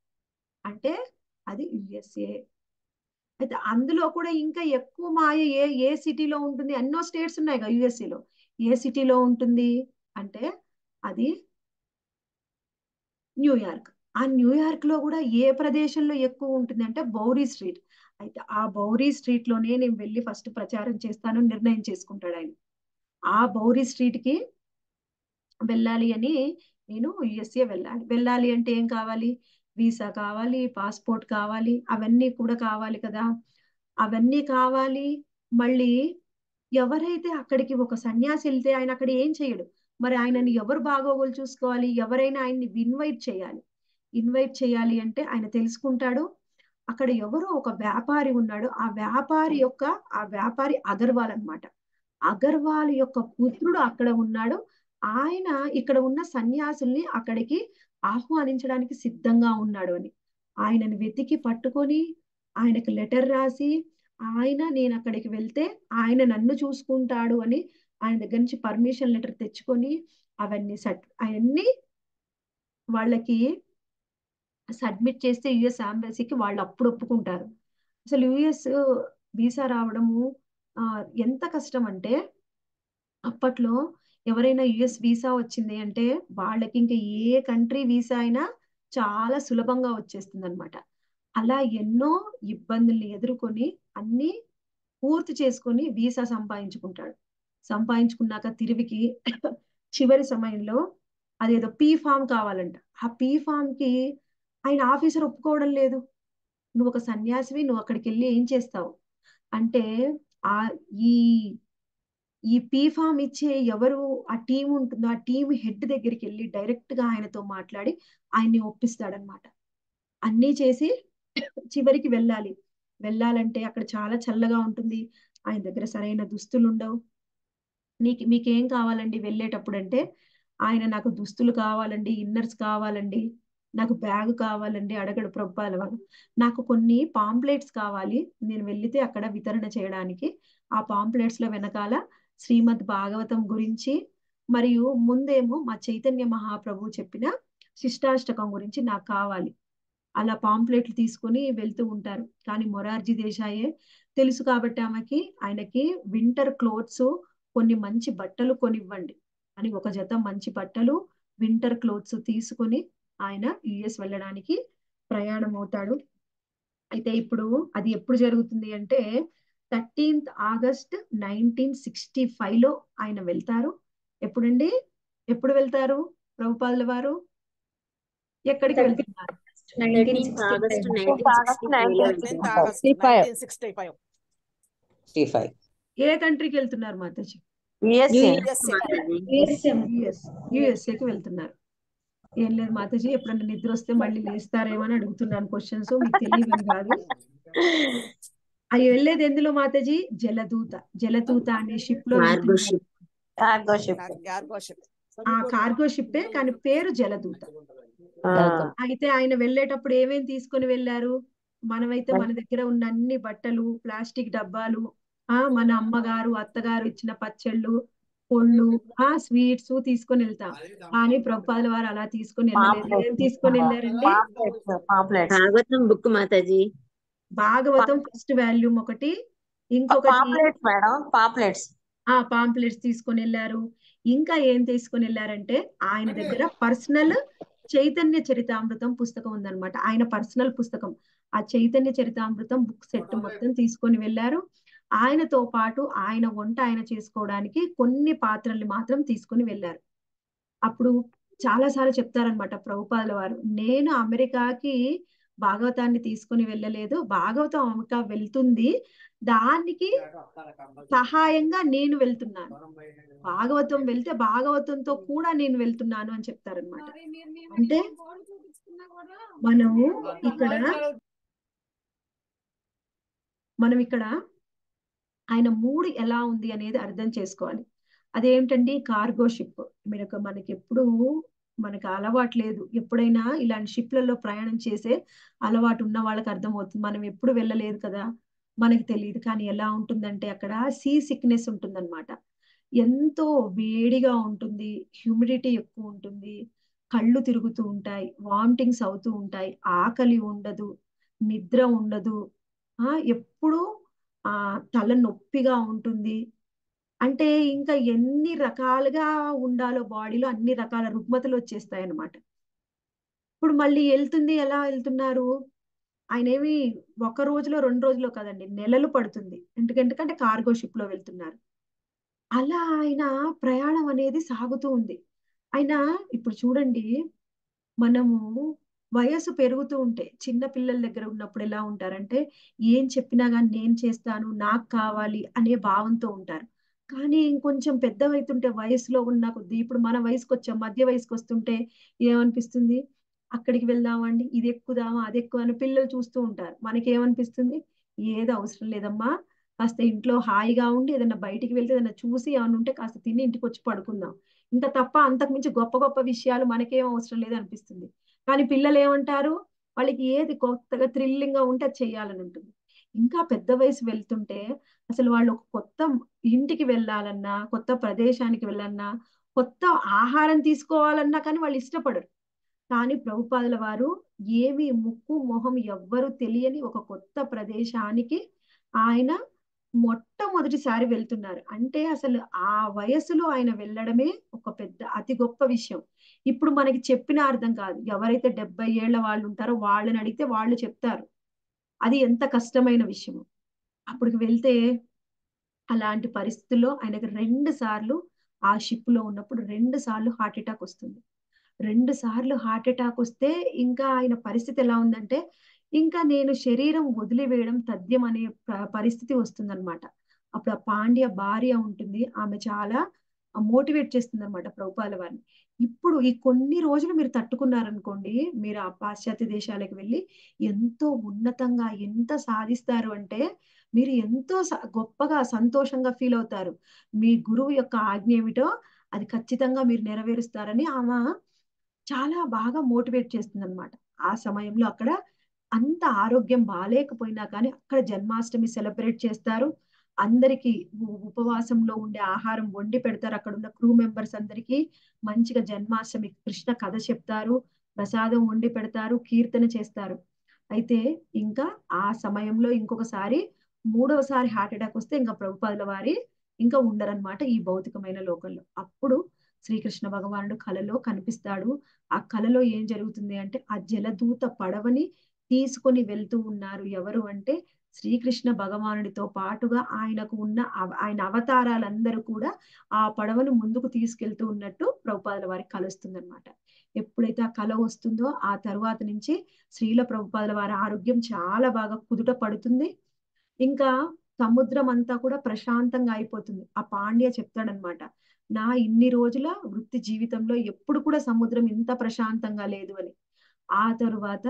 అంటే అది యుఎస్ఏ అయితే అందులో కూడా ఇంకా ఎక్కువ మాయ ఏ ఏ సిటీలో ఉంటుంది ఎన్నో స్టేట్స్ ఉన్నాయి కదా యుఎస్ఏలో ఏ సిటీలో ఉంటుంది అంటే అది న్యూయార్క్ ఆ న్యూయార్క్ లో కూడా ఏ ప్రదేశంలో ఎక్కువ ఉంటుంది అంటే బౌరీ స్ట్రీట్ అయితే ఆ బౌరీ స్ట్రీట్ లోనే నేను వెళ్ళి ఫస్ట్ ప్రచారం చేస్తాను నిర్ణయం చేసుకుంటాడు ఆయన ఆ బౌరీ స్ట్రీట్ కి వెళ్ళాలి అని నేను యుఎస్ఏ వెళ్ళాలి వెళ్ళాలి అంటే ఏం కావాలి వీసా కావాలి పాస్పోర్ట్ కావాలి అవన్నీ కూడా కావాలి కదా అవన్నీ కావాలి మళ్ళీ ఎవరైతే అక్కడికి ఒక సన్యాసి వెళ్తే ఆయన అక్కడ ఏం చేయడు మరి ఆయనని ఎవరు బాగోగులు చూసుకోవాలి ఎవరైనా ఆయన్ని ఇన్వైట్ చేయాలి ఇన్వైట్ చేయాలి అంటే ఆయన తెలుసుకుంటాడు అక్కడ ఎవరో ఒక వ్యాపారి ఉన్నాడు ఆ వ్యాపారి యొక్క ఆ వ్యాపారి అగర్వాల్ అనమాట అగర్వాల్ యొక్క పుత్రుడు అక్కడ ఉన్నాడు ఆయన ఇక్కడ ఉన్న సన్యాసుల్ని అక్కడికి ఆహ్వానించడానికి సిద్ధంగా ఉన్నాడు అని ఆయనను వెతికి పట్టుకొని ఆయనకు లెటర్ రాసి ఆయన నేను అక్కడికి వెళ్తే ఆయన నన్ను చూసుకుంటాడు అని ఆయన దగ్గర నుంచి పర్మిషన్ లెటర్ తెచ్చుకొని అవన్నీ సట్ అవన్నీ వాళ్ళకి సబ్మిట్ చేస్తే యుఎస్ ఎంబసీకి వాళ్ళు అప్పుడు ఒప్పుకుంటారు అసలు యుఎస్ వీసా రావడము ఆ, ఎంత కష్టం అంటే అప్పట్లో ఎవరైనా యుఎస్ వీసా వచ్చింది అంటే వాళ్ళకి ఇంకా ఏ కంట్రీ వీసా అయినా చాలా సులభంగా వచ్చేస్తుంది అనమాట అలా ఎన్నో ఇబ్బందుల్ని ఎదుర్కొని అన్ని పూర్తి చేసుకొని వీసా సంపాదించుకుంటాడు సంపాదించుకున్నాక తిరిగికి చివరి సమయంలో అదేదో పీ ఫామ్ కావాలంట ఆ పీ ఫామ్ కి ఆయన ఆఫీసర్ ఒప్పుకోవడం లేదు నువ్వు ఒక సన్యాసివి నువ్వు అక్కడికి వెళ్ళి ఏం చేస్తావు అంటే ఆ ఈ ఈ పీ ఫామ్ ఇచ్చే ఎవరు ఆ టీం ఉంటుందో ఆ టీం హెడ్ దగ్గరికి వెళ్ళి డైరెక్ట్ గా ఆయనతో మాట్లాడి ఆయన్ని ఒప్పిస్తాడనమాట అన్నీ చేసి చివరికి వెళ్ళాలి వెళ్ళాలంటే అక్కడ చాలా చల్లగా ఉంటుంది ఆయన దగ్గర సరైన దుస్తులు ఉండవు నీకు మీకేం కావాలండి వెళ్ళేటప్పుడు అంటే ఆయన నాకు దుస్తులు కావాలండి ఇన్నర్స్ కావాలండి నాకు బ్యాగ్ కావాలండి అడగడు ప్రభుపాల వారు నాకు కొన్ని పాంప్లెట్స్ కావాలి నేను వెళ్లితే అక్కడ వితరణ చేయడానికి ఆ పాంప్లెట్స్ లో వెనకాల శ్రీమద్ భాగవతం గురించి మరియు ముందేమో మా చైతన్య మహాప్రభు చెప్పిన శిష్టాష్టకం గురించి నాకు కావాలి అలా పాంప్లెట్లు తీసుకొని వెళ్తూ ఉంటారు కానీ మొరార్జీ దేశాయే తెలుసు కాబట్టి ఆమెకి ఆయనకి వింటర్ క్లోత్స్ కొన్ని మంచి బట్టలు కొనివ్వండి అని ఒక జత మంచి బట్టలు వింటర్ క్లోత్స్ తీసుకొని ఆయన యుఎస్ వెళ్ళడానికి ప్రయాణం అవుతాడు అయితే ఇప్పుడు అది ఎప్పుడు జరుగుతుంది అంటే thirteenth August nineteen sixty five లో ఆయన వెళ్తారు ఎప్పుడండి ఎప్పుడు వెళ్తారు ప్రభుపాదుల వారు ఎక్కడికి వెళ్తున్నారు ఆగస్ట్ సిక్స్టీ ఫైవ్ ఏ కంట్రీకి వెళ్తున్నారు మాతాజీ యుఎస్ఏ యుఎస్ యుఎస్ఏకి వెళ్తున్నారు ఏం లేదు మాతాజీ ఎప్పుడన్నా నిద్ర వస్తే మళ్ళీ లేస్తారేమో అని అడుగుతున్నాను క్వశ్చన్స్ మీకు తెలియదని కాదు అవి వెళ్ళేది ఎందులో మాతాజీ జలదూత జలదూత అనే షిప్ లో కార్గో వెళ్తున్నారు షిప్ కార్గో షిప్ ఆ కార్గో షిప్పే కానీ పేరు జలదూత అయితే ఆయన వెళ్ళేటప్పుడు ఏమేమి తీసుకొని వెళ్ళారు మనమైతే మన దగ్గర ఉన్న అన్ని బట్టలు ప్లాస్టిక్ డబ్బాలు ఆ మన అమ్మగారు అత్తగారు ఇచ్చిన పచ్చళ్ళు పొళ్ళు ఆ స్వీట్స్ తీసుకొని వెళ్తాం కానీ ప్రభుపాదుల వారు అలా తీసుకొని వెళ్ళలేదు ఏం తీసుకొని వెళ్ళారండి pamphlets pamphlets Bhagavatam book Mataji Bhagavatam first volume ఒకటి ఇంకొకటి పాంప్లెట్స్ మేడం పాంప్లెట్స్ ఆ పాంప్లెట్స్ తీసుకొని వెళ్ళారు ఇంకా ఏం తీసుకొని వెళ్ళారంటే ఆయన దగ్గర పర్సనల్ చైతన్య చరితామృతం పుస్తకం ఉందన్నమాట ఆయన పర్సనల్ పుస్తకం ఆ చైతన్య చరితామృతం బుక్ సెట్ మొత్తం తీసుకొని వెళ్ళారు ఆయనతో పాటు ఆయన వంట ఆయన చేసుకోవడానికి కొన్ని పాత్రల్ని మాత్రం తీసుకొని వెళ్ళారు అప్పుడు చాలా సార్లు చెప్తారనమాట ప్రభుపాదుల వారు నేను అమెరికాకి భాగవతాన్ని తీసుకొని వెళ్ళలేదు భాగవతం అమెరికా వెళ్తుంది దానికి సహాయంగా నేను వెళ్తున్నాను భాగవతం వెళ్తే భాగవతంతో కూడా నేను వెళ్తున్నాను అని చెప్తారనమాట అంటే మనము ఇక్కడ మనం ఇక్కడ ఆయన మూడు ఎలా ఉంది అనేది అర్థం చేసుకోవాలి అదేమిటండి కార్గో షిప్ మీరు ఒక- మనకి ఎప్పుడు మనకి అలవాటు లేదు ఎప్పుడైనా ఇలాంటి షిప్లలో ప్రయాణం చేసే అలవాటు ఉన్న వాళ్ళకి అర్థమవుతుంది మనం ఎప్పుడు వెళ్ళలేదు కదా మనకి తెలియదు కానీ ఎలా ఉంటుందంటే అక్కడ సీ సిక్నెస్ ఉంటుందన్నమాట ఎంతో వేడిగా ఉంటుంది హ్యూమిడిటీ ఎక్కువ ఉంటుంది కళ్ళు తిరుగుతూ ఉంటాయి వామిటింగ్స్ అవుతూ ఉంటాయి ఆకలి ఉండదు నిద్ర ఉండదు ఆ ఎప్పుడు ఆ తల నొప్పిగా ఉంటుంది అంటే ఇంకా ఎన్ని రకాలుగా ఉండాలో బాడీలో అన్ని రకాల రుగ్మతలు వచ్చేస్తాయి అన్నమాట ఇప్పుడు మళ్ళీ వెళ్తుంది ఎలా వెళ్తున్నారు ఆయన ఏమి ఒక రోజులో రెండు రోజులో కదండి నెలలు పడుతుంది ఎందుకంటే కార్గో షిప్ లో వెళ్తున్నారు అలా ఆయన ప్రయాణం అనేది సాగుతూ ఉంది ఆయన ఇప్పుడు చూడండి మనము వయసు పెరుగుతూ ఉంటే చిన్న పిల్లల దగ్గర ఉన్నప్పుడు ఎలా ఉంటారంటే ఏం చెప్పినా కానీ నేను చేస్తాను నాకు కావాలి అనే భావంతో ఉంటారు కానీ ఇంకొంచెం పెద్దవైతుంటే వయసులో ఉన్న కొద్దీ ఇప్పుడు మన వయసుకు వచ్చాం మధ్య వయసుకు వస్తుంటే ఏమనిపిస్తుంది అక్కడికి వెళ్దామండి ఇది ఎక్కుదామా అది ఎక్కువ అని పిల్లలు చూస్తూ ఉంటారు మనకి ఏమనిపిస్తుంది ఏది అవసరం లేదమ్మా కాస్త ఇంట్లో హాయిగా ఉండి ఏదైనా బయటికి వెళ్తే ఏదైనా చూసి ఏమైనా ఉంటే కాస్త తిని ఇంటికి వచ్చి పడుకుందాం ఇంకా తప్ప అంతకు మించి గొప్ప గొప్ప విషయాలు మనకేం అవసరం లేదు అనిపిస్తుంది కానీ పిల్లలు ఏమంటారు వాళ్ళకి ఏది కొత్తగా థ్రిల్లింగ్ గా ఉంటే అది చెయ్యాలని ఉంటుంది ఇంకా పెద్ద వయసు వెళ్తుంటే అసలు వాళ్ళు ఒక కొత్త ఇంటికి వెళ్ళాలన్నా కొత్త ప్రదేశానికి వెళ్ళాలన్నా కొత్త ఆహారం తీసుకోవాలన్నా కానీ వాళ్ళు ఇష్టపడరు కానీ ప్రభుపాదుల వారు ఏమి ముక్కు మొహం ఎవ్వరు తెలియని ఒక కొత్త ప్రదేశానికి ఆయన మొట్టమొదటిసారి వెళ్తున్నారు అంటే అసలు ఆ వయసులో ఆయన వెళ్ళడమే ఒక పెద్ద అతి గొప్ప విషయం ఇప్పుడు మనకి చెప్పిన అర్థం కాదు ఎవరైతే డెబ్బై ఏళ్ల వాళ్ళు ఉంటారో వాళ్ళని అడిగితే వాళ్ళు చెప్తారు అది ఎంత కష్టమైన విషయము అప్పటికి వెళ్తే అలాంటి పరిస్థితుల్లో ఆయనకు రెండు సార్లు ఆ షిప్ లో ఉన్నప్పుడు రెండు సార్లు హార్ట్ అటాక్ వస్తుంది రెండు సార్లు హార్ట్ అటాక్ వస్తే ఇంకా ఆయన పరిస్థితి ఎలా ఉందంటే ఇంకా నేను శరీరం వదిలివేయడం తథ్యం అనే ప- పరిస్థితి వస్తుందన్నమాట అప్పుడు ఆ పాండ్య భార్య ఉంటుంది ఆమె చాలా మోటివేట్ చేస్తుంది అనమాట ప్రభుపాల వారిని ఇప్పుడు ఈ కొన్ని రోజులు మీరు తట్టుకున్నారనుకోండి మీరు ఆ పాశ్చాత్య దేశాలకు వెళ్ళి ఎంతో ఉన్నతంగా ఎంత సాధిస్తారు అంటే మీరు ఎంతో స- గొప్పగా సంతోషంగా ఫీల్ అవుతారు మీ గురువు యొక్క ఆజ్ఞ ఏమిటో అది ఖచ్చితంగా మీరు నెరవేరుస్తారని ఆమె చాలా బాగా మోటివేట్ చేస్తుంది అనమాట ఆ సమయంలో అక్కడ అంత ఆరోగ్యం బాగాలేకపోయినా కానీ అక్కడ జన్మాష్టమి సెలబ్రేట్ చేస్తారు అందరికి ఉపవాసంలో ఉండే ఆహారం వండి పెడతారు అక్కడ ఉన్న క్రూ మెంబర్స్ అందరికి మంచిగా జన్మాష్టమి కృష్ణ కథ చెప్తారు ప్రసాదం వండి పెడతారు కీర్తన చేస్తారు అయితే ఇంకా ఆ సమయంలో ఇంకొకసారి మూడవసారి హార్ట్ అటాక్ వస్తే ఇంకా ప్రభుపాదుల వారి ఇంకా ఉండరన్నమాట ఈ భౌతికమైన లోకంలో అప్పుడు శ్రీకృష్ణ భగవానుడు కలలో కనిపిస్తాడు ఆ కలలో ఏం జరుగుతుంది అంటే ఆ జలదూత పడవని తీసుకొని వెళ్తూ ఉన్నారు ఎవరు అంటే శ్రీకృష్ణ భగవానుడితో పాటుగా ఆయనకు ఉన్న అవ- ఆయన అవతారాలందరూ కూడా ఆ పడవను ముందుకు తీసుకెళ్తూ ఉన్నట్టు ప్రభుపాదుల వారికి కలుస్తుంది అనమాట ఎప్పుడైతే ఆ కల వస్తుందో ఆ తరువాత నుంచి శ్రీల ప్రభుపాదుల వారి ఆరోగ్యం చాలా బాగా కుదుట పడుతుంది ఇంకా సముద్రం అంతా కూడా ప్రశాంతంగా అయిపోతుంది ఆ పాండ్య చెప్తాడనమాట నా ఇన్ని రోజుల వృత్తి జీవితంలో ఎప్పుడు కూడా సముద్రం ఇంత ప్రశాంతంగా లేదు అని ఆ తరువాత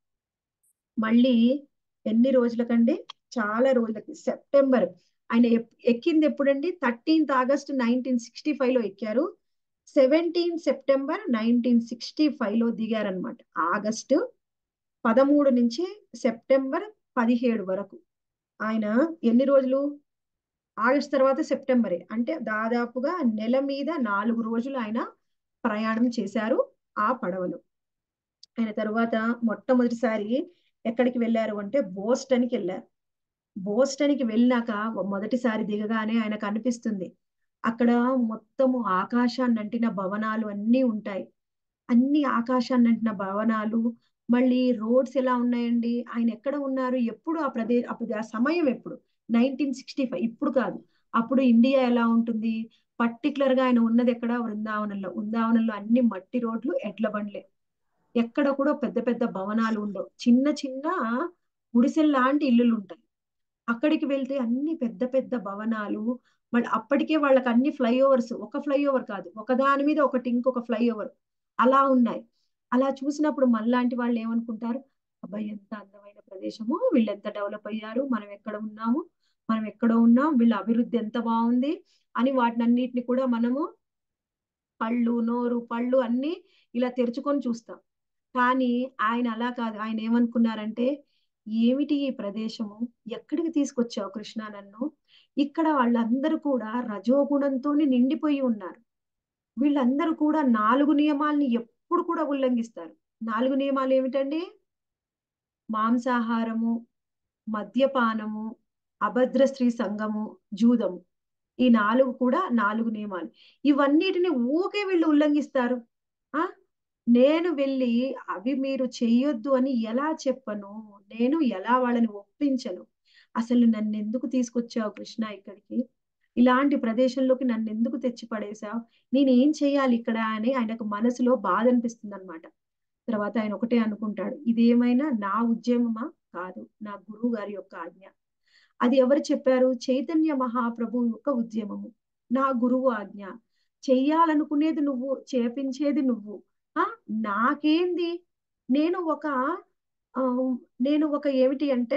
మళ్ళీ ఎన్ని రోజులకండి చాలా రోజులకి సెప్టెంబర్ ఆయన ఎప్- ఎక్కింది ఎప్పుడండి thirteenth August nineteen sixty five లో ఎక్కారు seventeen September nineteen sixty five లో దిగారనమాట ఆగస్టు పదమూడు నుంచి సెప్టెంబర్ పదిహేడు వరకు ఆయన ఎన్ని రోజులు ఆగస్ట్ తర్వాత సెప్టెంబరే అంటే దాదాపుగా నెల మీద నాలుగు రోజులు ఆయన ప్రయాణం చేశారు ఆ పడవలో ఆయన తర్వాత మొట్టమొదటిసారి ఎక్కడికి వెళ్ళారు అంటే బోస్టన్కి వెళ్ళారు బోస్టన్కి వెళ్ళినాక మొదటిసారి దిగగానే ఆయనకు అనిపిస్తుంది అక్కడ మొత్తము ఆకాశాన్ని అంటిన భవనాలు అన్నీ ఉంటాయి అన్ని ఆకాశాన్ని అంటిన భవనాలు మళ్ళీ రోడ్స్ ఎలా ఉన్నాయండి ఆయన ఎక్కడ ఉన్నారు ఎప్పుడు ఆ ప్రదేశ్ అప్పుడు ఆ సమయం ఎప్పుడు నైన్టీన్ సిక్స్టీ ఫైవ్ ఇప్పుడు కాదు అప్పుడు ఇండియా ఎలా ఉంటుంది పర్టికులర్ గా ఆయన ఉన్నది ఎక్కడ వృందావనంలో వృందావనంలో అన్ని మట్టి రోడ్లు ఎడ్ల బండ్లే ఎక్కడ కూడా పెద్ద పెద్ద భవనాలు ఉండవు చిన్న చిన్న గుడిసెల లాంటి ఇల్లులు ఉంటాయి అక్కడికి వెళ్తే అన్ని పెద్ద పెద్ద భవనాలు మళ్ళీ అప్పటికే వాళ్ళకి అన్ని ఫ్లైఓవర్స్ ఒక ఫ్లైఓవర్ కాదు ఒక దాని మీద ఒకటి ఇంకొక ఫ్లైఓవర్ అలా ఉన్నాయి అలా చూసినప్పుడు మనలాంటి వాళ్ళు ఏమనుకుంటారు అబ్బాయి ఎంత అందమైన ప్రదేశము వీళ్ళు ఎంత డెవలప్ అయ్యారు మనం ఎక్కడ ఉన్నాము మనం ఎక్కడ ఉన్నాం వీళ్ళ అభివృద్ధి ఎంత బాగుంది అని వాటిని అన్నిటిని కూడా మనము కళ్ళు నోరు పళ్ళు అన్ని ఇలా తెరుచుకొని చూస్తాం కానీ ఆయన అలా కాదు ఆయన ఏమనుకున్నారంటే ఏమిటి ఈ ప్రదేశము ఎక్కడికి తీసుకొచ్చావు కృష్ణ నన్ను ఇక్కడ వాళ్ళందరూ కూడా రజోగుణంతోనే నిండిపోయి ఉన్నారు వీళ్ళందరూ కూడా నాలుగు నియమాల్ని ఎప్పుడు కూడా ఉల్లంఘిస్తారు నాలుగు నియమాలు ఏమిటండి మాంసాహారము మద్యపానము అభద్ర స్త్రీ సంఘము జూదము ఈ నాలుగు కూడా నాలుగు నియమాలు ఇవన్నిటిని ఊకే వీళ్ళు ఉల్లంఘిస్తారు ఆ నేను వెళ్ళి అవి మీరు చెయ్యొద్దు అని ఎలా చెప్పను నేను ఎలా వాళ్ళని ఒప్పించను అసలు నన్ను ఎందుకు తీసుకొచ్చావు కృష్ణ ఇక్కడికి ఇలాంటి ప్రదేశంలోకి నన్ను ఎందుకు తెచ్చి పడేశావు నేను ఏం చెయ్యాలి ఇక్కడ అని ఆయనకు మనసులో బాధ అనిపిస్తుంది అనమాట తర్వాత ఆయన ఒకటే అనుకుంటాడు ఇదేమైనా నా ఉద్యమమా కాదు నా గురువు గారి యొక్క ఆజ్ఞ అది ఎవరు చెప్పారు చైతన్య మహాప్రభు యొక్క ఉద్యమము నా గురువు ఆజ్ఞ చెయ్యాలనుకునేది నువ్వు చేపించేది నువ్వు ఆ నాకేంది నేను ఒక ఆ, నేను ఒక ఏమిటి అంటే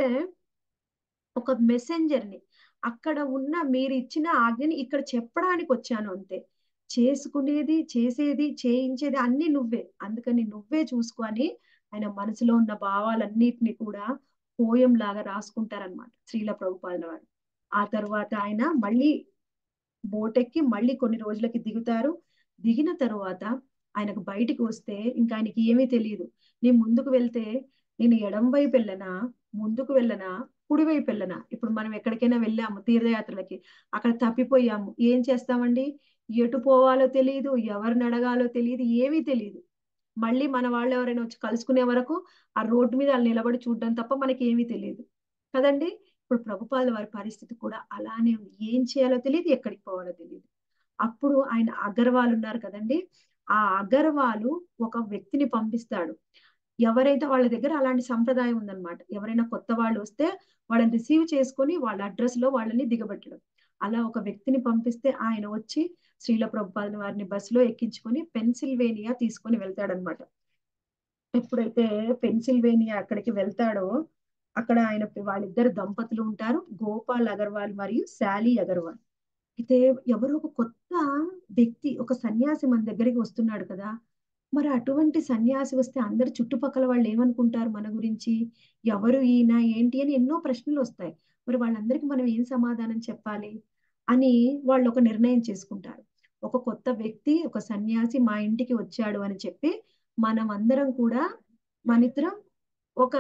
ఒక మెసెంజర్ని అక్కడ ఉన్న మీరు ఇచ్చిన ఆజ్ఞని ఇక్కడ చెప్పడానికి వచ్చాను అంతే చేసుకునేది చేసేది చేయించేది అన్ని నువ్వే అందుకని నువ్వే చూసుకొని ఆయన మనసులో ఉన్న భావాలన్నిటిని కూడా పోయం లాగా రాసుకుంటారనమాట శ్రీల ప్రభుపాదుల వారు ఆ తర్వాత ఆయన మళ్ళీ బోటెక్కి మళ్ళీ కొన్ని రోజులకి దిగుతారు దిగిన తరువాత ఆయనకు బయటికి వస్తే ఇంకా ఆయనకి ఏమీ తెలియదు నేను ముందుకు వెళ్తే నేను ఎడం వైపు వెళ్ళనా ముందుకు వెళ్ళనా కుడి వైపు వెళ్ళనా ఇప్పుడు మనం ఎక్కడికైనా వెళ్ళాము తీర్థయాత్రలకి అక్కడ తప్పిపోయాము ఏం చేస్తామండి ఎటు పోవాలో తెలియదు ఎవరిని అడగాలో తెలియదు ఏమీ తెలియదు మళ్ళీ మన వాళ్ళు ఎవరైనా వచ్చి కలుసుకునే వరకు ఆ రోడ్డు మీద వాళ్ళు నిలబడి చూడడం తప్ప మనకి ఏమీ తెలియదు కదండి ఇప్పుడు ప్రభుపాద వారి పరిస్థితి కూడా అలానే ఉంది ఏం చేయాలో తెలియదు ఎక్కడికి పోవాలో తెలియదు అప్పుడు ఆయన అగర్వాల్ ఉన్నారు కదండి ఆ అగర్వాలు ఒక వ్యక్తిని పంపిస్తాడు ఎవరైతే వాళ్ళ దగ్గర అలాంటి సంప్రదాయం ఉందన్నమాట ఎవరైనా కొత్త వాళ్ళు వస్తే వాళ్ళని రిసీవ్ చేసుకొని వాళ్ళ అడ్రస్ లో వాళ్ళని దిగబెట్టడం అలా ఒక వ్యక్తిని పంపిస్తే ఆయన వచ్చి శ్రీల ప్రభుపాదుల వారిని బస్సులో ఎక్కించుకొని పెన్సిల్వేనియా తీసుకొని వెళ్తాడనమాట ఎప్పుడైతే పెన్సిల్వేనియా అక్కడికి వెళ్తాడో అక్కడ ఆయన వాళ్ళిద్దరు దంపతులు ఉంటారు గోపాల్ అగర్వాల్ మరియు శాలీ అగర్వాల్ అయితే ఎవరో ఒక కొత్త వ్యక్తి ఒక సన్యాసి మన దగ్గరికి వస్తున్నాడు కదా మరి అటువంటి సన్యాసి వస్తే అందరు చుట్టుపక్కల వాళ్ళు ఏమనుకుంటారు మన గురించి ఎవరు ఈయన ఏంటి అని ఎన్నో ప్రశ్నలు వస్తాయి మరి వాళ్ళందరికీ మనం ఏం సమాధానం చెప్పాలి అని వాళ్ళు ఒక నిర్ణయం చేసుకుంటారు ఒక కొత్త వ్యక్తి ఒక సన్యాసి మా ఇంటికి వచ్చాడు అని చెప్పి మనం అందరం కూడా మనిద్దరం ఒక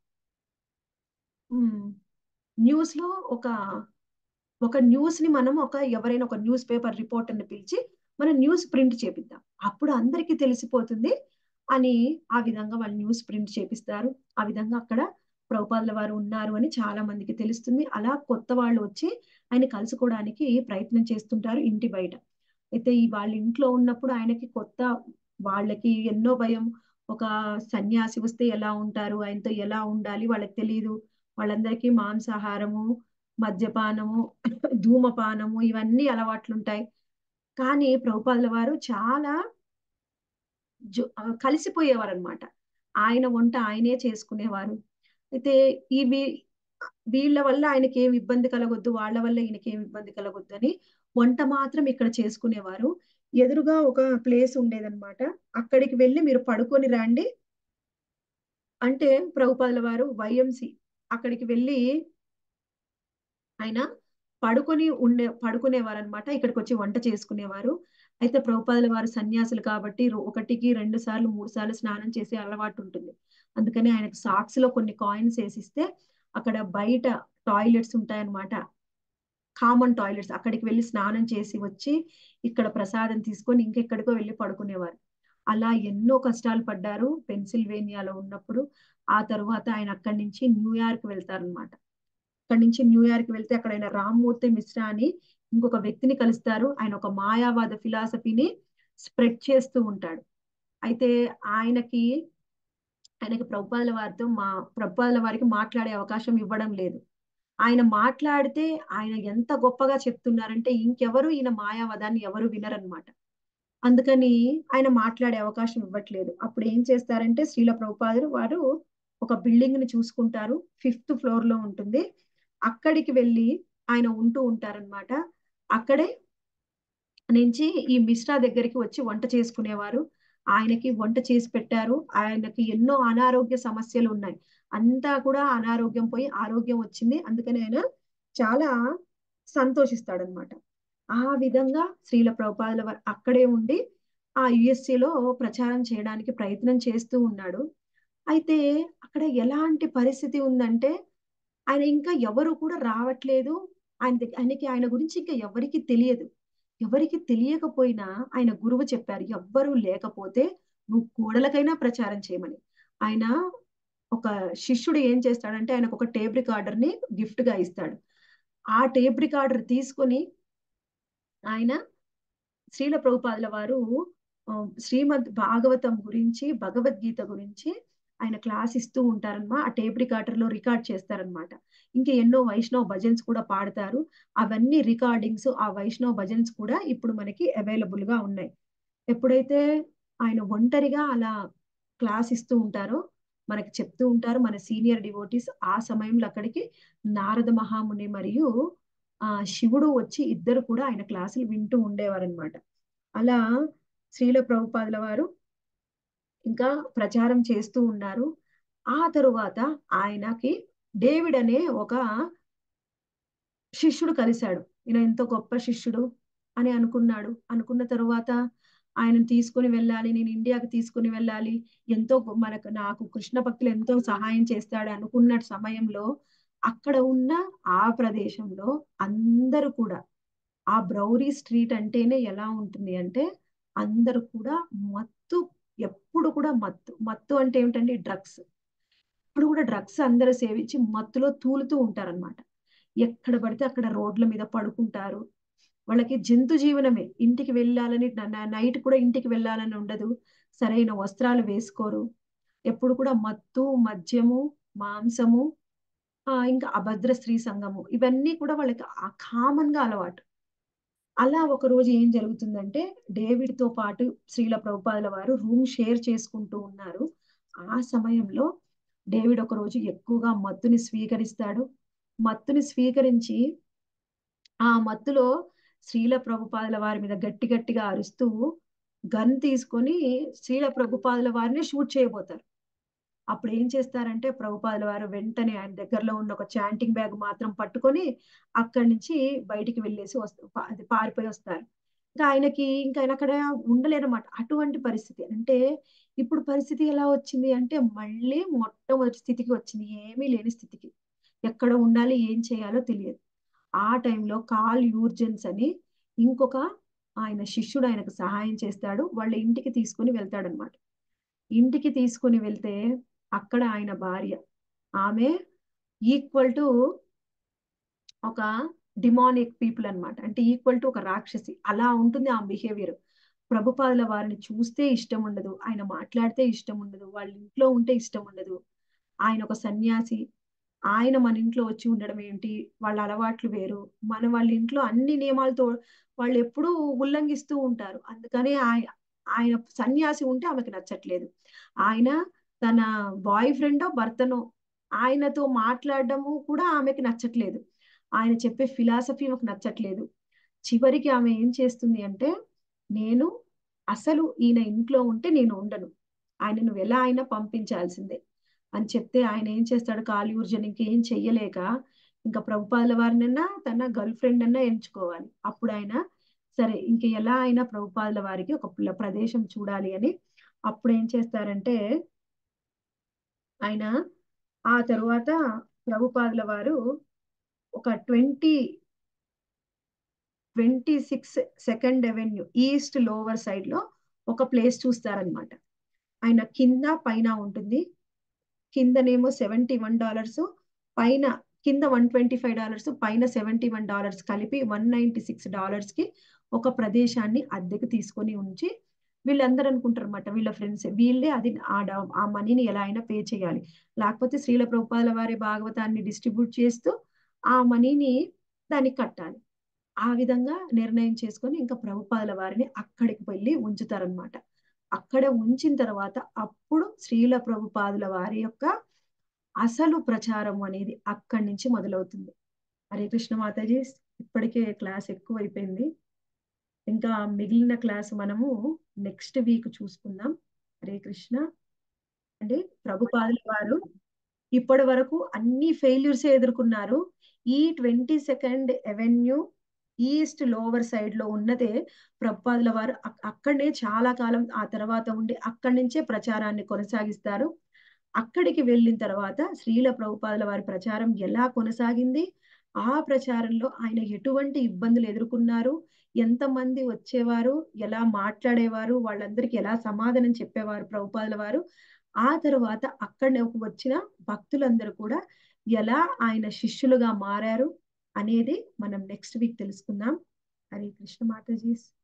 న్యూస్ లో ఒక ఒక న్యూస్ ని మనం ఒక ఎవరైనా ఒక న్యూస్ పేపర్ రిపోర్టర్ ని పిలిచి మనం న్యూస్ ప్రింట్ చేపిద్దాం అప్పుడు అందరికీ తెలిసిపోతుంది అని ఆ విధంగా వాళ్ళు న్యూస్ ప్రింట్ చేపిస్తారు ఆ విధంగా అక్కడ ప్రభుపాదుల వారు ఉన్నారు అని చాలా మందికి తెలుస్తుంది అలా కొత్త వాళ్ళు వచ్చి ఆయన కలుసుకోవడానికి ప్రయత్నం చేస్తుంటారు ఇంటి బయట అయితే ఈ వాళ్ళ ఇంట్లో ఉన్నప్పుడు ఆయనకి కొత్త వాళ్ళకి ఎన్నో భయం ఒక సన్యాసి వస్తే ఎలా ఉంటారు ఆయనతో ఎలా ఉండాలి వాళ్ళకి తెలియదు వాళ్ళందరికీ మాంసాహారము మద్యపానము ధూమపానము ఇవన్నీ అలవాట్లు ఉంటాయి కానీ ప్రభుపాదుల వారు చాలా కలిసిపోయేవారు అనమాట ఆయన వంట ఆయనే చేసుకునేవారు అయితే ఇవి వీళ్ళ వల్ల ఆయనకి ఏం ఇబ్బంది కలగొద్దు వాళ్ళ వల్ల ఈయనకి ఏం ఇబ్బంది కలగొద్దు అని వంట మాత్రం ఇక్కడ చేసుకునేవారు ఎదురుగా ఒక ప్లేస్ ఉండేదన్నమాట అక్కడికి వెళ్ళి మీరు పడుకొని రండి అంటే ప్రభుపాదుల వారు వైఎంసి అక్కడికి వెళ్ళి ఆయన పడుకొని ఉండే పడుకునేవారు అనమాట ఇక్కడికి వచ్చి వంట చేసుకునేవారు అయితే ప్రభుపాదుల వారు సన్యాసులు కాబట్టి ఒకటికి రెండు సార్లు మూడు సార్లు స్నానం చేసే అలవాటు ఉంటుంది అందుకని ఆయనకు సాక్స్ లో కొన్ని కాయిన్స్ వేసిస్తే అక్కడ బయట టాయిలెట్స్ ఉంటాయన్నమాట కామన్ టాయిలెట్స్ అక్కడికి వెళ్ళి స్నానం చేసి వచ్చి ఇక్కడ ప్రసాదం తీసుకొని ఇంకెక్కడికో వెళ్ళి పడుకునేవారు అలా ఎన్నో కష్టాలు పడ్డారు పెన్సిల్వేనియాలో ఉన్నప్పుడు ఆ తరువాత ఆయన అక్కడి నుంచి న్యూయార్క్ వెళ్తారనమాట అక్కడి నుంచి న్యూయార్క్ వెళ్తే అక్కడ ఆయన రామ్మూర్తి మిశ్రా అని ఇంకొక వ్యక్తిని కలుస్తారు ఆయన ఒక మాయావాద ఫిలాసఫీని స్ప్రెడ్ చేస్తూ ఉంటాడు అయితే ఆయనకి ఆయనకి ప్రభుపాదుల వారితో మా ప్రభుపాదుల వారికి మాట్లాడే అవకాశం ఇవ్వడం లేదు ఆయన మాట్లాడితే ఆయన ఎంత గొప్పగా చెప్తున్నారంటే ఇంకెవరు ఈయన మాయావాదాన్ని ఎవరు వినరనమాట అందుకని ఆయన మాట్లాడే అవకాశం ఇవ్వట్లేదు అప్పుడు ఏం చేస్తారంటే శ్రీల ప్రభుపాదులు వారు ఒక బిల్డింగ్ ని చూసుకుంటారు ఫిఫ్త్ ఫ్లోర్ లో ఉంటుంది అక్కడికి వెళ్ళి ఆయన ఉంటూ ఉంటారనమాట అక్కడే నుంచి ఈ మిశ్రా దగ్గరికి వచ్చి వంట చేసుకునేవారు ఆయనకి వంట చేసి పెట్టారు ఆయనకి ఎన్నో అనారోగ్య సమస్యలు ఉన్నాయి అంతా కూడా అనారోగ్యం పోయి ఆరోగ్యం వచ్చింది అందుకని ఆయన చాలా సంతోషిస్తాడనమాట ఆ విధంగా శ్రీల ప్రభుపాదుల వారు అక్కడే ఉండి ఆ యుఎస్ఏలో ప్రచారం చేయడానికి ప్రయత్నం చేస్తూ ఉన్నాడు అయితే అక్కడ ఎలాంటి పరిస్థితి ఉందంటే ఆయన ఇంకా ఎవరు కూడా రావట్లేదు ఆయన ఆయనకి ఆయన గురించి ఇంకా ఎవరికి తెలియదు ఎవరికి తెలియకపోయినా ఆయన గురువు చెప్పారు ఎవ్వరూ లేకపోతే నువ్వు కూడలకైనా ప్రచారం చేయమని ఆయన ఒక శిష్యుడు ఏం చేస్తాడంటే ఆయనకు ఒక టేప్ రికార్డర్ ని గిఫ్ట్ గా ఇస్తాడు ఆ టేప్ రికార్డర్ తీసుకొని ఆయన శ్రీల ప్రభుపాదుల వారు శ్రీమద్ భాగవతం గురించి భగవద్గీత గురించి ఆయన క్లాస్ ఇస్తూ ఉంటారనమా ఆ టేప్ రికార్డర్ లో రికార్డ్ చేస్తారనమాట ఇంకా ఎన్నో వైష్ణవ్ భజన్స్ కూడా పాడతారు అవన్నీ రికార్డింగ్స్ ఆ వైష్ణవ్ భజన్స్ కూడా ఇప్పుడు మనకి అవైలబుల్ గా ఉన్నాయి ఎప్పుడైతే ఆయన ఒంటరిగా అలా క్లాస్ ఇస్తూ ఉంటారో మనకి చెప్తూ ఉంటారు మన సీనియర్ డివోటీస్ ఆ సమయంలో అక్కడికి నారద మహాముని మరియు ఆ శివుడు వచ్చి ఇద్దరు కూడా ఆయన క్లాసులు వింటూ ఉండేవారనమాట అలా శ్రీల ప్రభుపాదుల వారు ఇంకా ప్రచారం చేస్తూ ఉన్నారు ఆ తరువాత ఆయనకి డేవిడ్ అనే ఒక శిష్యుడు కలిశాడు ఈయన ఎంతో గొప్ప శిష్యుడు అని అనుకున్నాడు అనుకున్న తరువాత ఆయనను తీసుకుని వెళ్ళాలి నేను ఇండియాకి తీసుకుని వెళ్ళాలి ఎంతో గొ- మనకు నాకు కృష్ణ భక్తులు ఎంతో సహాయం చేస్తాడు అనుకున్న సమయంలో అక్కడ ఉన్న ఆ ప్రదేశంలో అందరూ కూడా ఆ బ్రౌరీ స్ట్రీట్ అంటేనే ఎలా ఉంటుంది అంటే అందరూ కూడా మత్తు ఎప్పుడు కూడా మత్తు మత్తు అంటే ఏమిటండి డ్రగ్స్ ఇప్పుడు కూడా డ్రగ్స్ అందరూ సేవించి మత్తులో తూలుతూ ఉంటారన్నమాట ఎక్కడ పడితే అక్కడ రోడ్ల మీద పడుకుంటారు వాళ్ళకి జంతు జీవనమే ఇంటికి వెళ్ళాలని నైట్ కూడా ఇంటికి వెళ్ళాలని ఉండదు సరైన వస్త్రాలు వేసుకోరు ఎప్పుడు కూడా మత్తు మద్యము మాంసము ఆ ఇంకా అభద్ర స్త్రీ సంఘము ఇవన్నీ కూడా వాళ్ళకి కామన్ గా అలవాటు అలా ఒక రోజు ఏం జరుగుతుందంటే డేవిడ్ తో పాటు శ్రీల ప్రభుపాదుల వారు రూమ్ షేర్ చేసుకుంటూ ఉన్నారు ఆ సమయంలో డేవిడ్ ఒక రోజు ఎక్కువగా మత్తుని స్వీకరిస్తాడు మత్తుని స్వీకరించి ఆ మత్తులో శ్రీల ప్రభుపాదుల వారి మీద గట్టి గట్టిగా అరుస్తూ గన్ తీసుకొని శ్రీల ప్రభుపాదుల వారిని షూట్ చేయబోతారు అప్పుడు ఏం చేస్తారంటే ప్రభుపాదుల వారు వెంటనే ఆయన దగ్గరలో ఉన్న ఒక చాంటింగ్ బ్యాగ్ మాత్రం పట్టుకొని అక్కడి నుంచి బయటికి వెళ్ళేసి వస్తారు అది పారిపోయి వస్తారు ఇంకా ఆయనకి ఇంకా ఆయన అక్కడ ఉండలేనమాట అటువంటి పరిస్థితి అంటే ఇప్పుడు పరిస్థితి ఎలా వచ్చింది అంటే మళ్ళీ మొట్టమొదటి స్థితికి వచ్చింది ఏమీ లేని స్థితికి ఎక్కడ ఉండాలి ఏం చేయాలో తెలియదు ఆ టైంలో కాల్ యూర్జెన్స్ అని ఇంకొక ఆయన శిష్యుడు ఆయనకు సహాయం చేస్తాడు వాళ్ళ ఇంటికి తీసుకుని వెళ్తాడనమాట ఇంటికి తీసుకుని వెళ్తే అక్కడ ఆయన భార్య ఆమె ఈక్వల్ టు ఒక డిమానిక్ పీపుల్ అన్నమాట అంటే ఈక్వల్ టు ఒక రాక్షసి అలా ఉంటుంది ఆ బిహేవియర్ ప్రభుపాదుల వారిని చూస్తే ఇష్టం ఉండదు ఆయన మాట్లాడితే ఇష్టం ఉండదు వాళ్ళ ఇంట్లో ఉంటే ఇష్టం ఉండదు ఆయన ఒక సన్యాసి ఆయన మన ఇంట్లో వచ్చి ఉండడం ఏంటి వాళ్ళ అలవాట్లు వేరు మన వాళ్ళ ఇంట్లో అన్ని నియమాలతో వాళ్ళు ఎప్పుడూ ఉల్లంఘిస్తూ ఉంటారు అందుకని ఆయన ఆయన సన్యాసి ఉంటే ఆమెకు నచ్చట్లేదు ఆయన తన బాయ్ ఫ్రెండో భర్తనో ఆయనతో మాట్లాడడము కూడా ఆమెకి నచ్చట్లేదు ఆయన చెప్పే ఫిలాసఫీ ఆమెకు నచ్చట్లేదు చివరికి ఆమె ఏం చేస్తుంది అంటే నేను అసలు ఈయన ఇంట్లో ఉంటే నేను ఉండను ఆయన నువ్వు ఎలా అయినా పంపించాల్సిందే అని చెప్తే ఆయన ఏం చేస్తాడు కాళీయూర్జన్ ఇంకేం చెయ్యలేక ఇంకా ప్రభుపాదుల వారినన్నా తన గర్ల్ ఫ్రెండ్ అన్నా ఎంచుకోవాలి అప్పుడు ఆయన సరే ఇంక ఎలా అయినా ప్రభుపాదుల వారికి ఒక ప్ల- ప్రదేశం చూడాలి అని అప్పుడు ఏం చేస్తారంటే ఆయన ఆ తరువాత ప్రభుపాదుల వారు ఒక twenty twenty six second avenue east lower side లో ఒక ప్లేస్ చూస్తారనమాట ఆయన కింద పైన ఉంటుంది కిందనేమో సెవెంటీ వన్ డాలర్స్ పైన కింద వన్ ట్వంటీ ఫైవ్ డాలర్స్ పైన సెవెంటీ వన్ డాలర్స్ కలిపి వన్ నైన్టీ సిక్స్ డాలర్స్ కి ఒక ప్రదేశాన్ని అద్దెకు తీసుకొని ఉంచి వీళ్ళందరూ అనుకుంటారు అనమాట వీళ్ళ ఫ్రెండ్స్ వీళ్ళే అది ఆ డా- ఆ మనీని ఎలా అయినా పే చేయాలి లేకపోతే శ్రీల ప్రభుపాల వారి భాగవతాన్ని డిస్ట్రిబ్యూట్ చేస్తూ ఆ మనీని దానికి కట్టాలి ఆ విధంగా నిర్ణయం చేసుకొని ఇంకా ప్రభుపాదుల వారిని అక్కడికి వెళ్ళి ఉంచుతారనమాట అక్కడ ఉంచిన తర్వాత అప్పుడు శ్రీల ప్రభుపాదుల వారి యొక్క అసలు ప్రచారం అనేది అక్కడి నుంచి మొదలవుతుంది హరే కృష్ణ మాతాజీ ఇప్పటికే క్లాస్ ఎక్కువ అయిపోయింది ఇంకా మిగిలిన క్లాస్ మనము నెక్స్ట్ వీక్ చూసుకుందాం హరే కృష్ణ అంటే ప్రభుపాదుల వారు ఇప్పటి వరకు అన్ని ఫెయిల్యూర్స్ ఎదుర్కొన్నారు ఈ twenty second avenue east lower side లో ఉన్నదే ప్రభుపాదుల వారు అక్- అక్కడనే చాలా కాలం ఆ తర్వాత ఉండి అక్కడి నుంచే ప్రచారాన్ని కొనసాగిస్తారు అక్కడికి వెళ్ళిన తర్వాత శ్రీల ప్రభుపాదుల వారి ప్రచారం ఎలా కొనసాగింది ఆ ప్రచారంలో ఆయన ఎటువంటి ఇబ్బందులు ఎదుర్కొన్నారు ఎంతమంది వచ్చేవారు ఎలా మాట్లాడేవారు వాళ్ళందరికీ ఎలా సమాధానం చెప్పేవారు ప్రభుపాదుల వారు ఆ తర్వాత అక్కడ వచ్చిన భక్తులందరూ కూడా ఎలా ఆయన శిష్యులుగా మారారు అనేది మనం నెక్స్ట్ వీక్ తెలుసుకుందాం హరే కృష్ణ మాతాజీ